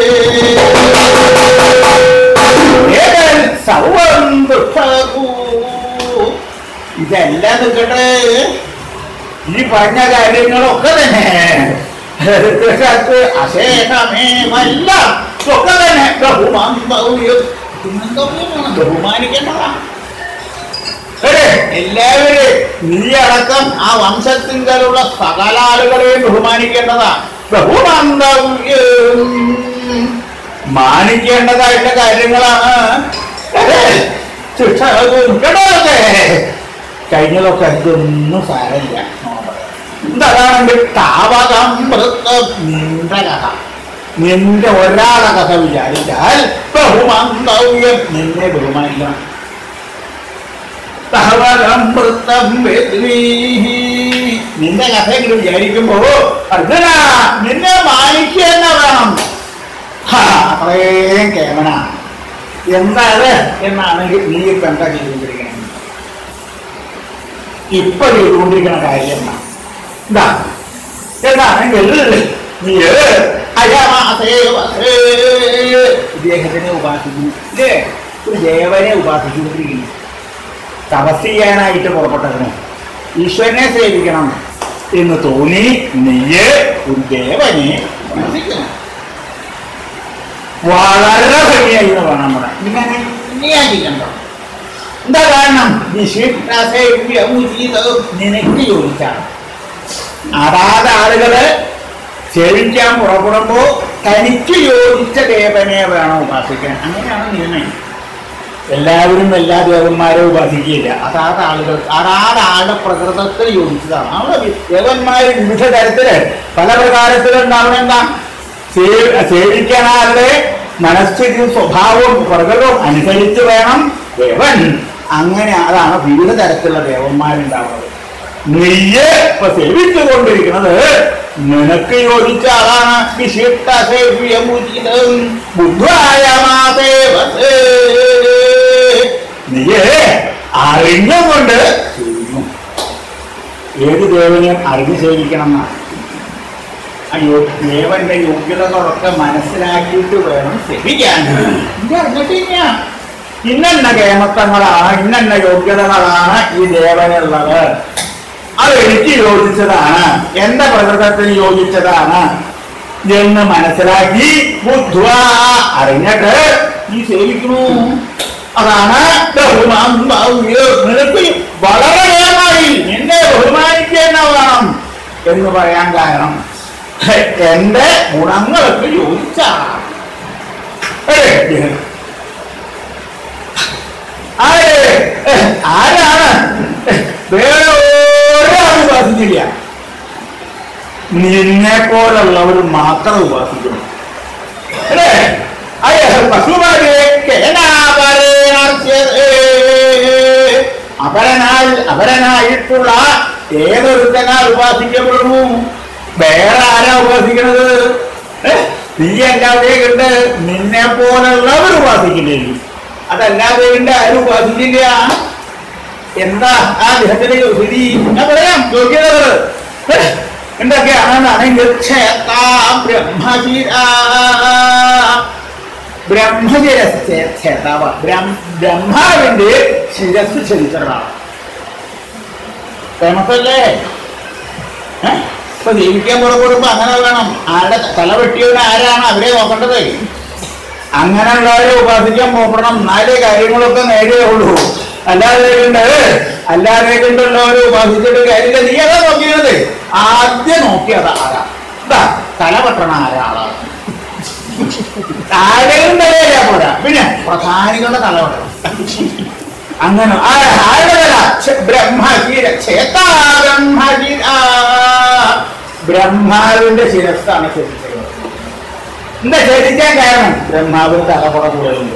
ഏതൽ സർവം ദുഃഖകൂ ഇതെല്ലാം നിൽക്കട്ടെ ഈ പറഞ്ഞ കാര്യങ്ങളൊക്കെ തന്നെ കൃഷക്ക് അശേഷമേമല്ല ഒക്കെ തന്നെ ബഹുമാന്തവ്യം ബഹുമാന്തവ്യമാണ് ബഹുമാനിക്കേണ്ടതാണ് ഏ, എല്ലാവരും നീ അടക്കം ആ വംശത്തിങ്കലുള്ള സകല ആളുകളെയും ബഹുമാനിക്കേണ്ടതാ ബഹുമാന്തവ്യം മാനിക്കേണ്ടതായിട്ടുള്ള കാര്യങ്ങളാണ് ശിക്ഷ കേട്ടോക്കെ കഴിഞ്ഞതൊക്കെ ഇതൊന്നും സാരമില്ല എന്താണെങ്കിൽ താവകം വൃത്തം നിന്റെ കഥ നിന്റെ ഒരാളെ കഥ വിചാരിച്ചാൽ ബഹുമന്തവ്യം നിന്നെ ബഹുമാനിക്കണം താവകം വൃത്തം വെദ്മീ. നിന്റെ കഥ ഇങ്ങനെ വിചാരിക്കുമ്പോ അർജുന നിന്നെ മാനിക്കുക തന്നെ വേണം ഹാ, അത്രയും കേമനാണ് എന്താ അത് എന്നാണെങ്കിൽ നീ ഇപ്പൊ എന്താ ചെയ്തുകൊണ്ടിരിക്കണം ഇപ്പൊ ചെയ്തുകൊണ്ടിരിക്കുന്ന കാര്യം എന്താ എന്താണെങ്കിൽ നീ അയമാസേ വസേ. ഇദ്ദേഹത്തിനെ ഉപാസിക്കുന്നു ഇല്ലേ ഒരു ദേവനെ ഉപാസിച്ചുകൊണ്ടിരിക്കുന്നു തപസ് ചെയ്യാനായിട്ട് പുറപ്പെട്ടതിന് ഈശ്വരനെ സേവിക്കണം എന്ന് തോന്നി നെയ്യ് ഒരു ദേവനെ ഉപാസിക്കണം വളരെ ഭംഗിയായി എന്ന് വേണം നമ്മുടെ ഇങ്ങനെ ഇങ്ങനെയാക്കിക്കണ്ടോ എന്താ കാരണം വിശിഷ്ടസേവ്യമുചിതം നിനക്ക് യോജിച്ചാണ് അതാത് ആളുകള് സേവിക്കാൻ പുറപ്പെടുമ്പോ തനിക്ക് യോജിച്ച ദേവനെ വേണം ഉപാസിക്കാൻ അങ്ങനെയാണ് നിയമം എല്ലാവരും എല്ലാ ദേവന്മാരെ ഉപാസിക്കുകയില്ല അതാത് ആളുകൾ അതാത് ആളുടെ പ്രകൃതത്തിൽ യോജിച്ചതാണ് അവിടെ വി- ദേവന്മാര് വിവിധ തരത്തില് പല പ്രകാരത്തിലുണ്ടാവണം എന്താ സേ- സേവിക്കാൻ ആളുടെ മനസ്ഥിതിയും സ്വഭാവവും പ്രകൃതവും അനുസരിച്ച് വേണം ദേവൻ അങ്ങനെ അതാണ് വിവിധ തരത്തിലുള്ള ദേവന്മാരുണ്ടാവുന്നത് നെയ്യ് ഇപ്പൊ സേവിച്ചുകൊണ്ടിരിക്കുന്നത് നിനക്ക് യോജിച്ച ആളാണ് വിശിഷ്ട സേവ്യമുചിതം ബുദ്ധായമാസേവസേ നീയേ അറിഞ്ഞുകൊണ്ട് സേവിക്കും ഏത് ദേവനെയും അറിഞ്ഞ് സേവിക്കണം എന്നാണ് ആ യോ- ദേവന്റെ യോഗ്യതകളൊക്കെ മനസ്സിലാക്കിയിട്ട് വേണം സേവിക്കാൻ ഇത് അറിഞ്ഞിട്ടില്ല ഇന്നെന്ന കേമത്വങ്ങളാണ് ഇന്നെന്ന യോഗ്യതകളാണ് ഈ ദേവനുള്ളത് അത് എനിക്ക് യോജിച്ചതാണ് എന്റെ പ്രകൃതത്തിന് യോജിച്ചതാണ് എന്ന് മനസ്സിലാക്കി ബുദ്ധ്വ അറിഞ്ഞിട്ട് ഈ സേവിക്കണു അതാണ് ബഹുമാൻ ഭാവ്യ. നിനക്ക് വളരെ വേഗമായി നിന്നെ ബഹുമാനിക്കുക വേണം എന്ന് പറയാൻ കാരണം എന്റെ ഗുണങ്ങൾക്ക് യോജിച്ച ആരാണ് വേറെ ഒരാൾ ഉപാസിക്കില്ല നിന്നെ പോലുള്ളവർ മാത്രം ഉപാസിക്കണം അല്ലേ അയ്യ പശുമാരെ അപരനാൽ അപരനായിട്ടുള്ള ഏതൊരുത്തനാൽ ഉപാസിക്കപ്പെടുന്നു വേറെ ആരാ ഉപാസിക്കണത് ഏ? നീ അല്ലാതെ കണ്ട് നിന്നെ പോലുള്ളവർ ഉപാസിക്കില്ലേക്കും അതല്ലാതെ കണ്ട് ആരും ഉപാസിക്കില്ല എന്താ ആ ദേഹത്തിന്റെ സ്ഥിതി ഞാൻ പറയാം യോഗ്യതകൾ ഏ? എന്തൊക്കെയാണെന്നാണെങ്കിൽ ക്ഷേത്ര ബ്രഹ്മശിര ബ്രഹ്മശിരസ്തേതാവ് ബ്രഹ്മാവിന്റെ ശിരസ് ചരിത്രമാണ് ഫേമസല്ലേ ഏ? ഇപ്പൊ ജീവിക്കാൻ പുറപ്പെടുമ്പോ അങ്ങനെ വേണം ആരുടെ തല വെട്ടിയവന് ആരാണ് അവരെ നോക്കേണ്ടത് അങ്ങനെയുള്ളവരെ ഉപാസിക്കാൻ പുറപ്പെടണം എന്നാലേ കാര്യങ്ങളൊക്കെ നേടിയേ ഉള്ളൂ അല്ലാതെ കണ്ട് അല്ലാതെ കണ്ടുള്ളവരെ ഉപാസിച്ചിട്ട് കാര്യമില്ല നീ അതാ നോക്കിയത് ആദ്യം നോക്കിയത് ആരാ ഇതാ തല വെട്ടണ ആരാളാണ് ആരുടെയും തലയില്ല പോരാ പിന്നെ പ്രധാനികളുടെ തല വെട്ടണം അങ്ങനെ ആ ആരുടെ തല ക്ഷ- ബ്രഹ്മശിര ക്ഷേത്ര ബ്രഹ്മശിര ബ്രഹ്മാവിന്റെ ശിരസ്സാണ് ശരിച്ചത് എന്താ ക്ഷണിക്കാൻ കാരണം ബ്രഹ്മാവിന് തലമുറ കൂടുതലുണ്ട്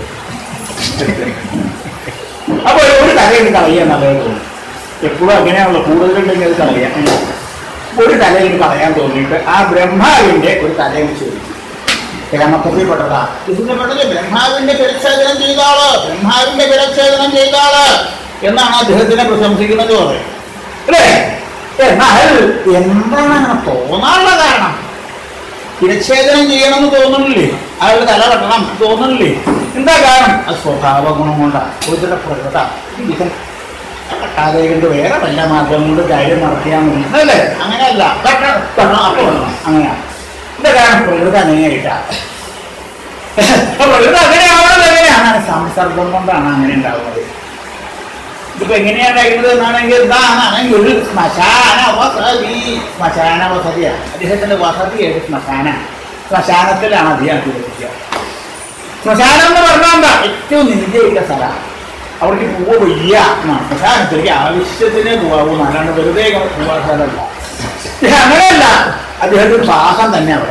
അപ്പൊ ഒരു തലയിൽ കളയാൻ നല്ലത് തോന്നും എപ്പോഴും അങ്ങനെയാണല്ലോ കൂടുതലുണ്ടെങ്കിൽ അത് കളയാം ഒരു തലയിൽ കളയാൻ തോന്നിയിട്ട് ആ ബ്രഹ്മാവിന്റെ ഒരു തലയിൽ ചോദിച്ചു കേമക്കത്തിൽപ്പെട്ടതാ ഇതിന്റെ പെട്ടത് ബ്രഹ്മാവിന്റെ വിരച്ഛേദനം ചെയ്താള് ബ്രഹ്മാവിന്റെ വിരച്ഛേദനം ചെയ്താള് എന്നാണ് അദ്ദേഹത്തിനെ പ്രശംസിക്കുന്നത് പറയും അല്ലേ എന്നാൽ എന്താണ് അങ്ങനെ തോന്നാനുള്ള കാരണം വിരച്ഛേദനം ചെയ്യണമെന്ന് തോന്നുന്നില്ലേ അയാളുടെ തല വെട്ടണം തോന്നുന്നില്ലേ എന്താ കാരണം അത് സ്വഭാവ ഗുണം കൊണ്ടാണ് ഒരുത്തരുടെ പ്രകൃത ഇതൻ കട്ടാതെ കൊണ്ട് വേറെ വല്ല മാർഗം കൊണ്ട് കാര്യം നടത്തിയാൽ മതി അതല്ലേ അങ്ങനെയല്ല വെട്ടണം, വെട്ടണം, അപ്പൊ വെട്ടണം അങ്ങനെയാണ് എന്താ കാരണം പ്രകൃതി അങ്ങനെയായിട്ടാ അപ്പൊ പ്രകൃതി അങ്ങനെയാവുന്നത് എങ്ങനെയാണ് സംസർഗം കൊണ്ടാണ് അങ്ങനെ ഉണ്ടാവുന്നത് ഇതിപ്പോ എങ്ങനെയാണ് കഴിയുന്നത് എന്നാണെങ്കിൽ എന്താണെങ്കിൽ ശ്മശാന വസതി ശ്മശാന വസതിയാണ് അദ്ദേഹത്തിന്റെ വസതി ഏത് ശ്മശാന ശ്മശാനത്തിലാണ് അദ്ദേഹം താമസിക്കുക ശ്മശാനം എന്ന് പറഞ്ഞാൽ എന്താ ഏറ്റവും നിന്ദയുള്ള സ്ഥലമാണ് അവിടേക്ക് പോവുക വയ്യ എന്നാണ് ശ്മശാനത്തിലേക്ക് ആവശ്യത്തിന് പോകാവൂ അല്ലാണ്ട് വെറുതെ പോകാൻ സ്ഥലമല്ല ഇത് അങ്ങനെയല്ല അദ്ദേഹത്തിന് ശ്വാസം തന്നെ അവിടെ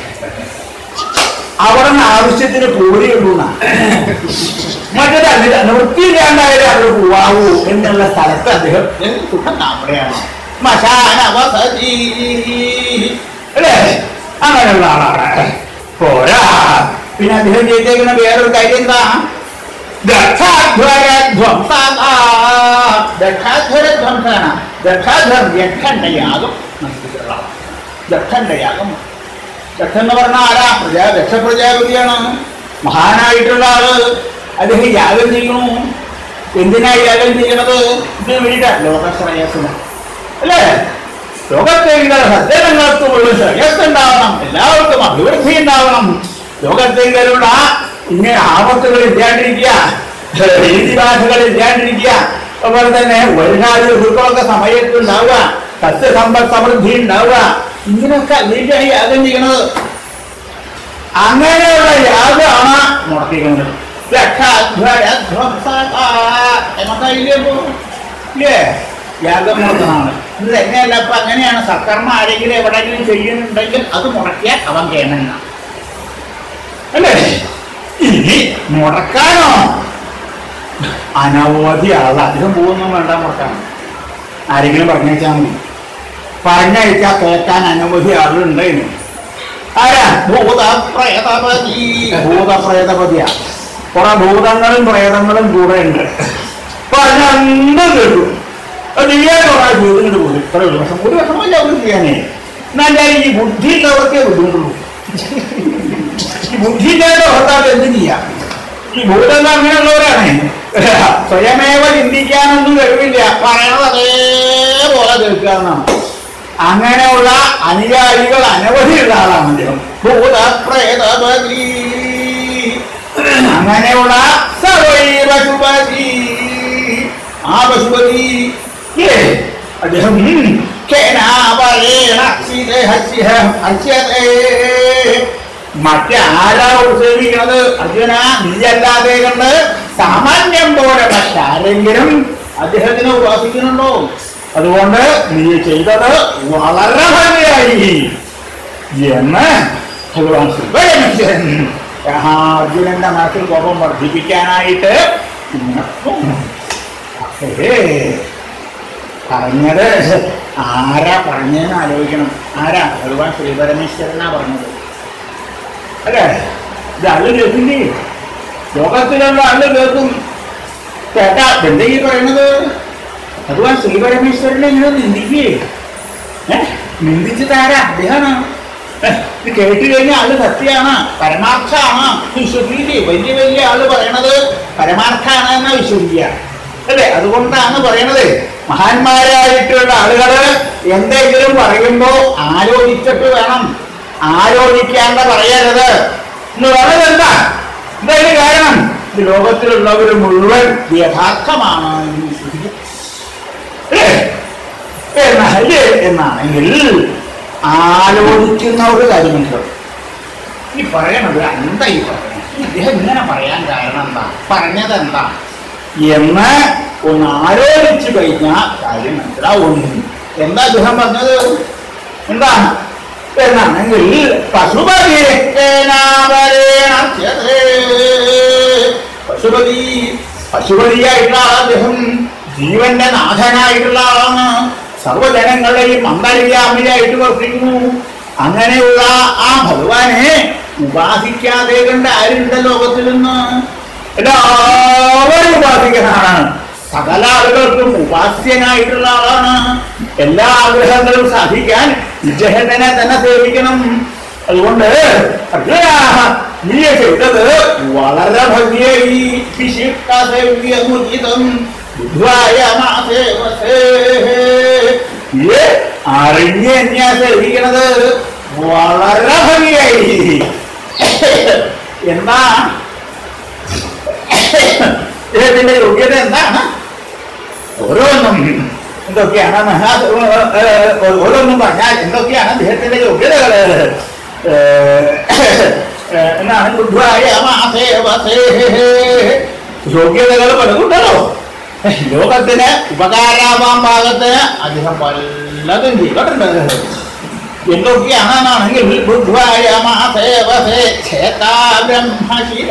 അവിടെ നിന്ന് ആവശ്യത്തിന് പോരുള്ളൂ മറ്റേത് അതിന് നിവൃത്തിയില്ലാണ്ടായാലും അവിടെ പോവാവൂ എന്നുള്ള സ്ഥലത്ത് അദ്ദേഹം എന്ത് സുഖം അവിടെയാണ് ശ്മശാന വസതി അല്ലേ അങ്ങനെയുള്ള ആളാണ് പോരാ പിന്നെ അദ്ദേഹം ചെയ്തേക്കുന്ന വേറൊരു കാര്യം എന്താ ദക്ഷാധ്വരധ്വംസാണ് ദക്ഷാധ്വരം യക്ഷന്റെ യാഗം നശിപ്പിച്ചിട്ടുള്ള ദക്ഷന്റെ യാഗം ദക്ഷൻ എന്ന് പറഞ്ഞ ആരാ പ്രജാ ദക്ഷ പ്രജാപതിയാണ് മഹാനായിട്ടുള്ള ആള് അദ്ദേഹം യാഗം ചെയ്യണു എന്തിനായി യാഗം ചെയ്യണത് ഇതിന് വേണ്ടിയിട്ടാ ലോകശ്രേയസ്സിന് അല്ലേ ലോകത്തേക്കുള്ള സജ്ജനങ്ങൾക്കുള്ള ശ്രേയസ് ഉണ്ടാവണം എല്ലാവർക്കും അഭിവൃദ്ധി ഉണ്ടാവണം ലോകത്തേക്കുള്ള ഇങ്ങനെ ആപത്തുകൾ ഇല്ലാണ്ടിരിക്കുക രീതിഭാഷകൾ ഇല്ലാണ്ടിരിക്കുക അതുപോലെ തന്നെ ഒരുപാട് ഋതുക്കളൊക്കെ സമയത്ത് ഉണ്ടാവുക സസ്യസമ്പദ് സമൃദ്ധി ഉണ്ടാവുക ഇങ്ങനെയൊക്കെ അതിലേക്കാണ് യാഗം ചെയ്യണത് അങ്ങനെയുള്ള യാഗമാണ് മുടക്കിക്കുന്നത് ഇല്ലേ യാഗം മുടക്കണമാണ് ഇത് തന്നെയല്ല അപ്പൊ അങ്ങനെയാണ് സത്കർമ്മ ആരെങ്കിലും എവിടെയെങ്കിലും ചെയ്യുന്നുണ്ടെങ്കിൽ അത് മുടക്കിയാൽ അവൻ കേണന്ന അല്ലേ ഇനി മുടക്കാനോ അനവധി ആള് അധികം പോകുന്നു വേണ്ട മുടക്കാൻ ആരെങ്കിലും പറഞ്ഞേച്ചാൽ മതി പറഞ്ഞയച്ചാൽ കേൾക്കാൻ അനവധി ആളുണ്ട് ഇനി ആരാ ഭൂതപ്രേതപതി ഭൂതപ്രേതപതിയാ കുറെ ഭൂതങ്ങളും പ്രേതങ്ങളും കൂടെ ഉണ്ട് പറഞ്ഞെന്ത് കേട്ടു അത് ചെയ്യാൻ കുറെ ചെയ്തിട്ട് പോയി ഇത്ര ഒരു വർഷം ഒരു വർഷമല്ല അവർ ചെയ്യാനേ എന്നാൽ ഈ ബുദ്ധി ഉള്ളവർക്കേ ബുദ്ധിമുട്ടുള്ളൂ ഈ ബുദ്ധി ഇല്ലാതെ ഭർത്താവ് എന്ത് ചെയ്യാം ഈ ഭൂതങ്ങൾ അങ്ങനെയുള്ളവരാണ് സ്വയമേവ ചിന്തിക്കാനൊന്നും കഴിവില്ല പറയണത് അതേപോലെ കേൾക്കുക എന്നാണ് അങ്ങനെയുള്ള അനുയായികൾ അനവധിയുള്ള ആളാണ് അദ്ദേഹം ഭൂതപ്രേതപതി അങ്ങനെയുള്ള സവൈവ ശുഭതി ആ പശുപതി ഇല്ലേ? അദ്ദേഹം കേനാവലേന അക്ഷിതേ ഹസ്യ ഹസ്യതേ. മറ്റാരാ സേവിക്കുന്നത് അർജുന നീയല്ലാതെ കണ്ട് സാമാന്യം പോലെ മറ്റാരെങ്കിലും അദ്ദേഹത്തിനെ ഉപാസിക്കുന്നുണ്ടോ അതുകൊണ്ട് നീ ചെയ്തത് വളരെ ഭംഗിയായി എന്ന് ഭഗവാൻ ശിവരമേശ്വരൻ അർജുനന്റെ മനസ്സിൽ കോപം വർദ്ധിപ്പിക്കാനായിട്ട് ഉണർത്തും. പക്ഷേ പറഞ്ഞത് ആരാ പറഞ്ഞതെന്ന് ആലോചിക്കണം ആരാ ഭഗവാൻ ശ്രീപരമേശ്വരനാ പറഞ്ഞത് അല്ലേ ഇത് ആള് കേൾക്കില്ലേ ലോകത്തിലുള്ള ആള് കേൾക്കും ചേട്ടാ എന്താ ഈ പറയണത് ഭഗവാൻ ശ്രീപരമേശ്വരനെ ഇങ്ങനെ നിന്ദിക്കേ ഏഹ് നിന്ദിച്ചത് ആരാ അദ്ദേഹമാണ് ഏഹ്, ഇത് കേട്ട് കഴിഞ്ഞാൽ ആള് സത്യമാണ് പരമാർത്ഥാണ് വിശ്വസിക്കില്ലേ വലിയ വലിയ ആള് പറയണത് പരമാർത്ഥാണ് എന്നാ വിശ്വസിക്കുക അല്ലേ അതുകൊണ്ടാണ് പറയണത് മഹാന്മാരായിട്ടുള്ള ആളുകള് എന്തെങ്കിലും പറയുമ്പോ ആലോചിച്ചിട്ട് വേണം ആലോചിക്കാണ്ട് പറയരുത് എന്ന് പറയുന്നത് എന്താ എന്താ ഇതിന് കാരണം ഇത് ലോകത്തിലുള്ളവർ മുഴുവൻ യഥാർത്ഥമാണ് എന്ന് വിശ്വസിക്കും ഏ? എന്നാൽ എന്നാണെങ്കിൽ ആലോചിക്കുന്ന ഒരു കാര്യമുണ്ട് ഈ പറയണത് എന്താ ഈ പറയണത് ഇദ്ദേഹം ഇങ്ങനെ പറയാൻ കാരണം എന്താ പറഞ്ഞത് എന്താ എന്ന് ഒന്ന് ആലോചിച്ചു കഴിഞ്ഞാൽ കാര്യം മനസ്സിലാവും എന്താ അദ്ദേഹം പറഞ്ഞത് എന്താണ് എന്നാണെങ്കിൽ പശുപതി പശുപതിയായിട്ടുള്ള ആളാണ് അദ്ദേഹം ജീവന്റെ നാഥനായിട്ടുള്ള ആളാണ് സർവജനങ്ങളുടെയും അന്തര്യാമിയായിട്ട് വർത്തിക്കുന്നു അങ്ങനെയുള്ള ആ ഭഗവാനെ ഉപാസിക്കാതെ കണ്ട് ആരുണ്ട് ലോകത്തിൽ നിന്ന് എല്ലാവരും ഉപാസിക്കുന്നതാണ് സകല ആളുകൾക്കും ഉപാസ്യനായിട്ടുള്ള ആളാണ് എല്ലാ ആഗ്രഹങ്ങളും സാധിക്കാൻ ഇദ്ദേഹത്തിനെ തന്നെ സേവിക്കണം അതുകൊണ്ട് അർജുനാ, നീ ചെയ്തത് വളരെ ഭംഗിയായി വിശിഷ്ടസേവ്യമുചിതം ബുദ്ധ്വായ മാസേവസേ. നീ അറിഞ്ഞ് എന്നെയാ സേവിക്കണത് വളരെ ഭംഗിയായി എന്താ ഇതിന്റെ യോഗ്യത എന്താണ് ഓരോന്നും എന്തൊക്കെയാണ് മഹാ- ഏഹ് ഓരോന്നും പറഞ്ഞാൽ എന്തൊക്കെയാണ് അദ്ദേഹത്തിന്റെ യോഗ്യതകള് ഏഹ് ഏഹ് എന്നാണ് ബുദ്ധ്വായ മാസേവസേ. യോഗ്യതകൾ പലതുണ്ടല്ലോ ലോകത്തിന് ഉപകാരാവാൻ പാകത്തിന് അദ്ദേഹം പലതും ചെയ്തിട്ടുണ്ട് എന്തൊക്കെയാണെന്നാണെങ്കിൽ ബുദ്ധ്വായ മാസേവസേ ഛേതാ ബ്രഹ്മശിര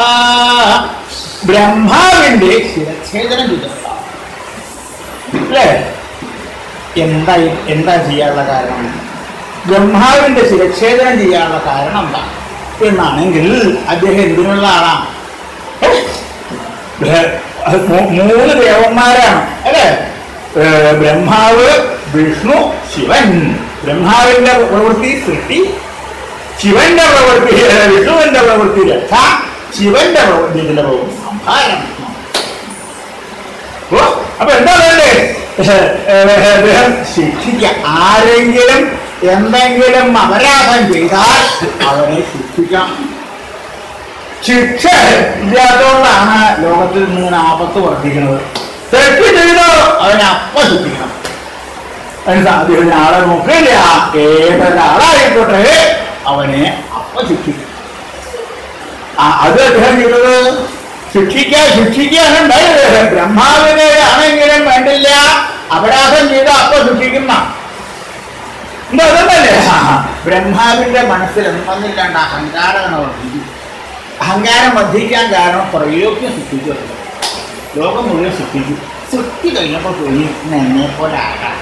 ബ്രഹ്മാവിന്റെ ശിരച്ഛേദനം ചെയ്തിട്ടുള്ള അല്ലേ എന്താ ഈ- എന്താ ചെയ്യാനുള്ള കാരണം ബ്രഹ്മാവിന്റെ ശിരച്ഛേദനം ചെയ്യാനുള്ള കാരണം എന്താ എന്നാണെങ്കിൽ അദ്ദേഹം എന്തിനുള്ള ആളാണ് ഏ? ബ്ര- അത് മൂ- മൂന്ന് ദേവന്മാരാണ് അല്ലേ ഏ, ബ്രഹ്മാവ് വിഷ്ണു ശിവൻ ബ്രഹ്മാവിന്റെ പ്രവൃത്തി സൃഷ്ടി ശിവന്റെ പ്രവൃത്തി വിഷ്ണുവിന്റെ പ്രവൃത്തി രക്ഷ ശിവന്റെ പ്രവൃത്തി ഇതിന്റെ പ്രവൃത്തി സംഹാരം ഓ അപ്പൊ എന്താ വേണ്ടേ അദ്ദേഹം ശിക്ഷിക്ക ആരെങ്കിലും എന്തെങ്കിലും അപരാധം ചെയ്താൽ അവനെ ശിക്ഷിക്കാം ശിക്ഷ ഇല്ലാത്തതുകൊണ്ടാണ് ലോകത്തിൽ നിന്ന് ഇങ്ങനെ ആപത്ത് വർദ്ധിക്കുന്നത് തെറ്റ് ചെയ്തോ അവനെ അപ്പ ശിക്ഷിക്കണം അതിന് സാധ്യത ആളെ നോക്കില്ല ഏതൊരാളായിക്കോട്ടെ അവനെ അപ്പ ശിക്ഷിക്കും ആ, അത് അദ്ദേഹം ചെയ്തത് ശിക്ഷിക്കാൻ ശിക്ഷിക്കാനുണ്ടായത് ബ്രഹ്മാവിനെ ആണെങ്കിലും വേണ്ടില്ല അപരാധം ചെയ്ത അപ്പ ശിക്ഷിക്കുന്ന എന്താ അതല്ലേ ആ, ബ്രഹ്മാവിന്റെ മനസ്സിൽ എന്തെന്നില്ലാണ്ട് അഹങ്കാരമാണ് വർദ്ധിക്കും അഹങ്കാരം വർദ്ധിക്കാൻ കാരണം പ്രയോഗ്യം സൃഷ്ടിച്ചു ലോകം മുഴുവൻ സൃഷ്ടിച്ചു സൃഷ്ടി കഴിഞ്ഞപ്പോൾ തോന്നി ഇന്ന് എന്നെ പോലെ ആകാം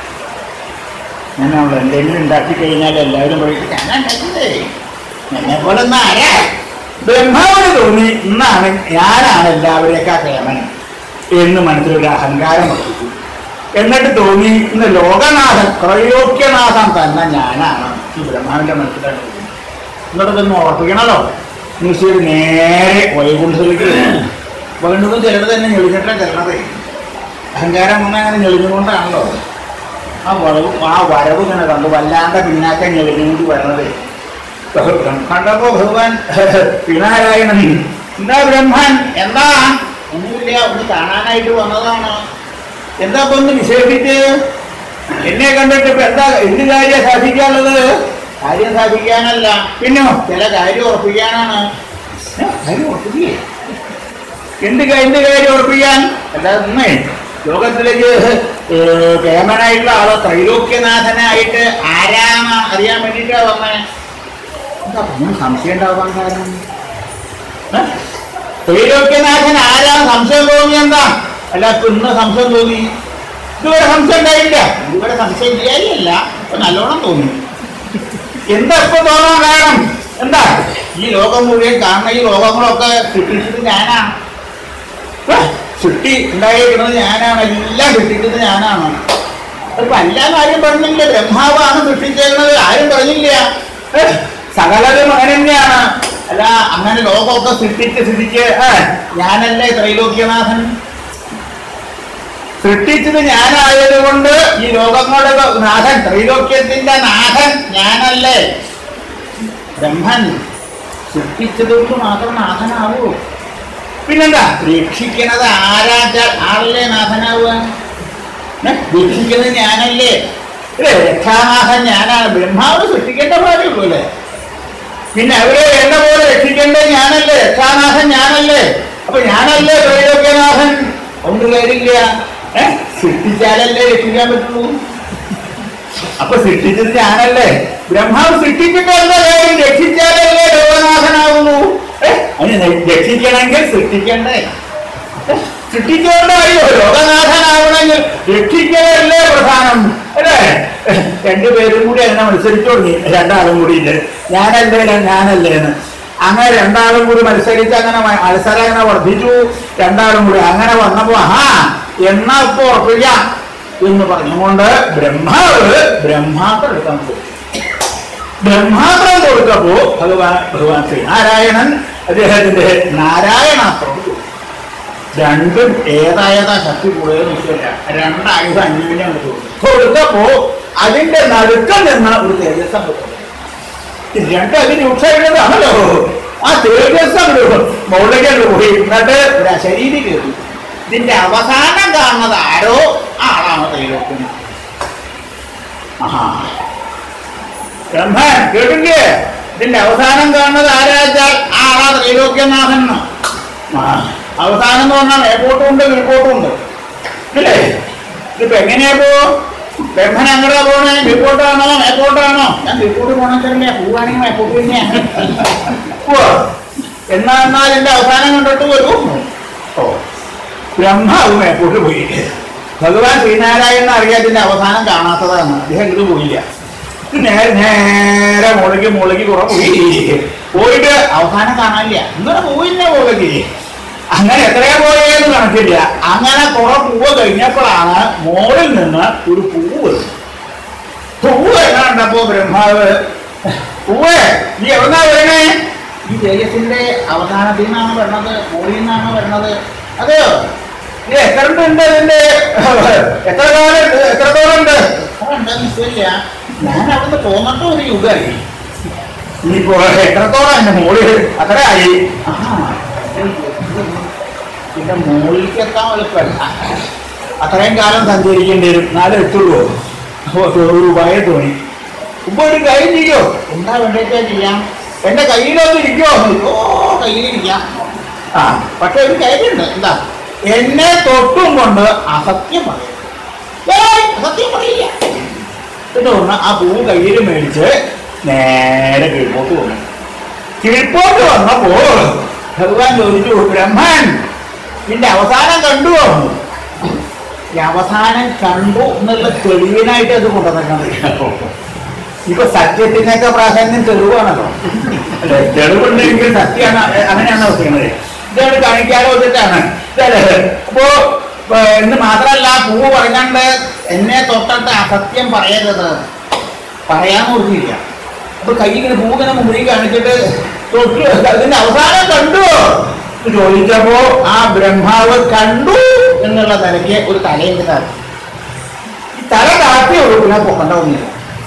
ഞാൻ അവിടെ എന്തെങ്കിലും ഉണ്ടാക്കി കഴിഞ്ഞാൽ എല്ലാവരും പറയും ഞാൻ ഉണ്ടാക്കിയതേ എന്നെ പോലെ ഒന്ന് ആരാ ബ്രഹ്മാവിന് തോന്നി ഇന്നാണ് ഞാനാണ് എല്ലാവരെയൊക്കെ കേമൻ എന്ന് മനസ്സിലൊരു അഹങ്കാരം വർദ്ധിച്ചു എന്നിട്ട് തോന്നി ഇന്ന് ലോകനാഥൻ ത്രയോക്യനാഥൻ തന്നെ ഞാനാണ് ഈ ബ്രഹ്മാവിന്റെ മനസ്സിലാണ് തോന്നി എന്നിട്ട് ഇതൊന്ന് ഉറപ്പിക്കണല്ലോ നിശ്ചയം നേരെ വൈകുണ്ഠത്തിലേക്ക് വരും. വീണ്ടും ചിലർ തന്നെ ഞെളിഞ്ഞിട്ടാണ് ചെല്ലണത് അഹങ്കാരം വന്നാൽ അങ്ങനെ ഞെളിഞ്ഞുകൊണ്ടാണല്ലോ ആ വരവ് ആ വരവ് ഇങ്ങനെ കണ്ടു വല്ലാണ്ട് പിന്നാക്കം ഞെളിഞ്ഞുകൊണ്ട് വരണത് കണ്ടപ്പോ ഭഗവാൻ പിണാരായണൻ എന്താ ബ്രഹ്മാൻ എന്താ ഒന്നുമില്ല ഒന്ന് കാണാനായിട്ട് വന്നതാണ് എന്താ ഇപ്പൊ ഒന്ന് വിശേഷിച്ച് എന്നെ കണ്ടിട്ട് ഇപ്പൊ എന്താ എന്ത് കാര്യം സാധിക്കാനുള്ളത് കാര്യം സാധിക്കാനല്ല പിന്നോ ചില കാര്യം ഉറപ്പിക്കാനാണ് ഏ, കാര്യം ഉറപ്പിക്കേ എന്ത് കാ- എന്ത് കാര്യം ഉറപ്പിക്കാൻ അല്ലാതെ ഇന്നേ ലോകത്തിലേക്ക് ഏ, കേമനായിട്ടുള്ള ആള് ത്രൈലോക്യനാഥനായിട്ട് ആരാണ് അറിയാൻ വേണ്ടിയിട്ടാ വന്നേ എന്താ പറഞ്ഞു സംശയം ഉണ്ടാവാൻ കാരണം ഏ? ത്രൈലോക്യനാഥൻ ആരാണ് സംശയം തോന്നി എന്താ അല്ല ഇപ്പൊ ഇന്ന് സംശയം തോന്നി ഇതുവരെ സംശയം ഉണ്ടായില്ല ഇതുവരെ സംശയം ഇല്ലായില്ല ഇപ്പൊ നല്ലോണം തോന്നി എന്താ ഇപ്പൊ തോന്നാൻ കാരണം എന്താ ഈ ലോകം മുഴുവൻ കാണുന്ന ഈ ലോകങ്ങളൊക്കെ സൃഷ്ടിച്ചത് ഞാനാണ് ഏ? സൃഷ്ടി ഉണ്ടായിരിക്കുന്നത് ഞാനാണ് എല്ലാം സൃഷ്ടിച്ചത് ഞാനാണ് അപ്പൊ എല്ലാ കാര്യം പറഞ്ഞില്ല ബ്രഹ്മാവാണ് സൃഷ്ടിച്ചേക്കുന്നത് ആരും പറഞ്ഞില്ല ഏ? സകലതും അങ്ങനെ തന്നെയാണ് അല്ല അങ്ങനെ ലോകമൊക്കെ സൃഷ്ടിച്ച് സൃഷ്ടിച്ച് ഏ, ഞാനല്ലേ ത്രൈലോക്യനാഥൻ സൃഷ്ടിച്ചത് ഞാനായത് കൊണ്ട് ഈ ലോകങ്ങളുടെ നാഥൻ ത്രൈലോക്യത്തിന്റെ നാഥൻ ഞാനല്ലേ ബ്രഹ്മൻ സൃഷ്ടിച്ചത് കൊണ്ട് മാത്രം നാഥനാവൂ പിന്നെന്താ രക്ഷിക്കണത് ആരാച്ചാൽ ആളല്ലേ നാഥനാവുക ഏ? രക്ഷിക്കുന്നത് ഞാനല്ലേ അല്ലേ രക്ഷാനാഥൻ ഞാനാണ് ബ്രഹ്മാവ് സൃഷ്ടിക്കേണ്ട കാര്യമുള്ളൂ അല്ലേ പിന്നെ അവരെ എന്നെ പോലെ രക്ഷിക്കേണ്ടത് ഞാനല്ലേ രക്ഷാനാഥൻ ഞാനല്ലേ അപ്പൊ ഞാനല്ലേ ത്രൈലോക്യനാഥൻ ഒന്നും കാര്യമില്ല ഏ സൃഷ്ടിച്ചാലല്ലേ രക്ഷിക്കാൻ പറ്റുള്ളൂ അപ്പൊ സൃഷ്ടിച്ചത് ഞാനല്ലേ ബ്രഹ്മാവ് സൃഷ്ടിച്ചിട്ടല്ല കാര്യം രക്ഷിച്ചാലല്ലേ ലോകനാഥനാവുള്ളൂ ഏ അതിന് രക്ഷിക്കണമെങ്കിൽ സൃഷ്ടിക്കണ്ടേ ഏ? സൃഷ്ടിച്ചുകൊണ്ടായോ ലോകനാഥനാവണമെങ്കിൽ രക്ഷിക്കലല്ലേ പ്രധാനം അല്ലേ രണ്ടുപേരും കൂടി അങ്ങനെ മത്സരിച്ചു തുടങ്ങി രണ്ടാളും കൂടി ഇല്ല ഞാനല്ലേ ഞാനല്ലേ എന്ന് അങ്ങനെ രണ്ടാളും കൂടി മത്സരിച്ച് അങ്ങനെ മ- മത്സരം അങ്ങനെ വർദ്ധിച്ചു രണ്ടാളും കൂടി അങ്ങനെ വന്നപ്പോ ആഹാ എന്നാ ഇപ്പൊ ഉറപ്പിക്കാം എന്ന് പറഞ്ഞുകൊണ്ട് ബ്രഹ്മാവ് ബ്രഹ്മാത്രം എടുക്കാൻ പോയി ബ്രഹ്മാത്രം കൊടുത്തപ്പോ ഭഗവാൻ ഭഗവാൻ ശ്രീനാരായണൻ അദ്ദേഹത്തിന്റെ നാരായണാസ്ത്രം കൊടുത്തു. രണ്ടും ഏതായതാ ശക്തി കൂടുതൽ നിശ്ചയില്ല രണ്ടായുധം അന്യോന്യം എടുത്തു കൊടുത്തപ്പോ അതിന്റെ നടുക്കം നിന്ന ഒരു തേജസ് അങ്ങോട്ട് വന്നു. ഇത് രണ്ടും അതിന് രൂക്ഷമായിട്ടുള്ളതാണല്ലോ ആ തേജസ് അങ്ങോട്ട് മുകളിലേക്ക് അങ്ങോട്ട് പോയി എന്നിട്ട് ഒരു അശരീരി കയറി ഇതിന്റെ അവസാനം കാണുന്നത് ആരോ ആ ആളാണ് തൈലോക്കിന് ആഹാ ബ്രഹ്മൻ കേട്ടില്ലേ ഇതിന്റെ അവസാനം കാണുന്നത് ആരാച്ചാൽ ആ ആളാ ത്രൈലോക്യനാഥൻ എന്ന്. ആ അവസാനം എന്ന് പറഞ്ഞാൽ മേപ്പോട്ടും ഉണ്ട് കീഴ്പോട്ടും ഉണ്ട് അല്ലേ ഇതിപ്പോ എങ്ങനെയാ പോ ബ്രഹ്മൻ അങ്ങോട്ടാ പോണേ കീഴ്പോട്ടാണോ മേപ്പോട്ടാണോ ഞാൻ കീഴ്പോട്ട് പോണെന്നറിയില്ല പോവാണെങ്കിൽ മേപ്പോട്ട് തന്നെയാണ് പോവാ എന്നാ എന്നാൽ എന്റെ അവസാനം കണ്ടിട്ട് വരൂ ഓ ബ്രഹ്മാവ് മേപ്പോട്ട് പോയി ഭഗവാൻ ശ്രീനാരായണൻ അറിയാതിന്റെ അവസാനം കാണാത്തതാണ് അദ്ദേഹം ഇത് പോയില്ല ഇത് നേരെ നേരെ മുളകി മുളകി കുറെ പോയി പോയിട്ട് അവസാനം കാണാനില്ല ഇന്നലെ പോയില്ല മുളകി അങ്ങനെ എത്രയാ പോയെന്ന് കണക്കില്ല അങ്ങനെ കുറെ പൂവ് കഴിഞ്ഞപ്പോഴാണ് മോളിൽ നിന്ന് ഒരു പൂവ് വരുന്നത് പൂവ് കണ്ടപ്പോ ബ്രഹ്മാവ് ഉവ്വേ നീ എവിടുന്നാ വരണേ ഈ തേജസ്സിന്റെ അവസാനത്തിൽ നിന്നാണ് വരണത് മുകളിൽ നിന്നാണ് വരണത് അതെയോ ഇത് എത്ര ഉണ്ട് ഇതിന്റെ എത്ര കാലം എത്രത്തോളം ഉണ്ട് ഉണ്ടെന്ന് നിശ്ചയില്ല ഞാൻ അവിടുന്ന് പോന്നിട്ട് ഒരു യുഗമായി ഇനിയിപ്പോ എത്രത്തോളം എന്റെ മോളിൽ അത്രയായി ആ പിന്നെ മുകളിലേക്ക് എത്താൻ എളുപ്പമല്ല അത്രയും കാലം സഞ്ചരിക്കേണ്ടി വരും നാളെ എത്തുള്ളൂ അപ്പൊ ഒരു ഭയ തോന്നി ഇപ്പൊ ഒരു കാര്യം ചെയ്യോ എന്താ വേണ്ടേച്ചാ ചെയ്യാം എന്റെ കയ്യിലൊന്നും ഇരിക്കോ ഓ കയ്യിലിരിക്കാം ആ പക്ഷെ ഒരു കാര്യമുണ്ട് എന്താ എന്നെ തൊട്ടും കൊണ്ട് അസത്യം പറയും ഏയ്, അസത്യം പറയില്ല എന്ന് പറഞ്ഞ ആ പൂ കയ്യിൽ മേടിച്ച് നേരെ കീഴ്പോട്ട് വന്നു കീഴ്പോട്ട് വന്നപ്പോ ഭഗവാൻ ചോദിച്ചു ബ്രഹ്മൻ നിന്റെ അവസാനം കണ്ടു വന്നു ഈ അവസാനം കണ്ടു എന്നുള്ള തെളിവിനായിട്ട് അത് കൊണ്ടുവന്നിട്ടുണ്ട് ഇപ്പൊ സത്യത്തിനൊക്കെ പ്രാധാന്യം തെളിവാണല്ലോ അല്ലെ തെളിവുണ്ടെങ്കിൽ സത്യമാണ് അങ്ങനെയാണോ ചെയ്യുന്നത് ഇതാണ് കാണിക്കാലോ വെച്ചിട്ടാണ് ഇതല്ലേ? അപ്പോ ഏ, ഇന്ന് മാത്രല്ല പൂ പറഞ്ഞാണ്ട് എന്നെ തൊട്ടിട്ട് അസത്യം പറയരുത് പറയാൻ കൊടുക്കില്ല അപ്പൊ കൈ ഇങ്ങനെ പൂ ഇങ്ങനെ മുമ്പിൽ കാണിച്ചിട്ട് തൊട്ട് അതിന്റെ അവസാനം കണ്ടു എന്ന് ചോദിച്ചപ്പോ ആ ബ്രഹ്മാവ് കണ്ടു എന്നുള്ള നിലയ്ക്ക് ഒരു തലയുണ്ട് സാർ ഈ തല താത്തി ഒഴുകുന്ന പൊക്കണ്ടാവുന്നില്ല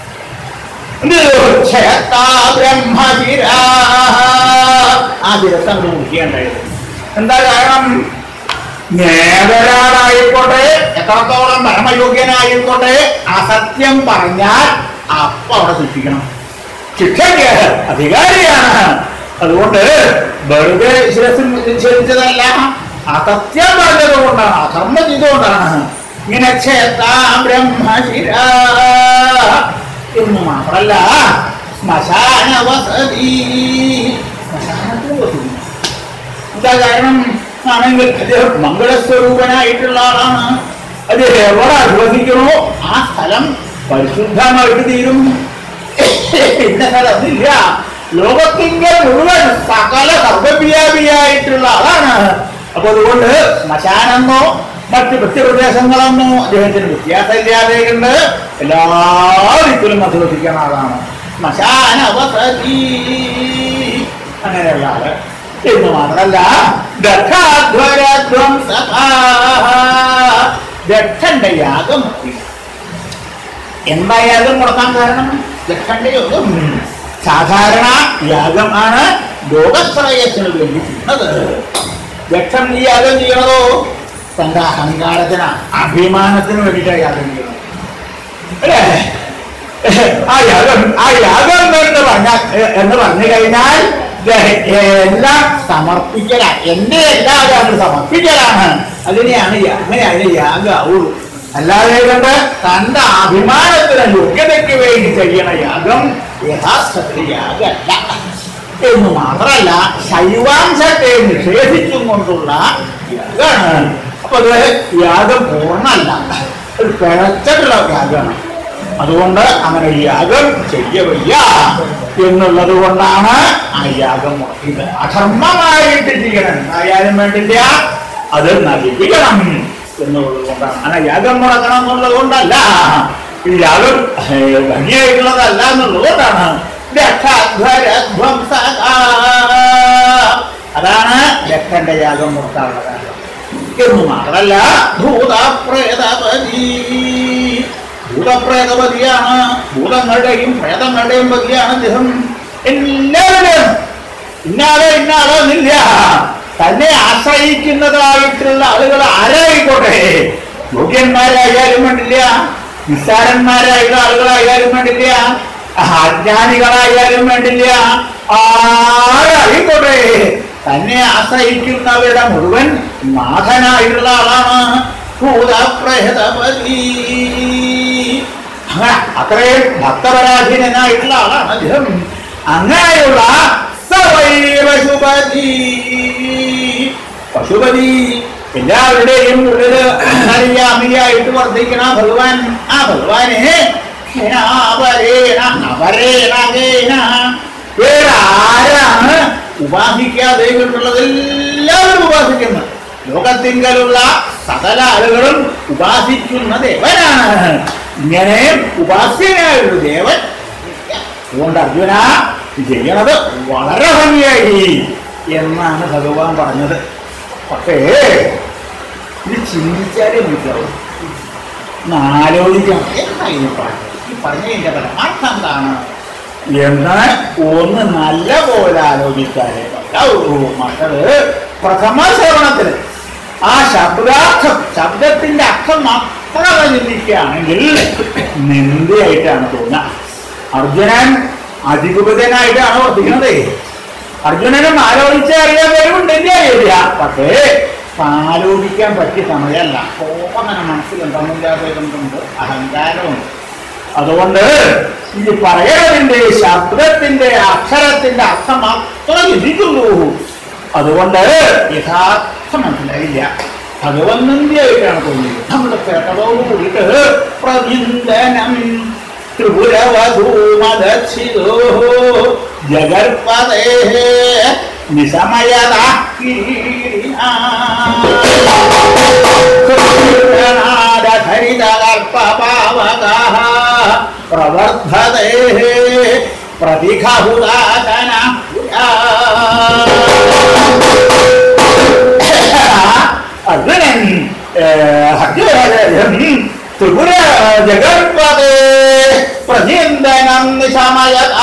ക്ഷേത്താ ബ്രഹ്മശിരാ. ആ ദിവസം മുഖ്യുണ്ടായത് എന്താ കാരണം നേതരാളായിക്കോട്ടെ എത്രത്തോളം പരമയോഗ്യനായിക്കോട്ടെ അസത്യം പറഞ്ഞാൽ അപ്പൊ അവിടെ ശിക്ഷിക്കണം ശിക്ഷയ്ക്ക് അധികാരിയാണ് അതുകൊണ്ട് വെറുതെ ശിരസിൽ നിഷേധിച്ചതല്ല അസത്യം പറഞ്ഞത് കൊണ്ടാണ് അധർമ്മം ചെയ്തുകൊണ്ടാണ് ഇങ്ങനെ ക്ഷേത്താ ബ്രഹ്മശിരാ എന്ന് മാത്രല്ല ശ്മശാന വസതി ശ്മശാനത്തിൽ വസതി എന്താ കാരണം ആണെങ്കിൽ അദ്ദേഹം മംഗളസ്വരൂപനായിട്ടുള്ള ആളാണ് അത് എവിടെ അധിവസിക്കണോ ആ സ്ഥലം പരിശുദ്ധമായിട്ട് തീരും ഇന്ന സ്ഥലമില്ല ലോകത്തിന്റെ മുഴുവൻ സകല സർവവ്യാപിയായിട്ടുള്ള ആളാണ് അപ്പൊ അതുകൊണ്ട് ശ്മശാനെന്നോ മറ്റ് പ്രത്യപ്രദേശങ്ങളെന്നോ അദ്ദേഹത്തിന് വ്യത്യാസമില്ലാതെ കൊണ്ട് എല്ലാ ദിക്കിലും അധിവസിക്കുന്ന ആളാണ് ശ്മശാന വസതി അങ്ങനെയുള്ള ആള് എന്ന് മാത്രമല്ല ദക്ഷന്റെ യാഗം മുടക്കി. എന്താ യാഗം മുടക്കാൻ കാരണം ദക്ഷന്റെ യോഗം സാധാരണ യാഗം ആണ് ലോകശ്രയത്തിന് വേണ്ടി ചെയ്യുന്നത് ദക്ഷൻ ഈ യാഗം ചെയ്യണതോ തന്റെ അഹങ്കാരത്തിന് അഭിമാനത്തിന് വേണ്ടിയിട്ടാണ് യാഗം ചെയ്യുന്നത് അല്ലേ ആ യാഗം ആ യാഗം എന്ന് പറഞ്ഞ എന്ന് പറഞ്ഞു കഴിഞ്ഞാൽ ദേ, എല്ലാം സമർപ്പിക്കലാണ് എന്റെ എല്ലാ യാഗം സമർപ്പിക്കലാണ് അതിനെയാണ് യാ- അങ്ങനെയാണ് യാഗാവുള്ളൂ അല്ലാതെ കണ്ട് തന്റെ അഭിമാനത്തിന് യോഗ്യതയ്ക്ക് വേണ്ടി ചെയ്യണ യാഗം യഥാർത്ഥത്തിൽ യാഗമല്ല എന്ന് മാത്രമല്ല ശൈവാംശത്തെ നിഷേധിച്ചും കൊണ്ടുള്ള യാഗമാണ് അപ്പൊ അത് യാഗം പൂർണ്ണമല്ല ഒരു പിഴച്ചിട്ടുള്ള യാഗമാണ് അതുകൊണ്ട് അങ്ങനെ യാഗം ചെയ്യവയ്യ എന്നുള്ളത് കൊണ്ടാണ് ആ യാഗം മുടക്കിയത് അധർമ്മമായിട്ട് ചെയ്യണം ആയാലും വേണ്ടില്ല അത് നശിപ്പിക്കണം എന്നുള്ളത് കൊണ്ടാണ് അങ്ങനെ യാഗം മുടക്കണം എന്നുള്ളത് കൊണ്ടല്ല ഈ യാഗം ഏഹ്, ഭംഗിയായിട്ടുള്ളതല്ല എന്നുള്ളത് കൊണ്ടാണ് ദക്ഷധ്വരധ്വംസകാ. അതാണ് ദക്ഷന്റെ യാഗം മുടക്കാനുള്ള കാരണം എന്ന് മാത്രമല്ല ഭൂതപ്രേതപതി ഭൂതപ്രേതപതിയാണ് ഭൂതങ്ങളുടെയും പ്രേതങ്ങളുടെയും പതിയാണ് അദ്ദേഹം എല്ലാവരും ഇന്നാളോ ഇന്നാളോ എന്നില്ല തന്നെ ആശ്രയിക്കുന്നതായിട്ടുള്ള ആളുകൾ ആരായിക്കോട്ടെ യോഗ്യന്മാരായാലും വേണ്ടില്ല നിസ്സാരന്മാരായുള്ള ആളുകളായാലും വേണ്ടില്ല അജ്ഞാനികളായാലും വേണ്ടില്ല ആരായിക്കോട്ടെ തന്നെ ആശ്രയിക്കുന്നവരുടെ മുഴുവൻ നാഥനായിട്ടുള്ള ആളാണ് ഭൂതപ്രേതപതി അങ്ങനെ അത്രയും ഭക്തപരാധീനനായിട്ടുള്ള ആളാണ് അദ്ദേഹം അങ്ങനെയുള്ള സവൈവശുപതി പശുപതി എല്ലാവരുടെയും ഉള്ളില് അറിയാമിയായിട്ട് വർദ്ധിക്കണ ഭഗവാൻ ആ ഭഗവാനെ ക്ഷണാപരേണ അപരേണകേന വേറെ ആരാണ് ഉപാസിക്കാതെ കൊണ്ടുള്ളത് എല്ലാവരും ഉപാസിക്കുന്നത് ലോകത്തിങ്കലുള്ള സകല ആളുകളും ഉപാസിക്കുന്ന ദേവനാണ് ഇങ്ങനെ ഉപാസ്യനായൊരു ദേവൻ അതുകൊണ്ട് അർജുന ഇത് ചെയ്യണത് വളരെ ഭംഗിയായി എന്നാണ് ഭഗവാൻ പറഞ്ഞത് പക്ഷേ ഇത് ചിന്തിച്ചാലേ മനസ്സിലാവും ഒന്ന് ആലോചിക്കണം എന്താ ഈ പറഞ്ഞത്? ഈ പറഞ്ഞതിന്റെ പരമാർത്ഥം എന്താണ് എന്ന് ഒന്ന് നല്ല പോലെ ആലോചിച്ചാലേ മനസ്സിലാവൂ മക്കള് പ്രഥമ ശ്രവണത്തിന് ആ ശബ്ദാർത്ഥം ശബ്ദത്തിന്റെ അർത്ഥം മാത്രം ചിന്തിക്കുകയാണെങ്കിൽ നിന്ദയായിട്ടാണ് തോന്നുക അർജുനൻ അതിഗുപിതനായിട്ടാണ് വർദ്ധിക്കുന്നത് അർജുനനും ആലോചിച്ച് അറിയാൻ വരുന്നുണ്ടെങ്കിൽ അറിയില്ല പക്ഷേ ആലോചിക്കാൻ പറ്റിയ സമയമല്ല കോപമന മനസ്സിൽ എന്തൊന്നുമില്ലാത്തതുകൊണ്ട് അഹങ്കാരമുണ്ട് അതുകൊണ്ട് ഇത് പറയണതിന്റെ ശബ്ദത്തിന്റെ അക്ഷരത്തിന്റെ അർത്ഥം മാത്രം ചിന്തിക്കുള്ളൂ അതുകൊണ്ട് യഥാർത്ഥം മനസ്സിലായില്ല ഭഗവൻ നിന്ദയായിട്ടാണ് തോന്നിയത് നമ്മൾ കേട്ടതോട് കൂടിയിട്ട് പ്രവിന്ദനം ത്രിപുരവധൂമദക്ഷിതോ ജഗർപദേ നിശമയതാഹരിതകൽപ്പപാവകാः പ്രവർദ്ധതേ പ്രതിഘഹുദാതന അർജുനൻ അർജുനൻ ത്രിപുര ജഗൽപദേ പ്രചിന്തനം നിശമയത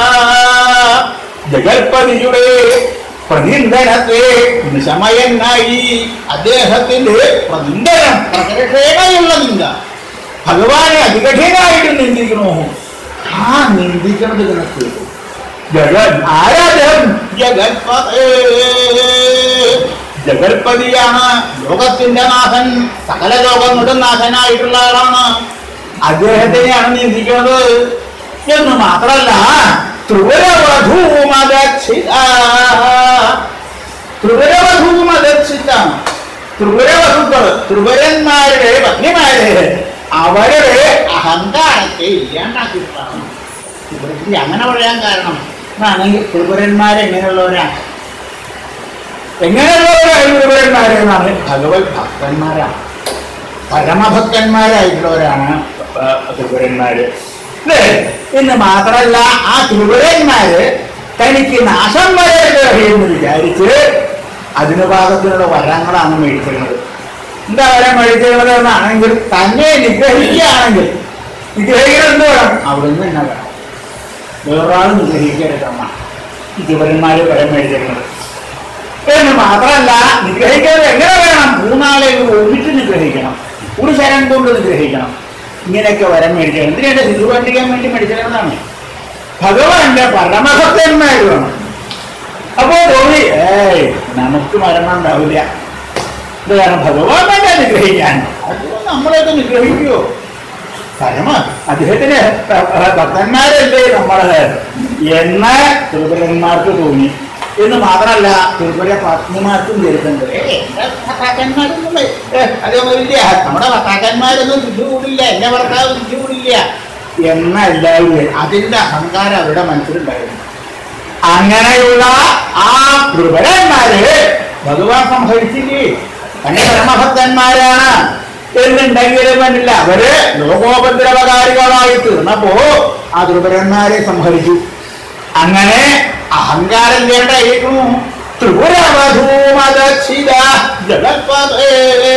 ജഗൽപതിയുടെ പ്രതിന്തനത്തെ നിശമയനായി അദ്ദേഹത്തിന്റെ പ്രതിന്തനം പ്രകടക്ഷേമയുള്ള നിന്ദ ഭഗവാനെ അതികഠിനായിട്ട് നിന്ദിക്കണോ ആ നിന്ദിക്കണത് കണക്ക് ജഗൻ ആരാധം ജഗൽപതേ ജഗൽപതിയാണ് ലോകത്തിന്റെ നാഥൻ സകല ലോകങ്ങളുടെ നാഥനായിട്ടുള്ള ആളാണ് അദ്ദേഹത്തിനെയാണ് നിന്ദിക്കുന്നത് എന്ന് മാത്രല്ല ത്രിപുരവധൂമദക്ഷിത ത്രിപുരവധൂമദക്ഷിത ത്രിപുരവധുക്കള് ത്രിപുരന്മാരുടെ പത്നിമാര് അവരുടെ അഹങ്കാരത്തെ ഇല്ലാണ്ടാക്കിയിട്ടാണ് ഇവർക്ക് അങ്ങനെ പറയാൻ കാരണം ആണെങ്കിൽ ത്രിപുരന്മാരെങ്ങനെയുള്ളവരാണ് എങ്ങനെയുള്ളവരാണ് ത്രിപുരന്മാരെന്നാണ് ഭഗവത് ഭക്തന്മാരാണ് പരമഭക്തന്മാരായിട്ടുള്ളവരാണ് ആ, ത്രിപുരന്മാര് അല്ലേ എന്ന് മാത്രമല്ല ആ ത്രിപുരന്മാര് തനിക്ക് നാശം വരരുത് എന്ന് വിചാരിച്ച് അതിന് പാകത്തിനുള്ള വരങ്ങളാണ് മേടിച്ചിരുന്നത് എന്താ വരം മേടിച്ചിരുന്നത് എന്നാണെങ്കിൽ തന്നെ നിഗ്രഹിക്കുകയാണെങ്കിൽ നിഗ്രഹിക്കണം എന്ത് വേണം അവിടുന്ന് തന്നെ വേണം വേറൊരാൾ നിഗ്രഹിക്കരുതമ്മ ഈ ത്രിപുരന്മാര് വരം മേടിച്ചിരുന്നത് എന്ന് മാത്രമല്ല നിഗ്രഹിക്കുന്നത് എങ്ങനെ വേണം മൂന്നാളെ ഒന്നിച്ച് നിഗ്രഹിക്കണം ഒരു ശരം കൊണ്ട് നിഗ്രഹിക്കണം ഇങ്ങനെയൊക്കെ വരം മേടിക്കണം എന്തിനാണ് തിരുവണ്ടിക്കാൻ വേണ്ടി മേടിച്ചിരുന്നതാണ് ഭഗവാന്റെ പരമഭക്തന്മാർ വേണം അപ്പോ തോന്നി ഏയ് നമുക്ക് മരണം ഉണ്ടാവില്ല ഇത് കാരണം ഭഗവാൻ വേണ്ട നിഗ്രഹിക്കാൻ അത് നമ്മളെയൊക്കെ നിഗ്രഹിക്കുവോ പരമ അദ്ദേഹത്തിന് ഭക്തന്മാരല്ലേ നമ്മള് എന്ന് തിരുപുരന്മാർക്ക് തോന്നി എന്ന് മാത്രമല്ല തിരുപുര പത്നിമാർക്കും വരുന്നുണ്ട് ഏയ്, എന്റെ ഭർത്താക്കന്മാരൊന്നും ഏ, അതേപോലില്ല നമ്മുടെ ഭർത്താക്കന്മാരൊന്നും ബുദ്ധി കൂടില്ല എന്റെ ഭർത്താവ് ബുദ്ധി കൂടില്ല എന്ന എല്ലാവരും വരും. അതിന്റെ അഹങ്കാരം അവരുടെ മനസ്സിലുണ്ടായിരുന്നു അങ്ങനെയുള്ള ആ ത്രിപുരന്മാര് ഭഗവാൻ സംഹരിച്ചില്ലേ തന്നെ പരമഭക്തന്മാരാണ് എന്നുണ്ടെങ്കിലും വേണ്ടില്ല അവര് ലോകോപദ്രവകാരികളായി തീർന്നപ്പോ ആ ത്രിപുരന്മാരെ സംഹരിച്ചു അങ്ങനെ അഹങ്കാരം വേണ്ടായിരുന്നു ത്രിപുരവധൂമദക്ഷിത ജഗൽപദേ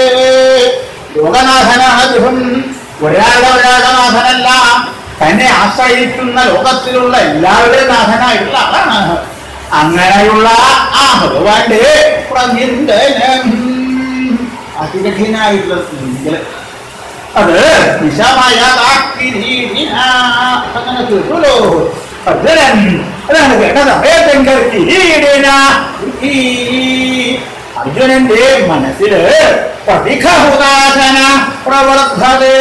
ലോകനാഥനാഥും ഒരാളുടെ ഒരാളുടെ നാഥനല്ല തന്നെ ആശ്രയിക്കുന്ന ലോകത്തിലുള്ള എല്ലാവരുടെയും നാഥനായിട്ടുള്ള ആളാണ് അങ്ങനെയുള്ള ആ ഭഗവാന്റെ പ്രചിന്തനം അതികഠിനായിട്ടുള്ള നീന്തല് അത് വിഷമയതാക്കിരീടിന അങ്ങനെ കേട്ടുല്ലോ അർജുനൻ അതാണ് കേട്ട സമയത്തെങ്കിൽ കിരീടിന ഈ അർജുനന്റെ മനസ്സില് പ്രതിഘഹുദാസന പ്രവർദ്ധതേ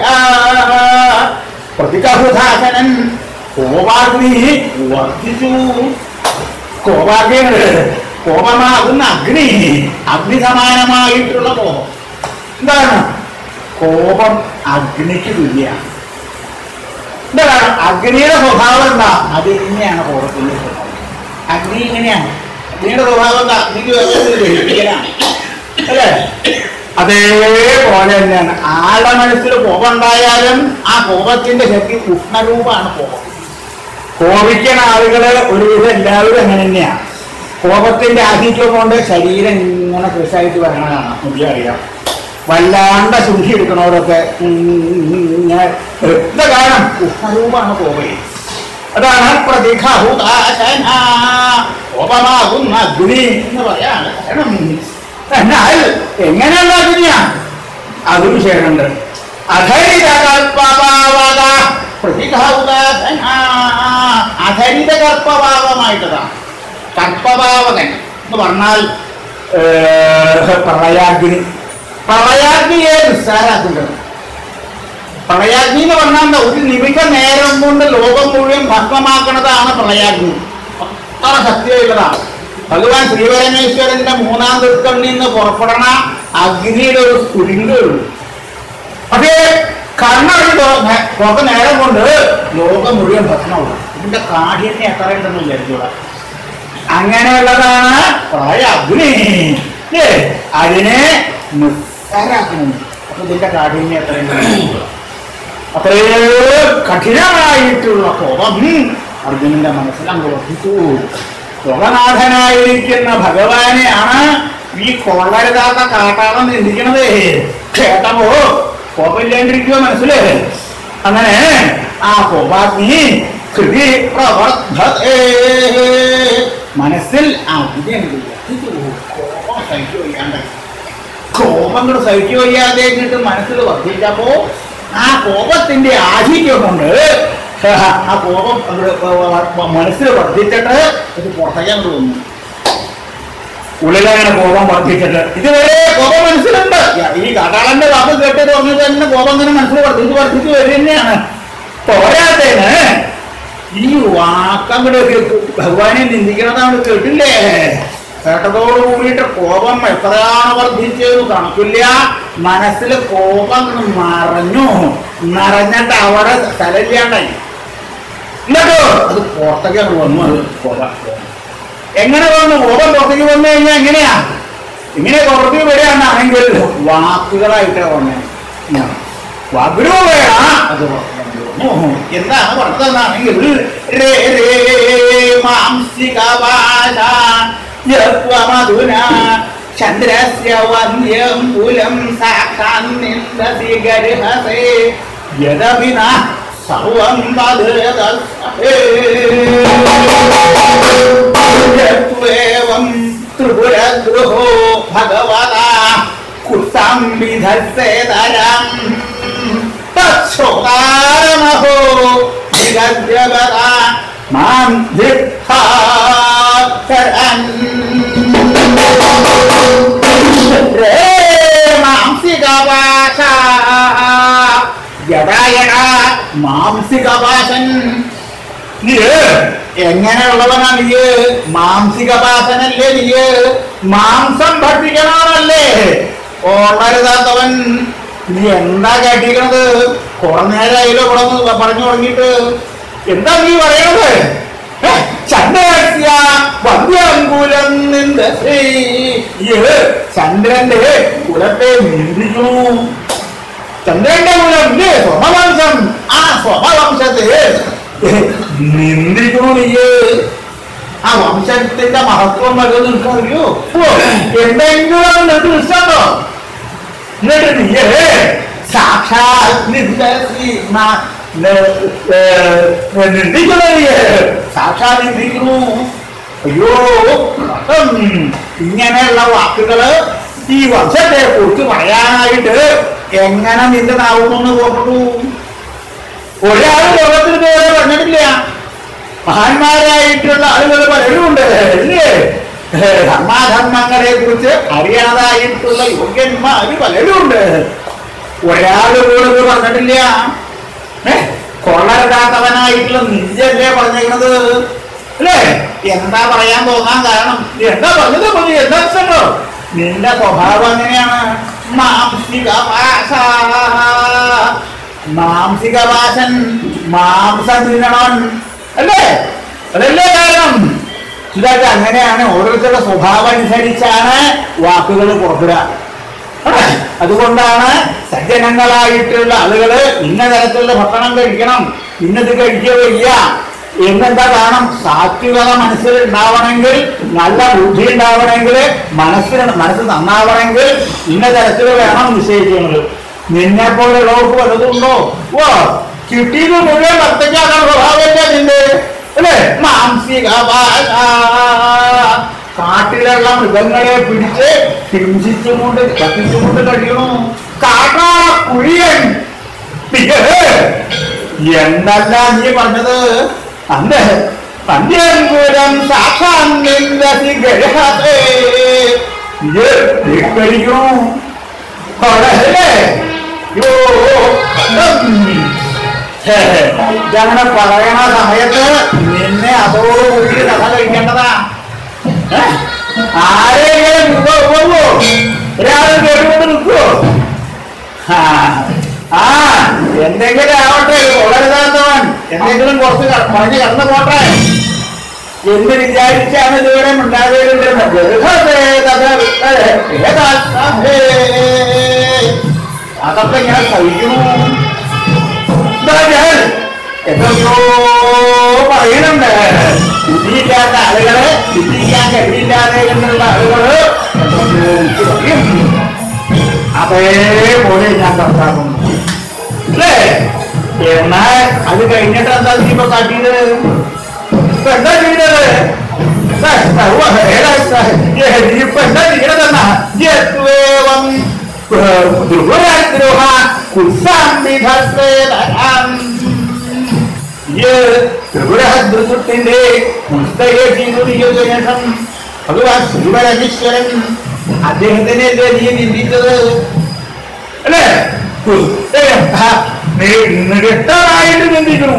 പ്രതിഘഹുദാസനൻ കോപാഗ്നി വർദ്ധിച്ചു കോപാഗ്നികള് കോപമാകുന്ന അഗ്നി അഗ്നി സമാനമായിട്ടുള്ള കോപം എന്താണ് കോപം അഗ്നിക്ക് തുല്യമാണ് എന്താണ് അഗ്നിയുടെ സ്വഭാവം എന്താ അത് ഇങ്ങനെയാണ് കോപത്തിന്റെ സ്വഭാവം അഗ്നി ഇങ്ങനെയാണ് അഗ്നിയുടെ സ്വഭാവം എന്താ അഗ്നിക്ക് വേണ്ടത് ദഹിപ്പിക്കലാണ് അല്ലേ അതേപോലെ തന്നെയാണ് ആളുടെ മനസ്സിൽ കോപം ഉണ്ടായാലും ആ കോപത്തിന്റെ ശക്തി ഉഷ്ണരൂപമാണ് കോപം കോപിക്കണ ആളുകള് ഒരുവിധം എല്ലാവരും അങ്ങനെ തന്നെയാ കോപത്തിന്റെ ആധിക്യം കൊണ്ട് ശരീരം ഇങ്ങനെ കൃഷായിട്ട് വരണതാണ് നമുക്ക് അറിയാം വല്ലാണ്ട ശുദ്ധി എടുക്കണവരൊക്കെ ഇങ്ങനെ എന്താ കാരണം ഉഷ്ണരൂപമാണ് കോപം അതാണ് പ്രതിഘാഹുദാശന കോപമാകുന്ന അഗ്നി എന്ന് പറയാണ് കാരണം എന്നാൽ എങ്ങനെയുള്ള അഗ്നിയാ അതും ശരണുണ്ട് അധരിത കൽപ്പഭാവത പ്രതിഘാഹുദാശന അധരിത കൽപ്പഭാവമായിട്ടതാണ് കൽപ്പഭാവകൻ എന്ന് പറഞ്ഞാൽ ഏഹ്, പ്രളയാഗ്നി പ്രളയാഗ്നിയെ നിസ്സാരാക്കുന്നത് പ്രളയാഗ്നി എന്ന് പറഞ്ഞാൽ എന്താ? ഒരു നിമിഷ നേരം കൊണ്ട് ലോകം മുഴുവൻ ഭസ്മമാക്കണതാണ് പ്രളയാഗ്നി അത്ര ശക്തിയുള്ളതാണ് ഭഗവാൻ ശ്രീപരമേശ്വരന്റെ മൂന്നാം ദുർക്കണ്ണിൽ നിന്ന് പുറപ്പെടണ അഗ്നിയുടെ ഒരു സ്ഫുരിങ്കയുള്ളൂ പക്ഷേ കണ്ണടി കുറച്ച് നേരം കൊണ്ട് ലോകം മുഴുവൻ ഭസ്മമുള്ളൂ ഇതിന്റെ കാഠിന്യം എത്ര ഉണ്ടെന്ന് വിചാരിച്ചോളാം അങ്ങനെയുള്ളതാണ് പ്രളയ അഗ്നി ഏ, അതിനെ നിസ്സാരാക്കുന്നു അപ്പൊ ഇതിന്റെ കാഠിന്യം എത്രയുണ്ട് അത്രയോ കഠിനമായിട്ടുള്ള കോപം അർജുനന്റെ മനസ്സിൽ അങ്ങ് വർദ്ധിച്ചു ലോകനാഥനായിരിക്കുന്ന ഭഗവാനെയാണ് ഈ കൊള്ളരുതാത്ത കാട്ടാളം നിന്ദിക്കണത് കേട്ടപ്പോ കോപമില്ലാണ്ടിരിക്കുക മനസ്സില് അങ്ങനെ ആ കോപാഗ്നി കൃതി പ്രവർദ്ധതേ മനസ്സിൽ ആ ബുദ്ധി അങ്ങ് വർദ്ധിച്ചു. കോപം സഹിച്ചു വയ്യാണ്ടായി കോപം കൂടെ സഹിച്ചു വയ്യാതെ എന്നിട്ട് മനസ്സിൽ വർദ്ധിച്ചപ്പോ ആ കോപത്തിന്റെ ആധിക്യം കൊണ്ട് ആ കോപം അങ്ങട് മനസ്സിൽ വർദ്ധിച്ചിട്ട് ഇത് പുറത്തേക്ക് അങ്ങോട്ട് വന്നു ഉള്ളിലങ്ങനെ കോപം വർദ്ധിച്ചിട്ട് ഇതുവരെ കോപം മനസ്സിലുണ്ട് ഈ കാട്ടാളന്റെ വാക്ക് കേട്ട് തോന്നിയത് തന്നെ കോപം ഇങ്ങനെ മനസ്സിൽ വർദ്ധിച്ച് വർദ്ധിച്ച് വരിക തന്നെയാണ് പോരാത്തേന് ഈ വാക്കങ്ങട് ഭഗവാനെ നിന്ദിക്കണതാണ് കേട്ടില്ലേ കേട്ടതോട് കൂടിയിട്ട് കോപം എത്രയാണ് വർദ്ധിച്ചത് കണക്കില്ല മനസ്സിൽ കോപം അങ്ങട് മറഞ്ഞു നിറഞ്ഞിട്ട് അവിടെ സ്ഥലമില്ലാണ്ടായി എന്നിട്ടോ അത് പുറത്തേക്ക് അങ്ങട് വന്നു അത് കോപം എങ്ങനെ വന്നു കോപം പുറത്തേക്ക് വന്നു കഴിഞ്ഞാൽ എങ്ങനെയാ ഇങ്ങനെ പുറത്തേക്ക് വരികയാണെങ്കിൽ വാക്കുകളായിട്ട് വന്നേ വാഗ്രൂപേണ അത് പുറത്തേക്ക് വന്നു. എന്താണ് പറഞ്ഞതെന്നാണെങ്കിൽ രേ രേ മാംസികവാച യത്വമധുന ചന്ദ്രസ്യ വന്യം കുലം സാക്ഷാൻ നിന്ദസി ഗർഹസേ യദഭിന സർവം യത്വേവം ത്രിപുരഗൃഹോ ഭഗവത കുസംവിധസേതരം തശ്രോതാരമഹോ വിഗദ്യവത മാം ജിഹാകരൻ രേ മാംസികവാച യഥായണ മാംസികവാചൻ നീ എങ്ങനെയുള്ളവനാ നീ മാംസികവാസനല്ലേ നീ മാംസം ഭക്ഷിക്കണവനല്ലേ ഓർമ്മരുതാത്തവൻ നീ എന്താ കേട്ടിരിക്കണത് കുറെ നേരമായില്ലോ കുടന്ന് പറഞ്ഞു തുടങ്ങിയിട്ട് എന്താ നീ പറയണത് ഏ, ചന്ദ്രസ്യ വന്ധ്യങ്കുലം നിന്റെ ശ്രീ ഈ ചന്ദ്രന്റെ കുലത്തെ നിന്ദിക്കുന്നു ചന്ദ്രന്റെ കുലം ഇല്ലേ സ്വമവംശം ആ സ്വമവംശത്തെ നിന്ദിക്കണു നീയ് ആ വംശത്തിന്റെ മഹത്വം വല്ലതും നിനക്കറിയോ ഓ, എന്തെങ്കിലും നിനക്ക് ഇഷ്ടമുണ്ടോ എന്നിട്ട് നീയേ സാക്ഷാൽ നിന്ദസി മാ- ന- ഏ, നിന്ദിക്കുന്നു നീയ് സാക്ഷാൽ നിന്ദിക്കുന്നു അയ്യോ ഉം, ഇങ്ങനെയുള്ള വാക്കുകള് ഈ വംശത്തെ കുറിച്ച് പറയാനായിട്ട് എങ്ങനെ നിന്റെ നാവുമെന്ന് പുറപ്പെട്ടു ഒരാൾ ലോകത്തിൽ പേരെ പറഞ്ഞിട്ടില്ല മഹാന്മാരായിട്ടുള്ള ആളുകൾ പലരും ഉണ്ട് അല്ലേ ധർമാധർമ്മങ്ങളെ കുറിച്ച് അറിയാതായിട്ടുള്ള യോഗ്യന്മാര് പലരും ഉണ്ട് ഒരാൾ പോലും പറഞ്ഞിട്ടില്ല ഏ കൊള്ളരുതാത്തവനായിട്ടുള്ള നിജല്ലേ പറഞ്ഞിരുന്നത് അല്ലേ എന്താ പറയാൻ തോന്നാൻ കാരണം എന്താ പറഞ്ഞത് മതി എന്താ ഇഷ്ടമോ നിന്റെ സ്വഭാവം എങ്ങനെയാണ് മാംസിക ഭാഷ മാംസിക ഭാഷൻ മാംസം തിന്നണവൻ അല്ലേ അതല്ലേ കാരണം ഇതൊക്കെ അങ്ങനെയാണ് ഓരോരുത്തരുടെ സ്വഭാവം അനുസരിച്ചാണ് വാക്കുകൾ പുറപ്പെടുക അല്ലേ? അതുകൊണ്ടാണ് സജ്ജനങ്ങളായിട്ടുള്ള ആളുകള് ഇന്ന തരത്തിലുള്ള ഭക്ഷണം കഴിക്കണം ഇന്നത് കഴിക്കുക വയ്യ എന്നെന്താ കാരണം സാത്വികത മനസ്സിൽ ഉണ്ടാവണമെങ്കിൽ നല്ല ബുദ്ധി ഉണ്ടാവണമെങ്കിൽ മനസ്സിന് മനസ്സ് നന്നാവണമെങ്കിൽ ഇന്ന തരത്തിൽ വേണം നിശ്ചയിക്കുന്നത് നിന്നെ പോലുള്ളവർക്ക് വലുതുണ്ടോ ഓ കിട്ടിയത് മുഴുവൻ വർത്തയ്ക്കാനുള്ള സ്വഭാവമല്ല നിന്റെ അല്ലേ മാംസിക ഭാഷ കാട്ടിലുള്ള മൃഗങ്ങളെ പിടിച്ച് ഹിംസിച്ചുകൊണ്ട് കത്തിച്ചുകൊണ്ട് കഴിയണു കാട്ടാ കുഴിയൻ എന്നല്ല നീ പറഞ്ഞത് അന്ന് പന്യങ്കുരം സാക്ഷാന്തിരഹേ ധിക്കരിക്കണു കൊടല്ലേ യോ ഇതങ്ങനെ പറയണ സമയത്ത് നിന്നെ അതോടുകൂടി കഥ കഴിക്കേണ്ടതാ ഏ? ആരെങ്കിലും ഉവ്വ ഉവ്വോ ഒരാൾ കേട്ടുകൊണ്ട് നിൽക്കുവോ ആ, ആ എന്തെങ്കിലും ആവട്ടെ വളരുതാത്തവൻ എന്തെങ്കിലും കുറച്ച് ക- പറഞ്ഞ് കടന്നു പോട്ടെ എന്ന് വിചാരിച്ചാണ് ഇതുവരെ ഉണ്ടാകുന്നത് അതൊക്കെ ഞാൻ സഹിക്കുന്നു എന്താ ഞാൻ എത്രയോ പറയുന്നുണ്ട് ബുദ്ധിയില്ലാത്ത ആളുകള് ബുദ്ധിയില്ലാൻ കഴിയില്ലാതെ എന്നുള്ള ആളുകള് എത്രയോ എനിക്ക് പറയും അതേപോലെ ഞാൻ കണക്കാക്കുന്നു അല്ലേ എന്നാൽ അത് കഴിഞ്ഞിട്ട് എന്താ നീ ഇപ്പൊ കാട്ടിയത് ഇപ്പൊ എന്താ ചെയ്തത് നീ ഇപ്പൊ എന്താ ചെയ്യണതെന്നാ യത്വേവം ദ്രുഹ ത്രിപുരഹദ്രുത്തിന്റെ മുസ്തയെ ചെയ്തു ശേഷം ഭഗവാൻ ശ്രീപരമേശ്വരൻ അദ്ദേഹത്തിനെ അല്ലേ നീ നിന്ദിച്ചത് അല്ലേ നികട്ടമായിട്ട് ചിന്തിക്കണു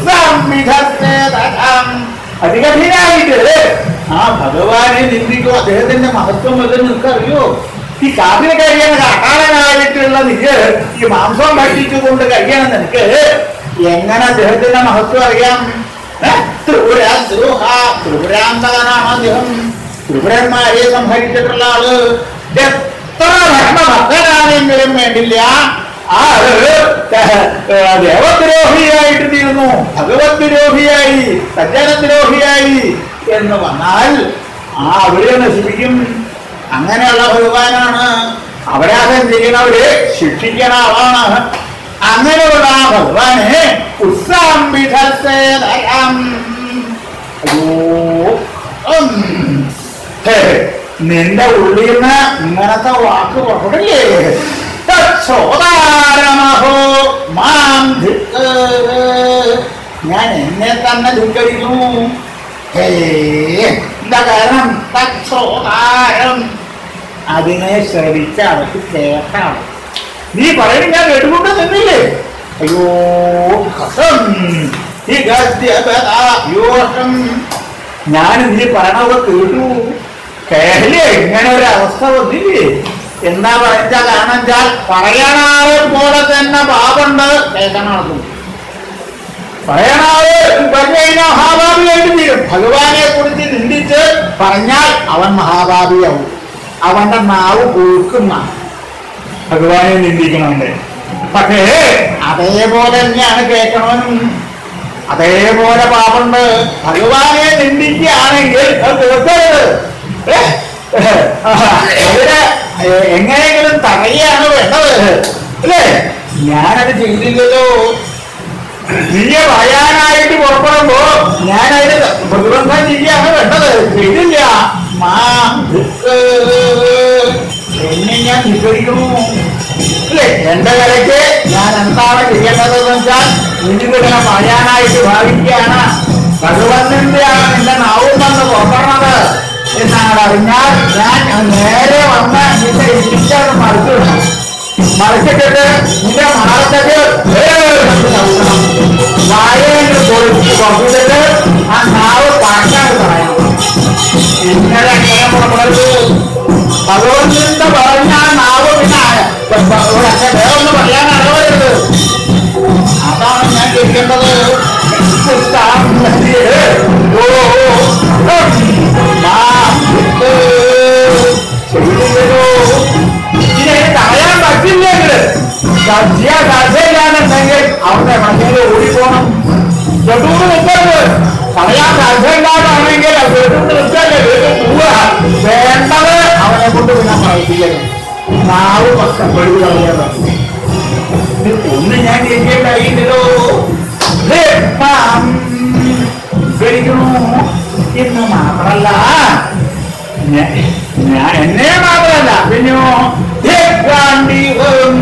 അതികഠിനായിട്ട് ആ ഭഗവാനെ നിന്ദിക്കും അദ്ദേഹത്തിന്റെ മഹത്വം വല്ല നിനക്കറിയോ ഈ കാപ്പിന് കഴിയാൻ കാട്ടാളനായിട്ടുള്ള നിക്ക് ഈ മാംസം ഭക്ഷിച്ചുകൊണ്ട് കഴിയണം നിനക്ക് എങ്ങനെ അദ്ദേഹത്തിന്റെ മഹത്വം അറിയാം ഏ? ത്രിപുര ദ്രോഹ ത്രിപുരാന്തകനാണ് അദ്ദേഹം ത്രിപുരന്മാരെ സംഹരിച്ചിട്ടുള്ള ആള് എത്ര ഭരണഭക്തനാണെങ്കിലും വേണ്ടില്ല ആ ആള് ദേവദ്രോഹിയായിട്ട് തീർന്നു ഭഗവത് ദ്രോഹിയായി സജ്ജനദ്രോഹിയായി എന്ന് വന്നാൽ ആ അവരെ നശിപ്പിക്കും അങ്ങനെയുള്ള ഭഗവാനാണ് അപരാധം ചെയ്യുന്നവരെ ശിക്ഷിക്കണ ആളാണ് അങ്ങനെയുള്ള ആ ഭഗവാനെ ഉത്സാംബിധസേതരം അയ്യോ ഉം. ഹേ, നിന്റെ ഉള്ളിൽ നിന്ന് ഇങ്ങനത്തെ വാക്ക് പുറപ്പെടില്ലേ തത്സോദാരമഹോ മാം ധിക്ക്. ഞാൻ എന്നെ തന്നെ ധിക്കരിക്കുന്നു ഹേ, എന്താ കാരണം തത്സോദാരം അതിനെ ശ്രമിച്ച അവർക്ക് കേട്ടാണ് നീ പറയുന്നത് ഞാൻ കേട്ടുകൊണ്ട് നിന്നില്ലേ അയ്യോ കസം ഈ ഗദ്യപദായോഷം ഞാൻ നീ പറയണത് കേട്ടു കേളിയേ ഇങ്ങനെ ഒരു അവസ്ഥ വന്നില്ലേ എന്താ പറഞ്ഞ കാരണം വെച്ചാൽ പറയണാളെ പോലെ തന്നെ പാപുണ്ട് കേൾക്കണാൾക്കും പറയണാള് പറഞ്ഞു കഴിഞ്ഞാൽ മഹാഭാവിയായിട്ട് തീരും ഭഗവാനെ കുറിച്ച് നിന്ദിച്ച് പറഞ്ഞാൽ അവൻ മഹാഭാവിയാവും അവന്റെ നാവ് കൊഴുക്കുന്ന ഭഗവാനെ നിന്ദിക്കണുണ്ട് പക്ഷേ അതേപോലെ തന്നെയാണ് കേൾക്കണമെന്നും അതേപോലെ പാപുണ്ട് ഭഗവാനെ നിന്ദിക്കുകയാണെങ്കിൽ അത് കേൾക്കരുത് ഏ? അതിന് എങ്ങനെയെങ്കിലും തടയാണ് വേണ്ടത് അല്ലേ ഞാനത് ചെയ്തില്ലല്ലോ നീയെ പറയാനായിട്ട് പുറപ്പെടുമ്പോ ഞാനതിന് പ്രതിബന്ധം ചെയ്യാണ് വേണ്ടത് ചെയ്തില്ല മാ ധിക്ക്. എന്നെ ഞാൻ ധിക്കരിക്കുന്നു അല്ലേ എന്റെ കലയ്ക്ക് ഞാൻ എന്താണ് ചെയ്യേണ്ടതെന്ന് വെച്ചാൽ നിന്നിങ്ങനെ പറയാനായിട്ട് ഭാവിക്കുകയാണ് ഭഗവന്തിന്റെയാണ് നിന്റെ നാവും വന്ന് പുറപ്പെടണത് എന്നാണ് അറിഞ്ഞാൽ ഞാൻ നേരെ വന്ന് നിന്റെ ഇരിക്കാണ് മറിച്ചു മറിച്ചിട്ടിട്ട് നിന്റെ മാറത്തേക്ക് വായന പൊളിച്ച് പുറത്തിട്ട് ആ നാവ് പാട്ടാൻ പറയണം ഇന്നലെ അങ്ങനെ പുറപ്പെടുന്നത് ഭഗവന്തിന്റെ പറഞ്ഞ ആ നാവ് പിന്നെ വേറെ ഒന്ന് പറയാൻ അറിവരുത് അതാണ് ഞാൻ കേൾക്കേണ്ടത് ഓ ഇതിനെ തടയാൻ പറ്റില്ലെങ്കിൽ സദ്യ സാധ്യതയാണെന്നുണ്ടെങ്കിൽ അവിടെ മനസ്സിൽ ഓടിപ്പോണം ചെട്ടൂർ നിൽക്കരുത് വെളിവ് കളയാതെ ഒന്ന് ഞാൻ കേൾക്കേണ്ടായില്ലോ ഭരിക്കണു എന്ന് മാത്രല്ല ഞാ- ഞാൻ എന്നെ മാത്രല്ല പിന്നെയോ ഹേ ഗാന്ധീവം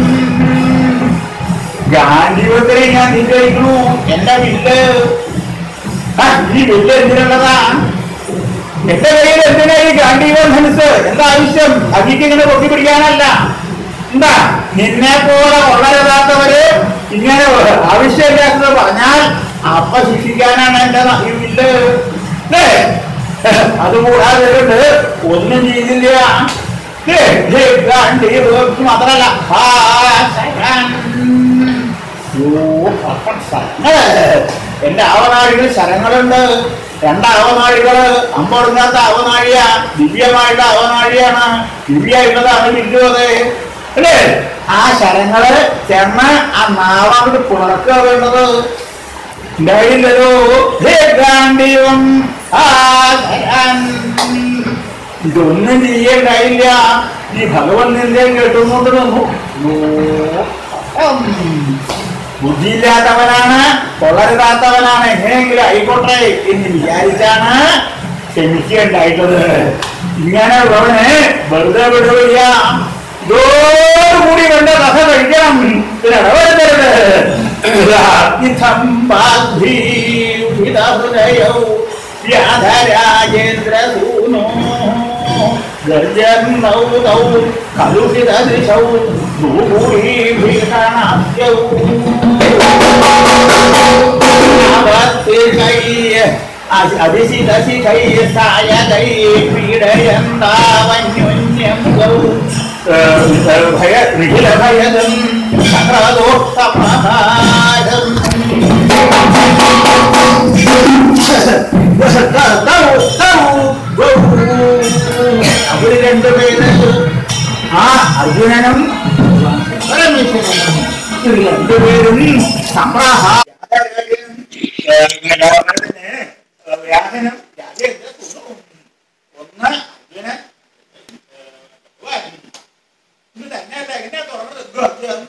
ഗാന്ധിവത്തിനെ ഞാൻ നിഗ്രഹിക്കണു എന്റെ വില്ല് ആ, ഈ വില്ല് എന്തിനുള്ളതാ എന്റെ കയ്യിൽ എന്തിനാ ഈ ഗാന്ധിവൻ ധനുസ് എന്താ ആവശ്യം അതിക്ക് ഇങ്ങനെ പൊട്ടിപ്പിടിക്കാനല്ല എന്താ നിന്നെ പോലെ വളരതാത്തവര് ഇങ്ങനെ ആവശ്യമില്ലാത്തത് പറഞ്ഞാൽ അപ്പ ശിക്ഷിക്കാനാണ് എന്റെ ന- ഈ വില്ല് ല്ലേ? അതുകൂടാതെ ഇവര് ഒന്നും ചെയ്തില്ല ല്ലേ? ഹേ, ഗാന്ധിവം മാത്രല്ല ആ, ശരൺ. ഓ, അപ്പൻ ശരങ്ങള്. എന്റെ ആവനാഴികൾ ശരങ്ങളുണ്ട് രണ്ട് ആവനാഴികള് അമ്പൊടുങ്ങാത്ത ആവനാഴിയ ദിവ്യമായിട്ട് ആവനാഴിയാണ് ദിവ്യമായിട്ടുള്ളതാണ് വില്ലുവത് അല്ലേ ആ ശരങ്ങള് ചെന്ന് ആ നാവാങ്ങോട്ട് പുണർക്കുക വേണ്ടത് ഉണ്ടായില്ലല്ലോ ഹേ ഗാന്ധിയും ആ ശരൺ. ഇതൊന്നും ചെയ്യണ്ടായില്ല ഈ ഭഗവൻ നിന്നെ കേട്ടുകൊണ്ട് നിന്നു ഓ, ഉം. ബുദ്ധിയില്ലാത്തവനാണ് കൊള്ളരുതാത്തവനാണ് എങ്ങനെയെങ്കിലും ആയിക്കോട്ടെ എന്ന് വിചാരിച്ചാണ് ക്ഷമിക്കേണ്ടായിട്ടുള്ളത് ഇങ്ങനെ ഉള്ളവനെ വെറുതെ വിടുകയില്ല ഇതോടുകൂടി വേണ്ട കഥ കഴിക്കണം ഇതിനിടവരുത്തരുത് ഇത്തം ബാധ്രീയുധിതഹൃദയൗ വ്യാധരാജേന്ദ്രസൂനോ ഗർജന്നൗ തൗ കലുഷിതദിശൗ ഭൂഭൂരീഭീഷണാദ്യൗ അതിശിതശിഖൈ സായകൈ പീഡയന്താവന്യോന്യം ഗൗ ഭയ നിഖിലഭയദം സഹ്രദോക്തമഹാരം അവര് രണ്ടുപേര് ആ അർജുനനും പരമേശ്വരനും ഇവർ രണ്ടുപേരും സംപ്രാഹ വ്യാജനം ഒന്ന് അർജുനൻ ഇത് തന്നെയല്ല എന്നെ തുറന്നത്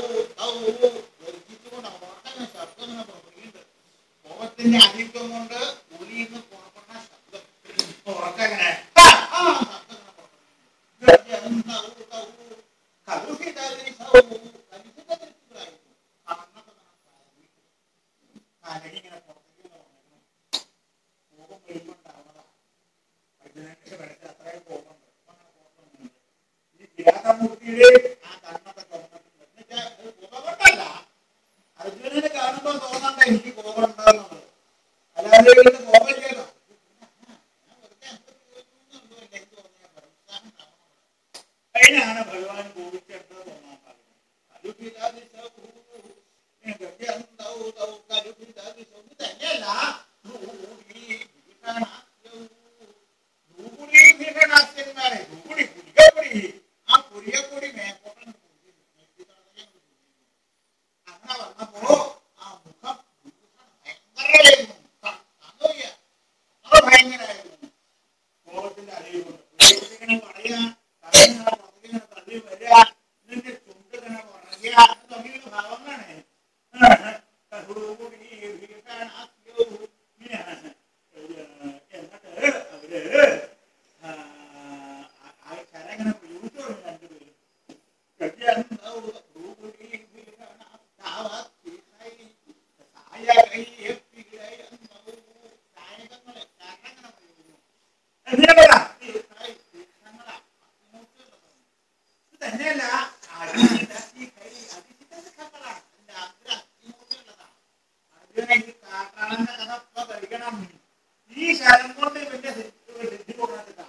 കോപത്തിന്റെ ആധിക്യം കൊണ്ട് ഉള്ളിൽ നിന്ന് പുറപ്പെടുന്ന ശബ്ദം ഉറക്കങ്ങനെ ആ, ആ, ശബ്ദം ഇങ്ങനെ പുറപ്പെടുന്നു. കലുഷിതരിശൗ, കലുഷിതരിശൗ. അന്നത്തെ കണക്കായി. കലങ്ങിങ്ങനെ പുറത്തേക്ക് വന്നിരുന്നു. കോപം വരുമ്പോണ്ടാവുന്നതാ. അർജുനന്റെ മനസ്സിൽ അത്രയും കോപമുണ്ട്. അപ്പൊ അങ്ങനെ കോപമൊന്നുമില്ല. ഈ കിരാതമൂർത്തിയുടെ ആ കണ്ണൊക്കെ തുറന്നിട്ടുണ്ട്. എന്നുവെച്ചാൽ അത് കോപം കൊണ്ടല്ല. അർജുനനെ കാണുമ്പോ തോന്നണ്ട എനിക്ക് കോപം ഉണ്ടാകുന്നത് അല്ലാതെ ഇവർക്ക് കോപമില്ലല്ലോ ഞാൻ വെറുതെ അങ്ങോട്ട് ചോദിക്കുന്നു എന്നുള്ളതല്ല എനിക്ക് തോന്നിയ ഭരംസാനം ഉണ്ടാവണം. അതിനാണ് ഭഗവാൻ കോപിച്ചെടുത്തത് തോന്നാൻ പറയുന്നത് കലുഭിതാദിശൗ ഗജന്തൗ തൗ കലുഭിതാദിശൗ. ഇത് തന്നെയല്ല ധൂളി ഭീഷണാസ്യൗ. ധൂളി ഭീഷണാസ്യന്മാരെ ധൂളി പുലികപ്പൊടി ആ പുലികപ്പൊടി മേപ്പോട്ടൻ അങ്ങനെ വന്നപ്പോ ആ മുഖം ഭയങ്കരമായിരുന്നു അതോയ്യ അത് ഭയങ്കരമായിരുന്നു കോപത്തിന്റെ അറിയുകൊണ്ട് ഇങ്ങനെ പറയാ തലയിങ്ങനെ പുറകിങ്ങനെ തള്ളി വരിക ഇതിന്റെ ചുണ്ട് ഇങ്ങനെ പുറകിയ തുടങ്ങിയ ഭാവങ്ങളാണ് എന്നിട്ട് അവര് ആ, ആ കരങ്ങനെ യൂസ് രണ്ടുപേരും ഈ ശരം കൊണ്ട് ഇവന്റെ സിദ്ധി കൊടുത്തിട്ടാ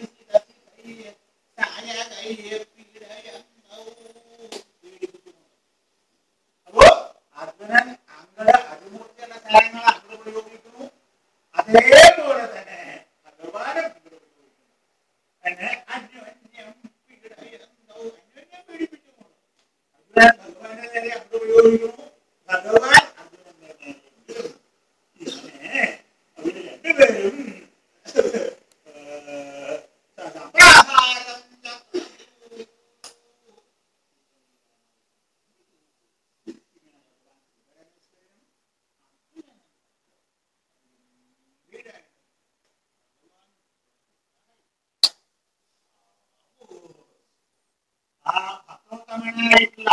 അപ്പോ അർജുനൻ അങ്ങനെ അതിമൂർത്തിയുള്ള സ്ഥലങ്ങൾ അങ്ങനെ പ്രയോഗിക്കുന്നു അതേപോലെ തന്നെ ഭഗവാനും ഇവിടെ പ്രയോഗിക്കുന്നു തന്നെ അന്യോന്യം പീഡയന്തൗ, അന്യോന്യം പീഡിപ്പിക്കുന്നു അർജുനൻ ഭഗവാനെ നേരെ അങ്ങോട്ട് പ്രയോഗിക്കുന്നു ഭഗവാൻ അർജുനൻ നേരെ ഇങ്ങനെ അവര് രണ്ടുപേരും ഏഹ്, സദാഹാരം ചക്രവർത്തി ആയിട്ടുള്ള